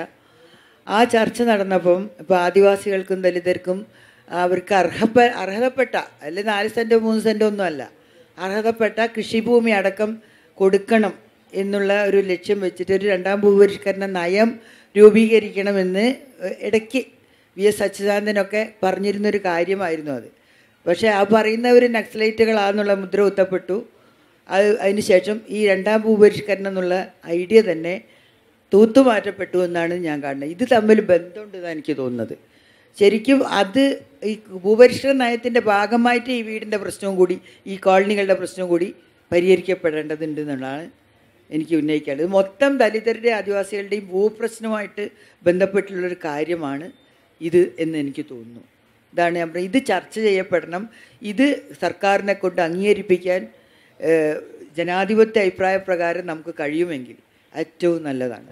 ആ ചർച്ച നടന്നപ്പം ഇപ്പോൾ ആദിവാസികൾക്കും ദലിതർക്കും അവർക്ക് അർഹപ്പ അർഹതപ്പെട്ട അല്ലെ നാല് സെൻറ്റോ മൂന്ന് സെൻറ്റോ ഒന്നും അല്ല അർഹതപ്പെട്ട കൃഷിഭൂമി അടക്കം കൊടുക്കണം എന്നുള്ള ഒരു ലക്ഷ്യം വെച്ചിട്ട് ഒരു രണ്ടാം ഭൂപരിഷ്കരണ നയം രൂപീകരിക്കണമെന്ന് ഇടയ്ക്ക് വി എസ് അച്യുതാനന്ദനൊക്കെ പറഞ്ഞിരുന്നൊരു കാര്യമായിരുന്നു അത് പക്ഷേ ആ പറയുന്നവർ നക്സലൈറ്റുകളാന്നുള്ള മുദ്ര കുത്തപ്പെട്ടു അത് അതിന് ശേഷം ഈ രണ്ടാം ഭൂപരിഷ്കരണം എന്നുള്ള ഐഡിയ തന്നെ തൂത്തുമാറ്റപ്പെട്ടു എന്നാണ് ഞാൻ കാണുന്നത് ഇത് തമ്മിൽ ബന്ധമുണ്ടെന്നാണ് എനിക്ക് തോന്നുന്നത് ശരിക്കും അത് ഈ ഭൂപരിഷ്കരണ നയത്തിൻ്റെ ഭാഗമായിട്ട് ഈ വീടിൻ്റെ പ്രശ്നവും കൂടി ഈ കോളനികളുടെ പ്രശ്നവും കൂടി പരിഹരിക്കപ്പെടേണ്ടതുണ്ട് എന്നുള്ളതാണ് എനിക്ക് ഉന്നയിക്കാനുള്ളത് ഇത് മൊത്തം ദലിതരുടെ ആദിവാസികളുടെയും ഭൂപ്രശ്നവുമായിട്ട് ബന്ധപ്പെട്ടുള്ളൊരു കാര്യമാണ് ഇത് എന്ന് എനിക്ക് തോന്നുന്നു ഇതാണ് ഞാൻ പറയുന്നത് ഇത് ചർച്ച ചെയ്യപ്പെടണം ഇത് സർക്കാരിനെ കൊണ്ട് അംഗീകരിപ്പിക്കാൻ ഏഹ്, ജനാധിപത്യ അഭിപ്രായ പ്രകാരം നമുക്ക് കഴിയുമെങ്കിൽ ഏറ്റവും നല്ലതാണ്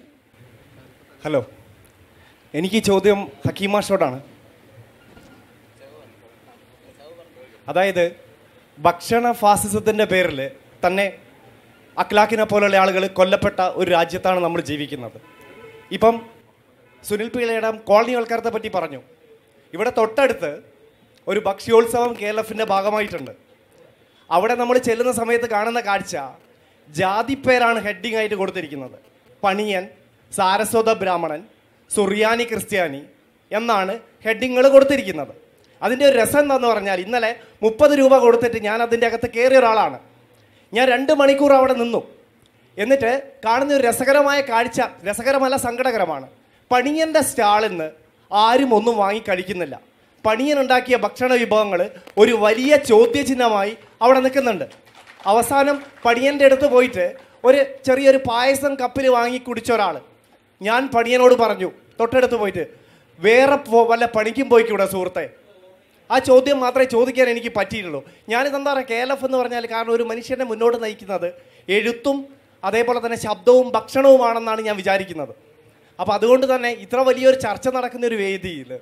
ഹലോ എനിക്ക് ഈ ചോദ്യം ഹക്കീമാഷോടാണ് അതായത് ഭക്ഷണ ഫാസിസത്തിൻ്റെ പേരിൽ തന്നെ അഖ്ലാഖിനെ പോലുള്ള ആളുകൾ കൊല്ലപ്പെട്ട ഒരു രാജ്യത്താണ് നമ്മൾ ജീവിക്കുന്നത് ഇപ്പം സുനിൽ പിള്ളയുടെ കോളനിവൽക്കരത്തെ പറ്റി പറഞ്ഞു ഇവിടെ തൊട്ടടുത്ത് ഒരു ഭക്ഷ്യോത്സവം കെ എൽ എഫിൻ്റെ ഭാഗമായിട്ടുണ്ട് അവിടെ നമ്മൾ ചെല്ലുന്ന സമയത്ത് കാണുന്ന കാഴ്ച ജാതിപ്പേരാണ് ഹെഡിങ് ആയിട്ട് കൊടുത്തിരിക്കുന്നത് പണിയൻ സാരസ്വത ബ്രാഹ്മണൻ സുറിയാനി ക്രിസ്ത്യാനി എന്നാണ് ഹെഡിങ്ങൾ കൊടുത്തിരിക്കുന്നത് അതിൻ്റെ ഒരു രസം എന്താന്ന് പറഞ്ഞാൽ ഇന്നലെ മുപ്പത് രൂപ കൊടുത്തിട്ട് ഞാൻ അതിൻ്റെ അകത്ത് കയറിയ ഒരാളാണ് ഞാൻ രണ്ട് മണിക്കൂർ അവിടെ നിന്നു എന്നിട്ട് കാണുന്ന ഒരു രസകരമായ കാഴ്ച രസകരമല്ല സങ്കടകരമാണ് പണിയൻ്റെ സ്റ്റാളിൽ നിന്ന് ആരും ഒന്നും വാങ്ങി കഴിക്കുന്നില്ല പണിയൻ ഉണ്ടാക്കിയ ഭക്ഷണ വിഭവങ്ങൾ ഒരു വലിയ ചോദ്യചിഹ്നമായി അവിടെ നിൽക്കുന്നുണ്ട് അവസാനം പണിയൻ്റെ അടുത്ത് പോയിട്ട് ഒരു ചെറിയൊരു പായസം കപ്പിൽ വാങ്ങി കുടിച്ച ഒരാൾ ഞാൻ പണിയനോട് പറഞ്ഞു തൊട്ടടുത്ത് പോയിട്ട് വേറെ പോ- വല്ല പണിക്കും പോയിക്കൂടെ സുഹൃത്തെ ആ ചോദ്യം മാത്രമേ ചോദിക്കാൻ എനിക്ക് പറ്റിയിട്ടുള്ളൂ ഞാനിതെന്താ പറയുക കെ എൽ എഫ് എന്ന് പറഞ്ഞാൽ കാരണം ഒരു മനുഷ്യനെ മുന്നോട്ട് നയിക്കുന്നത് എഴുത്തും അതേപോലെ തന്നെ ശബ്ദവും ഭക്ഷണവുമാണെന്നാണ് ഞാൻ വിചാരിക്കുന്നത് അപ്പോൾ അതുകൊണ്ട് തന്നെ ഇത്ര വലിയൊരു ചർച്ച നടക്കുന്ന ഒരു വേദിയിൽ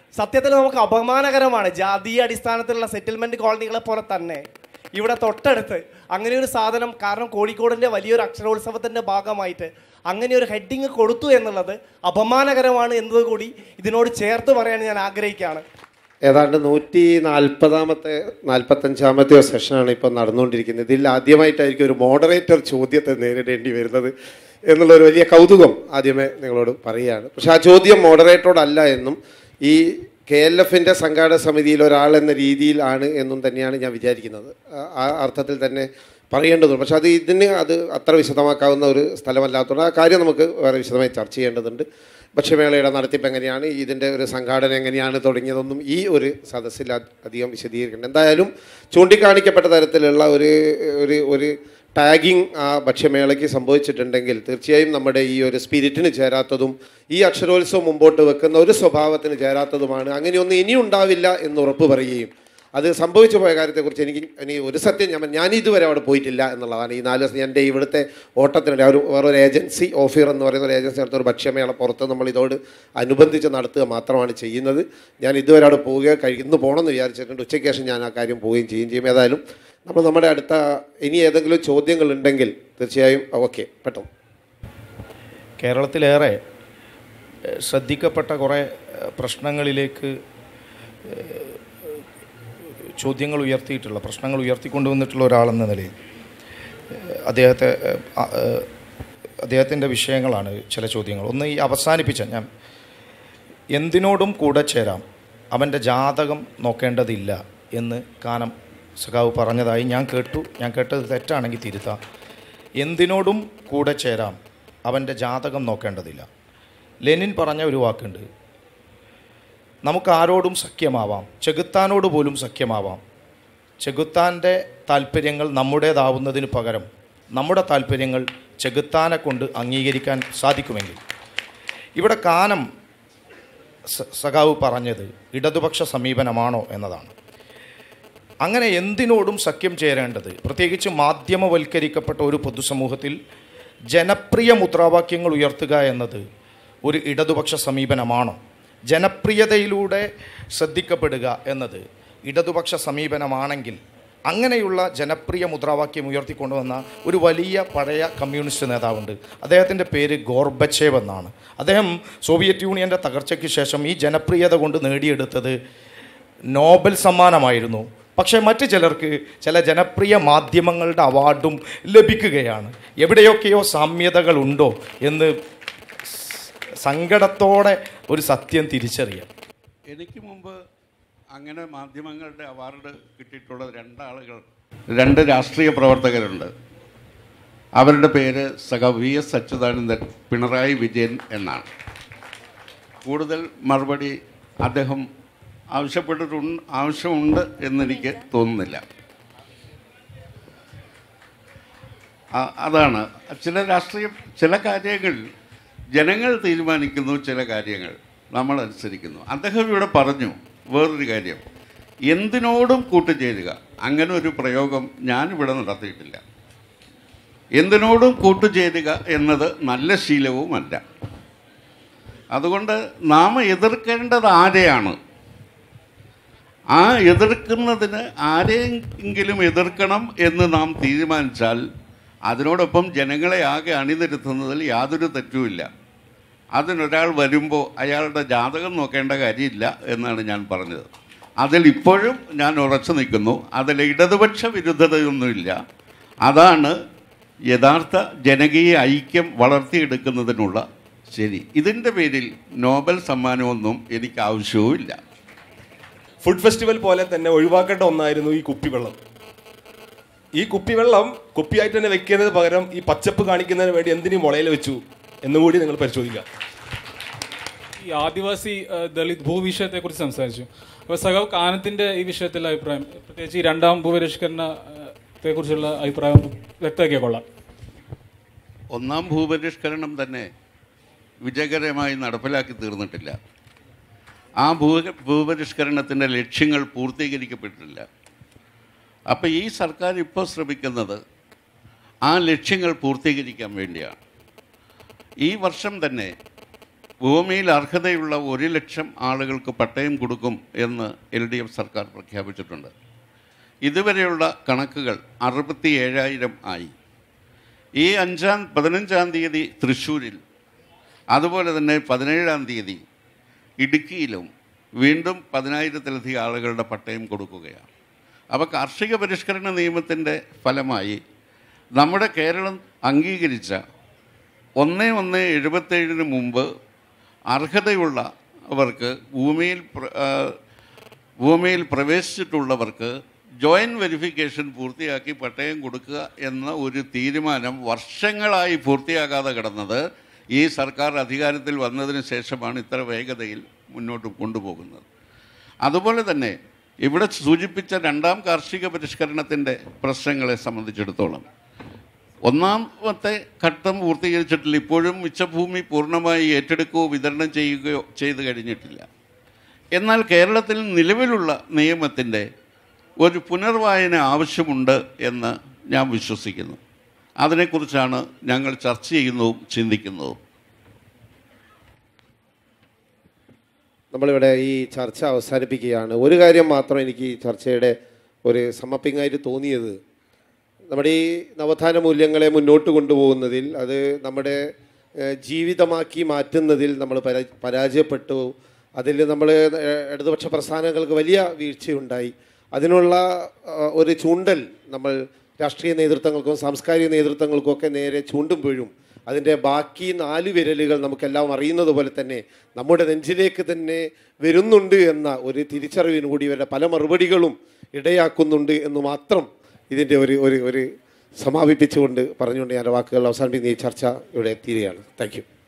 സത്യത്തിൽ നമുക്ക് അപമാനകരമാണ് ജാതീയ അടിസ്ഥാനത്തിലുള്ള സെറ്റിൽമെന്റ് കോളനികളെ പോലെ തന്നെ ഇവിടെ തൊട്ടടുത്ത് അങ്ങനെ ഒരു സാധനം കാരണം കോഴിക്കോടിന്റെ വലിയൊരു അക്ഷരോത്സവത്തിന്റെ ഭാഗമായിട്ട് അങ്ങനെ ഒരു ഹെഡിങ് കൊടുത്തു എന്നുള്ളത് അപമാനകരമാണ് എന്നതുകൂടി ഇതിനോട് ചേർത്ത് പറയാൻ ഞാൻ ആഗ്രഹിക്കുകയാണ് ഏതാണ്ട് നൂറ്റി നാൽപ്പതാമത്തെ നാൽപ്പത്തഞ്ചാമത്തെയോ സെഷനാണ് ഇപ്പോൾ നടന്നുകൊണ്ടിരിക്കുന്നത് ഇതിൽ ആദ്യമായിട്ടായിരിക്കും ഒരു മോഡറേറ്റർ ചോദ്യത്തെ നേരിടേണ്ടി വരുന്നത് എന്നുള്ള ഒരു വലിയ കൗതുകം ആദ്യമേ നിങ്ങളോട് പറയുകയാണ് പക്ഷെ ആ ചോദ്യം മോഡറേറ്ററോടല്ല എന്നും ഈ കെ എൽ എഫിൻ്റെ സംഘാടക സമിതിയിൽ ഒരാൾ എന്ന രീതിയിലാണ് എന്നും തന്നെയാണ് ഞാൻ വിചാരിക്കുന്നത് ആ- ആ അർത്ഥത്തിൽ തന്നെ പറയേണ്ടതുണ്ട് പക്ഷെ അത് ഇതിന് അത് അത്ര വിശദമാക്കാവുന്ന ഒരു സ്ഥലമല്ലാത്തതുകൊണ്ട് ആ കാര്യം നമുക്ക് വേറെ വിശദമായി ചർച്ച ചെയ്യേണ്ടതുണ്ട് ഭക്ഷ്യമേളയുടെ നടത്തിപ്പ് എങ്ങനെയാണ് ഇതിൻ്റെ ഒരു സംഘാടന എങ്ങനെയാണ് തുടങ്ങിയതൊന്നും ഈ ഒരു സദസ്സിൽ അ- അധികം വിശദീകരിക്കേണ്ട എന്തായാലും ചൂണ്ടിക്കാണിക്കപ്പെട്ട തരത്തിലുള്ള ഒരു ഒരു ഒരു ടാഗിങ് ആ ഭക്ഷ്യമേളയ്ക്ക് സംഭവിച്ചിട്ടുണ്ടെങ്കിൽ തീർച്ചയായും നമ്മുടെ ഈ ഒരു സ്പിരിറ്റിന് ചേരാത്തതും ഈ അക്ഷരോത്സവം മുമ്പോട്ട് വെക്കുന്ന ഒരു സ്വഭാവത്തിന് ചേരാത്തതുമാണ് അങ്ങനെയൊന്നും ഇനി ഉണ്ടാവില്ല എന്ന് ഉറപ്പ് പറയുകയും അത് സംഭവിച്ചു പോയ കാര്യത്തെക്കുറിച്ച് എനിക്ക് ഇനി ഒരു സത്യം ഞാൻ ഞാൻ ഇതുവരെ അവിടെ പോയിട്ടില്ല എന്നുള്ളതാണ് ഈ നാല് ദിവസം എൻ്റെ ഇവിടുത്തെ ഓട്ടത്തിനിടെ ഒരു വേറൊരു ഏജൻസി ഓഫീർ എന്ന് പറയുന്ന ഒരു ഏജൻസി നടത്തുന്ന ഒരു ഭക്ഷ്യമേള പുറത്ത് നമ്മൾ ഇതോട് അനുബന്ധിച്ച് നടത്തുക മാത്രമാണ് ചെയ്യുന്നത് ഞാൻ ഇതുവരെ അവിടെ പോവുകയോ കഴിക്കുന്നു പോകണമെന്ന് വിചാരിച്ചിട്ടുണ്ട് ഉച്ചയ്ക്ക് ശേഷം ഞാൻ ആ കാര്യം പോവുകയും ചെയ്യും ചെയ്യും ഏതായാലും നമ്മൾ നമ്മുടെ അടുത്ത ഇനി ഏതെങ്കിലും ചോദ്യങ്ങൾ ഉണ്ടെങ്കിൽ തീർച്ചയായും ഓക്കെ പെട്ടെന്ന് കേരളത്തിലേറെ ഏഹ്, ശ്രദ്ധിക്കപ്പെട്ട കുറേ ഏഹ്, പ്രശ്നങ്ങളിലേക്ക് ഏഹ്, ചോദ്യങ്ങൾ ഉയർത്തിയിട്ടുള്ള പ്രശ്നങ്ങൾ ഉയർത്തിക്കൊണ്ടുവന്നിട്ടുള്ള ഒരാളെന്ന നിലയിൽ ഏഹ്, അദ്ദേഹത്തെ ഏഹ്, ആ- ഏഹ്, അദ്ദേഹത്തിൻ്റെ വിഷയങ്ങളാണ് ചില ചോദ്യങ്ങൾ ഒന്ന് ഈ അവസാനിപ്പിച്ച ഞാൻ എന്തിനോടും കൂടെ ചേരാം അവൻ്റെ ജാതകം നോക്കേണ്ടതില്ല എന്ന് കാനം സഖാവ് പറഞ്ഞതായി ഞാൻ കേട്ടു ഞാൻ കേട്ടത് തെറ്റാണെങ്കിൽ തിരുത്താം എന്തിനോടും കൂടെ ചേരാം അവൻ്റെ ജാതകം നോക്കേണ്ടതില്ല ലെനിൻ പറഞ്ഞ ഒരു വാക്കുണ്ട് നമുക്ക് ആരോടും സഖ്യമാവാം ചെകുത്താനോട് പോലും സഖ്യമാവാം ചെകുത്താൻ്റെ താല്പര്യങ്ങൾ നമ്മുടേതാവുന്നതിന് പകരം നമ്മുടെ താല്പര്യങ്ങൾ ചെകുത്താനെ കൊണ്ട് അംഗീകരിക്കാൻ സാധിക്കുമെങ്കിൽ ഇവിടെ കാനം സ- സഖാവ് പറഞ്ഞത് ഇടതുപക്ഷ സമീപനമാണോ എന്നതാണ് അങ്ങനെ എന്തിനോടും സഖ്യം ചേരേണ്ടത് പ്രത്യേകിച്ച് മാധ്യമവൽക്കരിക്കപ്പെട്ട ഒരു പൊതുസമൂഹത്തിൽ ജനപ്രിയ മുദ്രാവാക്യങ്ങൾ ഉയർത്തുക എന്നത് ഒരു ഇടതുപക്ഷ സമീപനമാണോ ജനപ്രിയതയിലൂടെ ശ്രദ്ധിക്കപ്പെടുക എന്നത് ഇടതുപക്ഷ സമീപനമാണെങ്കിൽ അങ്ങനെയുള്ള ജനപ്രിയ മുദ്രാവാക്യം ഉയർത്തിക്കൊണ്ടുവന്ന ഒരു വലിയ പഴയ കമ്മ്യൂണിസ്റ്റ് നേതാവുണ്ട് അദ്ദേഹത്തിൻ്റെ പേര് ഗോർബച്ചേവ് എന്നാണ് അദ്ദേഹം സോവിയറ്റ് യൂണിയൻ്റെ തകർച്ചയ്ക്ക് ശേഷം ഈ ജനപ്രിയത കൊണ്ട് നേടിയെടുത്തത് നോബൽ സമ്മാനമായിരുന്നു പക്ഷേ മറ്റു ചിലർക്ക് ചില ജനപ്രിയ മാധ്യമങ്ങളുടെ അവാർഡും ലഭിക്കുകയാണ് എവിടെയൊക്കെയോ സാമ്യതകളുണ്ടോ എന്ന് സങ്കടത്തോടെ ഒരു സത്യം തിരിച്ചറിയാം എനിക്ക് മുമ്പ് അങ്ങനെ മാധ്യമങ്ങളുടെ അവാർഡ് കിട്ടിയിട്ടുള്ള രണ്ടാളുകൾ രണ്ട് രാഷ്ട്രീയ പ്രവർത്തകരുണ്ട് അവരുടെ പേര് സഖ വി എസ് അച്യുതാനന്ദൻ പിണറായി വിജയൻ എന്നാണ് കൂടുതൽ മറുപടി അദ്ദേഹം ആവശ്യപ്പെട്ടിട്ടുണ്ട് ആവശ്യമുണ്ട് എന്നെനിക്ക് തോന്നുന്നില്ല ആ- അതാണ് ചില രാഷ്ട്രീയ ചില കാര്യങ്ങൾ ജനങ്ങൾ തീരുമാനിക്കുന്നു ചില കാര്യങ്ങൾ നമ്മൾ അനുസരിക്കുന്നു അദ്ദേഹം ഇവിടെ പറഞ്ഞു വേറൊരു കാര്യം എന്തിനോടും കൂട്ടുചേരുക അങ്ങനെ ഒരു പ്രയോഗം ഞാനിവിടെ നടത്തിയിട്ടില്ല എന്തിനോടും കൂട്ടുചേരുക എന്നത് നല്ല ശീലവുമല്ല അതുകൊണ്ട് നാം എതിർക്കേണ്ടത് ആരെയാണ് ആ എതിർക്കുന്നതിന് ആരെയെങ്കിലും എതിർക്കണം എന്ന് നാം തീരുമാനിച്ചാൽ അതിനോടൊപ്പം ജനങ്ങളെ ആകെ അണിനിരത്തുന്നതിൽ യാതൊരു തെറ്റുമില്ല അതിനൊരാൾ വരുമ്പോൾ അയാളുടെ ജാതകം നോക്കേണ്ട കാര്യമില്ല എന്നാണ് ഞാൻ പറഞ്ഞത് അതിൽ ഇപ്പോഴും ഞാൻ ഉറച്ചു നിൽക്കുന്നു അതിൽ ഇടതുപക്ഷ വിരുദ്ധതയൊന്നുമില്ല അതാണ് യഥാർത്ഥ ജനകീയ ഐക്യം വളർത്തിയെടുക്കുന്നതിനുള്ള ശരി ഇതിൻ്റെ പേരിൽ നോബൽ സമ്മാനമൊന്നും എനിക്ക് ആവശ്യവുമില്ല ഫുഡ് ഫെസ്റ്റിവൽ പോലെ തന്നെ ഒഴിവാക്കേണ്ട ഒന്നായിരുന്നു ഈ കുപ്പിവെള്ളം ഈ കുപ്പിവെള്ളം കുപ്പിയായിട്ട് തന്നെ വെക്കുന്നതിന് പകരം ഈ പച്ചപ്പ് കാണിക്കുന്നതിന് വേണ്ടി എന്തിനു മുളയിൽ വെച്ചു എന്നും കൂടി നിങ്ങൾ പരിശോധിക്കുക ഈ ആദിവാസി ആ, ദളിത് ഭൂവിഷയത്തെ കുറിച്ച് സംസാരിച്ചു അപ്പോൾ സഖാവ് കാനത്തിന്റെ ഈ വിഷയത്തിലെ അഭിപ്രായം പ്രത്യേകിച്ച് ഈ രണ്ടാം ഭൂപരിഷ്കരണത്തെ കുറിച്ചുള്ള അഭിപ്രായം വ്യക്തമാക്കിയാൽ കൊള്ളാം ഒന്നാം ഭൂപരിഷ്കരണം തന്നെ വിജയകരമായി നടപ്പിലാക്കി തീർന്നിട്ടില്ല ആ ഭൂ ഭൂപരിഷ്കരണത്തിൻ്റെ ലക്ഷ്യങ്ങൾ പൂർത്തീകരിക്കപ്പെട്ടിട്ടില്ല അപ്പോൾ ഈ സർക്കാർ ഇപ്പോൾ ശ്രമിക്കുന്നത് ആ ലക്ഷ്യങ്ങൾ പൂർത്തീകരിക്കാൻ വേണ്ടിയാണ് ഈ വർഷം തന്നെ ഭൂമിയിൽ അർഹതയുള്ള ഒരു ലക്ഷം ആളുകൾക്ക് പട്ടയം കൊടുക്കും എന്ന് എൽ ഡി എഫ് സർക്കാർ പ്രഖ്യാപിച്ചിട്ടുണ്ട് ഇതുവരെയുള്ള കണക്കുകൾ അറുപത്തി ഏഴായിരം ആയി ഈ അഞ്ചാം പതിനഞ്ചാം തീയതി തൃശ്ശൂരിൽ അതുപോലെ തന്നെ പതിനേഴാം തീയതി ഇടുക്കിയിലും വീണ്ടും പതിനായിരത്തിലധികം ആളുകളുടെ പട്ടയം കൊടുക്കുകയാണ് അപ്പോൾ കാർഷിക പരിഷ്കരണ നിയമത്തിൻ്റെ ഫലമായി നമ്മുടെ കേരളം അംഗീകരിച്ച ഒന്ന് ഒന്ന് എഴുപത്തേഴിന് മുമ്പ് അർഹതയുള്ളവർക്ക് ഭൂമിയിൽ പ്ര- ആ, ഭൂമിയിൽ പ്രവേശിച്ചിട്ടുള്ളവർക്ക് ജോയിൻറ്റ് വെരിഫിക്കേഷൻ പൂർത്തിയാക്കി പട്ടയം കൊടുക്കുക എന്ന ഒരു തീരുമാനം വർഷങ്ങളായി പൂർത്തിയാകാതെ കിടന്നത് ഈ സർക്കാർ അധികാരത്തിൽ വന്നതിന് ശേഷമാണ് ഇത്ര വേഗതയിൽ മുന്നോട്ട് കൊണ്ടുപോകുന്നത് അതുപോലെ തന്നെ ഇവിടെ സൂചിപ്പിച്ച രണ്ടാം കാർഷിക പരിഷ്കരണത്തിൻ്റെ പ്രശ്നങ്ങളെ സംബന്ധിച്ചിടത്തോളം ഒന്നാമത്തെ ഘട്ടം പൂർത്തീകരിച്ചിട്ടില്ല ഇപ്പോഴും മിച്ചഭൂമി പൂർണ്ണമായി ഏറ്റെടുക്കുകയോ വിതരണം ചെയ്യുകയോ ചെയ്തു കഴിഞ്ഞിട്ടില്ല എന്നാൽ കേരളത്തിൽ നിലവിലുള്ള നിയമത്തിൻ്റെ ഒരു പുനർവായന ആവശ്യമുണ്ട് എന്ന് ഞാൻ വിശ്വസിക്കുന്നു അതിനെക്കുറിച്ചാണ് ഞങ്ങൾ ചർച്ച ചെയ്യുന്നതും ചിന്തിക്കുന്നതും നമ്മളിവിടെ ഈ ചർച്ച അവസാനിപ്പിക്കുകയാണ് ഒരു കാര്യം മാത്രം എനിക്ക് ഈ ചർച്ചയുടെ ഒരു സമപ്പിങ്ങായിട്ട് തോന്നിയത് നമ്മുടെ ഈ നവോത്ഥാന മൂല്യങ്ങളെ മുന്നോട്ട് കൊണ്ടുപോകുന്നതിൽ അത് നമ്മുടെ ഏഹ്, ജീവിതമാക്കി മാറ്റുന്നതിൽ നമ്മൾ പരാ പരാജയപ്പെട്ടു അതിൽ നമ്മൾ ഏഹ്, ഇടതുപക്ഷ പ്രസ്ഥാനങ്ങൾക്ക് വലിയ വീഴ്ചയുണ്ടായി അതിനുള്ള ആ, ഒരു ചൂണ്ടൽ നമ്മൾ രാഷ്ട്രീയ നേതൃത്വങ്ങൾക്കും സാംസ്കാരിക നേതൃത്വങ്ങൾക്കും ഒക്കെ നേരെ ചൂണ്ടുമ്പോഴും അതിൻ്റെ ബാക്കി നാല് വിരലുകൾ നമുക്കെല്ലാം അറിയുന്നത് പോലെ തന്നെ നമ്മുടെ നെഞ്ചിലേക്ക് തന്നെ വരുന്നുണ്ട് എന്ന ഒരു തിരിച്ചറിവിന് കൂടി ഇവരുടെ പല മറുപടികളും ഇടയാക്കുന്നുണ്ട് എന്ന് മാത്രം ഇതിൻ്റെ ഒരു ഒരു ഒരു സമാപിപ്പിച്ചുകൊണ്ട് പറഞ്ഞുകൊണ്ട് ഞാൻ വാക്കുകൾ അവസാനിപ്പിക്കുന്ന ഈ ചർച്ച ഇവിടെ എത്തിയിരിക്കുകയാണ് താങ്ക് യു